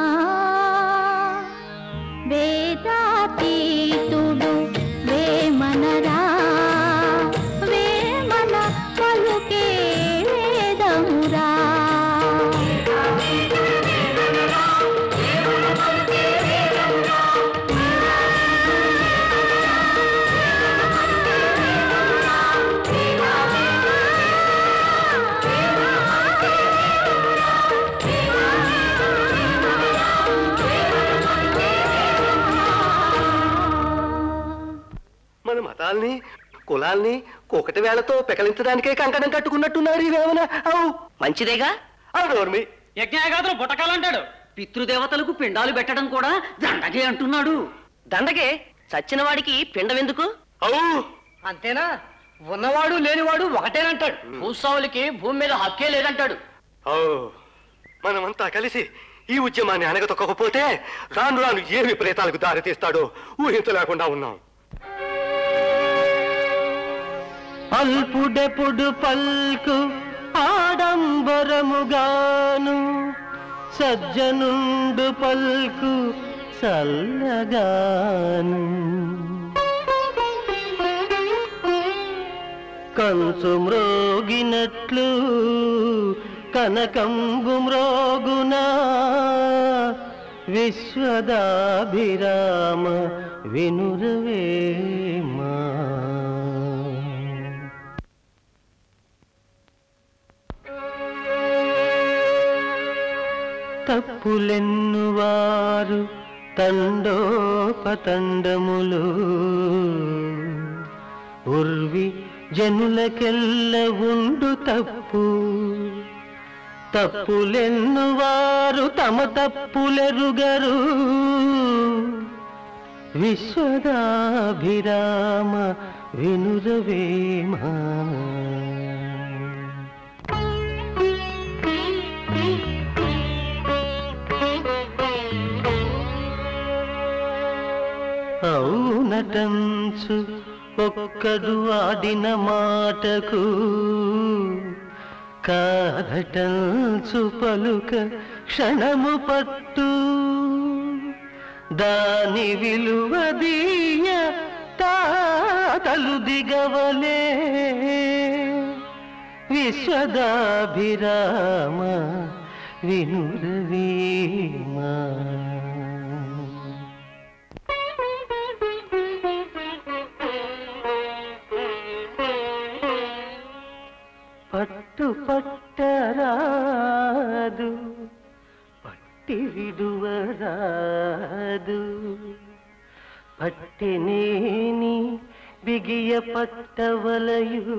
వేదాతీతుడు వేమనరా వేమన పలుకే వేదమురా మన మతాల్ని కులాల్ని ఒకటి వేళతో పెకలించడానికే కంకణం కట్టుకున్నట్టున్నారు ఇవేమన్నా అవు మంచిదేగా అవునోర్మి యజ్ఞాగాదులు బుటకాలంటాడు పితృదేవతలకు పిండాలు పెట్టడం కూడా దండగే అంటున్నాడు దండగే చచ్చిన వాడికి పిండం ఎందుకు అవు అంతేనా ఉన్నవాడు లేనివాడు ఒకటేనంటాడు భూస్వాములకి భూమి మీద హక్కే లేదంటాడు ఓ మనమంతా కలిసి ఈ ఉద్యమాన్ని అనగతొక్కకపోతే రాను రాను ఏ విపరీతాలకు దారితీస్తాడో ఊహించలేకుండా ఉన్నాం అల్పుడెప్పుడు పల్కు ఆడంబరముగాను సజ్జనుండు పల్కు చల్లగాను కంచు మ్రోగినట్లు కనకంబు మ్రోగునా విశ్వదాభిరామ వినురవేమా తప్పులెన్నువారు తండోపతండములు ఉర్వి జనులకెల్ల ఉండు తప్పు తప్పులెన్నువారు తమ తప్పులెరుగరు విశ్వదాభిరామ వినురవేమా అవునటంచు ఒక్కడు ఆడిన మాటకు కాదటంచు పలుక క్షణము పట్టు దాని విలువదీయ తాతలు దిగవలే విశ్వదాభిరామ వినురవీమా పట్టు పట్టరాదు పట్టి విడువరాదు పట్టినేని బిగియ పట్టవలయు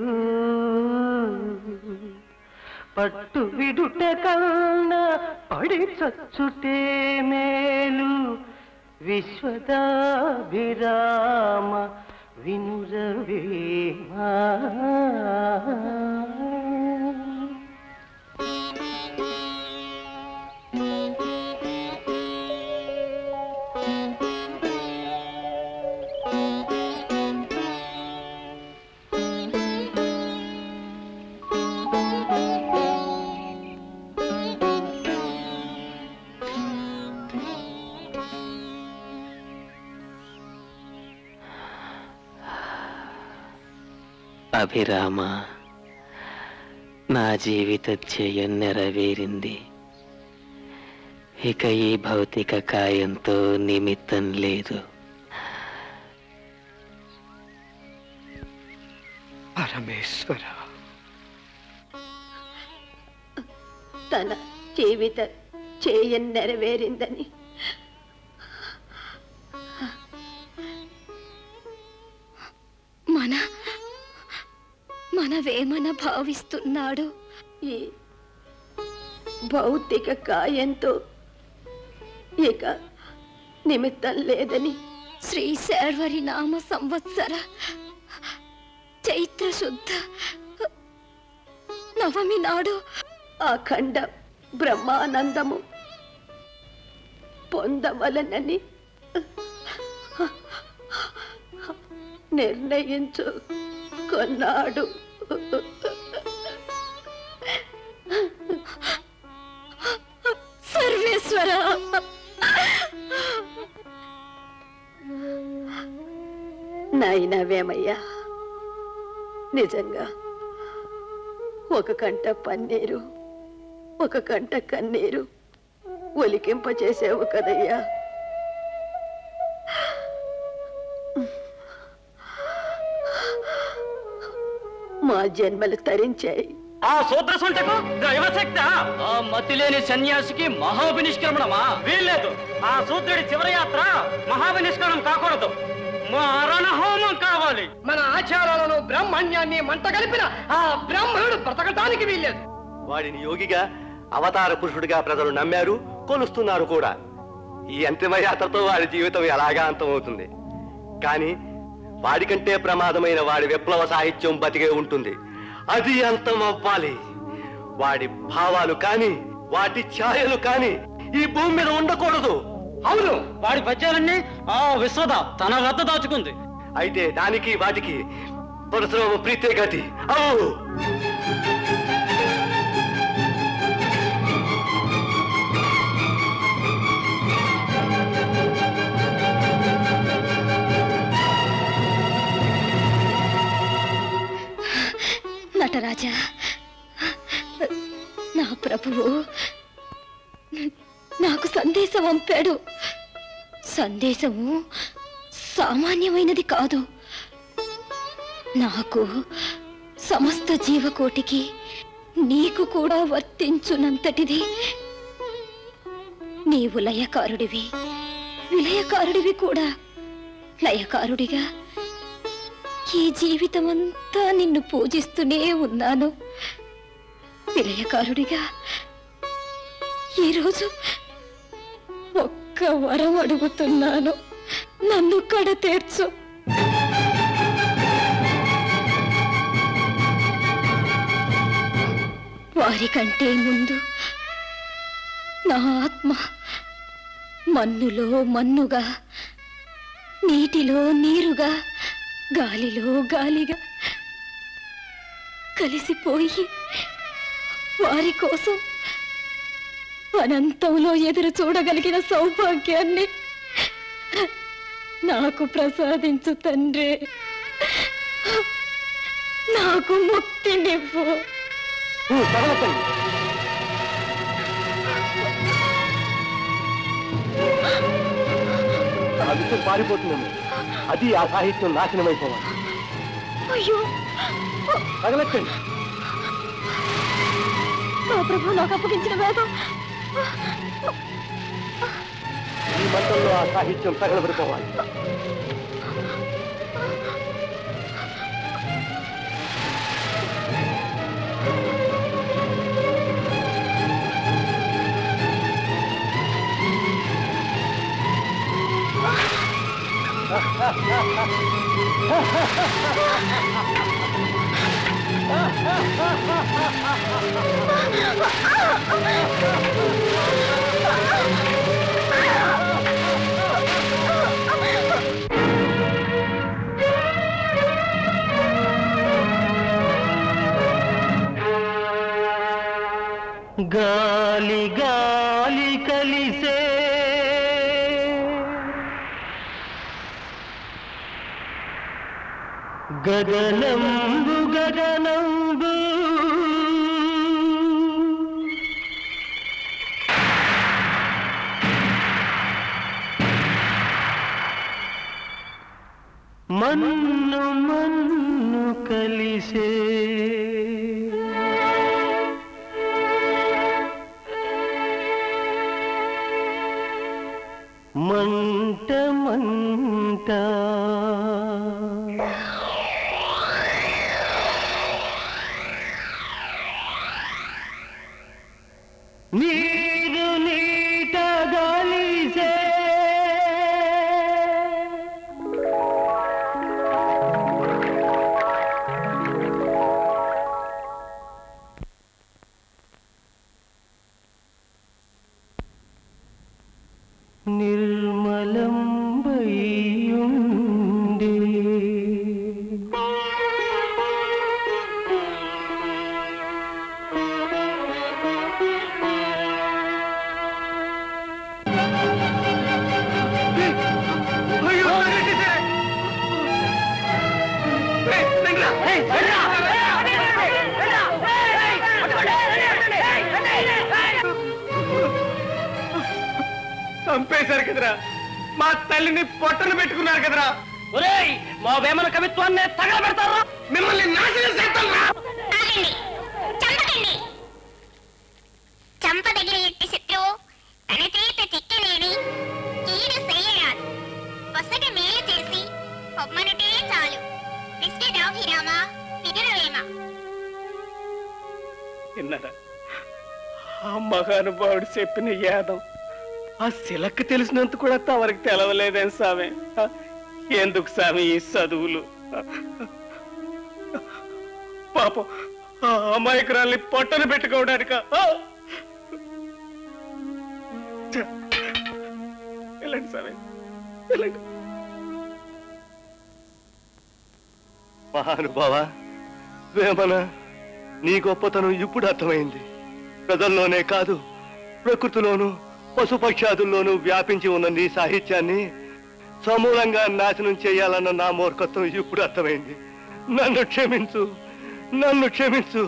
పట్టు విడుట కన్నా పడి చచ్చుటే మేలు విశ్వదాభిరామ వినురవేమా అభిరామ నా జీవిత ధ్యేయం నెరవేరింది ఇక ఈ భౌతిక కాయంతో నిమిత్తం లేదు పరమేశ్వర తన జీవిత చేయం నెరవేరిందని మన మన వేమన భావిస్తున్నాడు ఈ భౌతిక కాయంతో ఇక నిమిత్తం లేదని శ్రీ శర్వరి నామ సంవత్సర చైత్ర శుద్ధ నవమి నాడు అఖండ బ్రహ్మానందము పొందవలనని నిర్ణయించు కొన్నాడు అయినావేమయ్యా నిజంగా ఒక కంట పన్నీరు ఒక కంట కన్నీరు ఒలికింప చేసావు కదయ్యా మా జన్మలు తరించాయి ఆ శూద్ర సొంటకు దైవశక్త ఆ మతిలేని సన్యాసికి మహాభినిష్క్రమణమా వీల్లేదు ఆ శూద్రుడి చివరి యాత్ర మహాభినిష్కరణం కాకూడదు మారణ హోమం కావాలి మన ఆచారాలను బ్రాహ్మణ్యాన్ని మంట కలిపిన ఆ బ్రాహ్మణుడు బ్రతకటానికి వీల్లేదు వాడిని యోగిగా అవతార పురుషుడిగా ప్రజలు నమ్మారు కొలుస్తున్నారు కూడా ఈ అంతిమయాత్రతో వాడి జీవితం ఎలాగా అంతమవుతుంది కానీ వాడికంటే ప్రమాదమైన వాడి విప్లవ సాహిత్యం బతికే ఉంటుంది అది అంతం అవ్వాలి వాడి భావాలు కాని వాటి ఛాయలు కాని ఈ భూమి మీద ఉండకూడదు అవును వాడి పద్యాలన్నీ ఆ విశ్వద తన వద్ద దాచుకుంది అయితే దానికి వాటికి పరశురామ ప్రీతే గతి అవు నటరాజా నా ప్రభువు నాకు సందేశం పంపాడు సందేశము సామాన్యమైనది కాదు నాకు సమస్త జీవకోటికి నీకు కూడా వర్తించునంతటిది నీవు లయకారుడివి విలయకారుడివి కూడా లయకారుడిగా ఈ జీవితమంతా నిన్ను పూజిస్తూనే ఉన్నాను విలయకారుడిగా ఈరోజు ఒక్క వరం అడుగుతున్నాను నన్ను కడ తీర్చు వారికంటే ముందు నా ఆత్మ మన్నులో మన్నుగా నీటిలో నీరుగా గాలిలో గాలిగా కలిసిపోయి వారి కోసం అనంతంలో ఎదురు చూడగలిగిన సౌభాగ్యాన్ని నాకు ప్రసాదించు తండ్రి నాకు ముక్తినివ్వు తగలతండి ఆ విషయం పారిపోతుందేమో అది ఆ సాహిత్యం నాశనమైపోవాలి అయ్యో తగలెత్తండి నా ప్రభు నాకు అప్పగించిన వేదం ఈ మంత్రంలో ఆ సాహిత్యం తగలబడిపోవాలి గాలి గాలి కలిసే గగనంబు గగనంబు మన్ను మన్ను కలిసే మంట మంట నీరు నీట గాలిసే నిర్మలంబైయుండే చంపేశారు కదరా మా తల్లిని పొట్టను పెట్టుకున్నారు కదరా ఒరేయ్ మా వేమన కవిత్వాన్ని తగలబెడతారా మిమ్మల్ని నాశనం చేస్తారా చంపకండి చంపదగిన ఎట్టి శత్రువు తన చేత చిక్కలేని కీడు చేయరాదు పొసగ మేలు చేసి పొమ్మనటే చాలు మిస్టర్ రాభిరామ విదురవేమ విన్నారా ఆ మహానుభావుడు చెప్పిన యాదం ఆ శిలక్కు తెలిసినంత కూడా తవరకు తెలవలేదేం సామె ఆ, ఎందుకు సామె ఈ చదువులు పాపం ఆ అమాయకురాల్ని పొట్టను పెట్టుకోవడానిక వెళ్ళండి సామె వెళ్ళండి మహానుభావ వేమన నీ గొప్పతనం ఇప్పుడు అర్థమైంది ప్రజల్లోనే కాదు ప్రకృతిలోనూ పశుపక్షాదుల్లోనూ వ్యాపించి ఉన్న నీ సాహిత్యాన్ని సమూలంగా నాశనం చేయాలన్న నా మూర్ఖత్వం ఇప్పుడు అర్థమైంది నన్ను క్షమించు నన్ను క్షమించు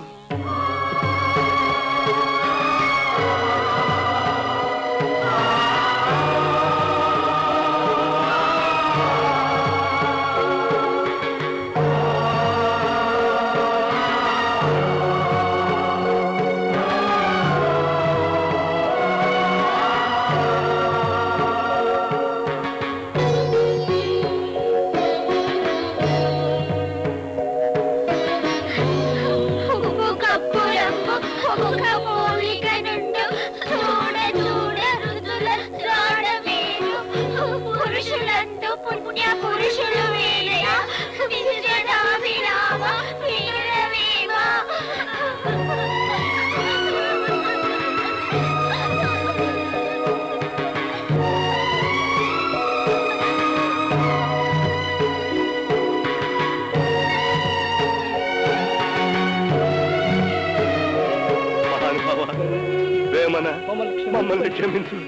ఒక కప్పురంపు ఒక పోలిక నుండు చూడ చూడ రుదుల త్రాడ వేరు పురుషులందు పుణ్య పురుషులు వేలయ విజయనాభిరామ వీరవేమ మహానుభావ వేమన మమ్మల్ని క్షమించు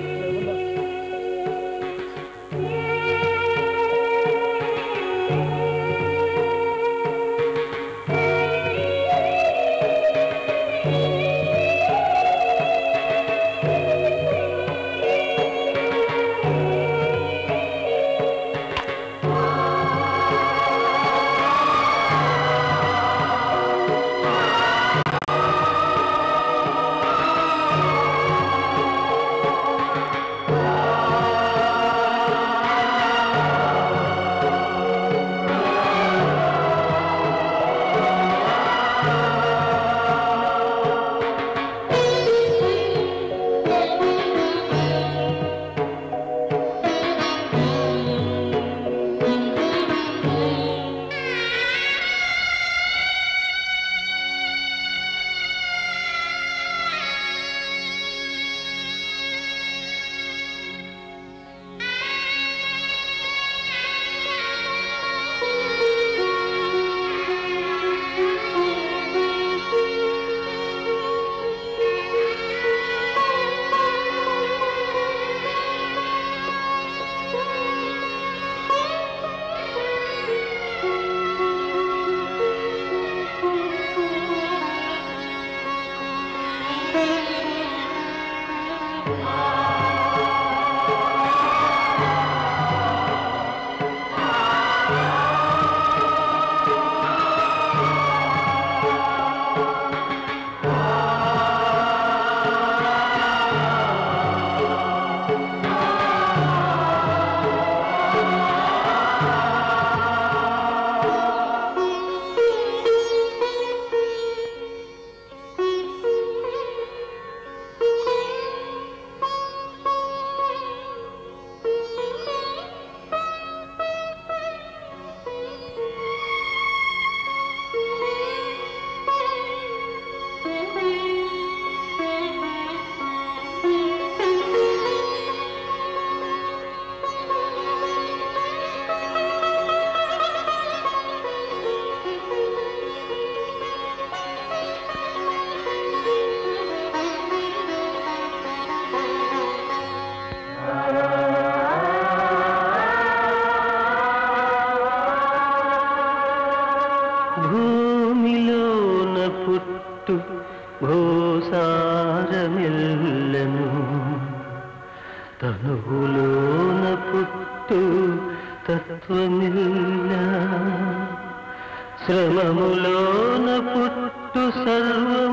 భూమిలోన పుట్టు భూసారమెల్లను తనువులోన పుట్టు తత్వమిల్ల శ్రమములోన పుట్టు సర్వము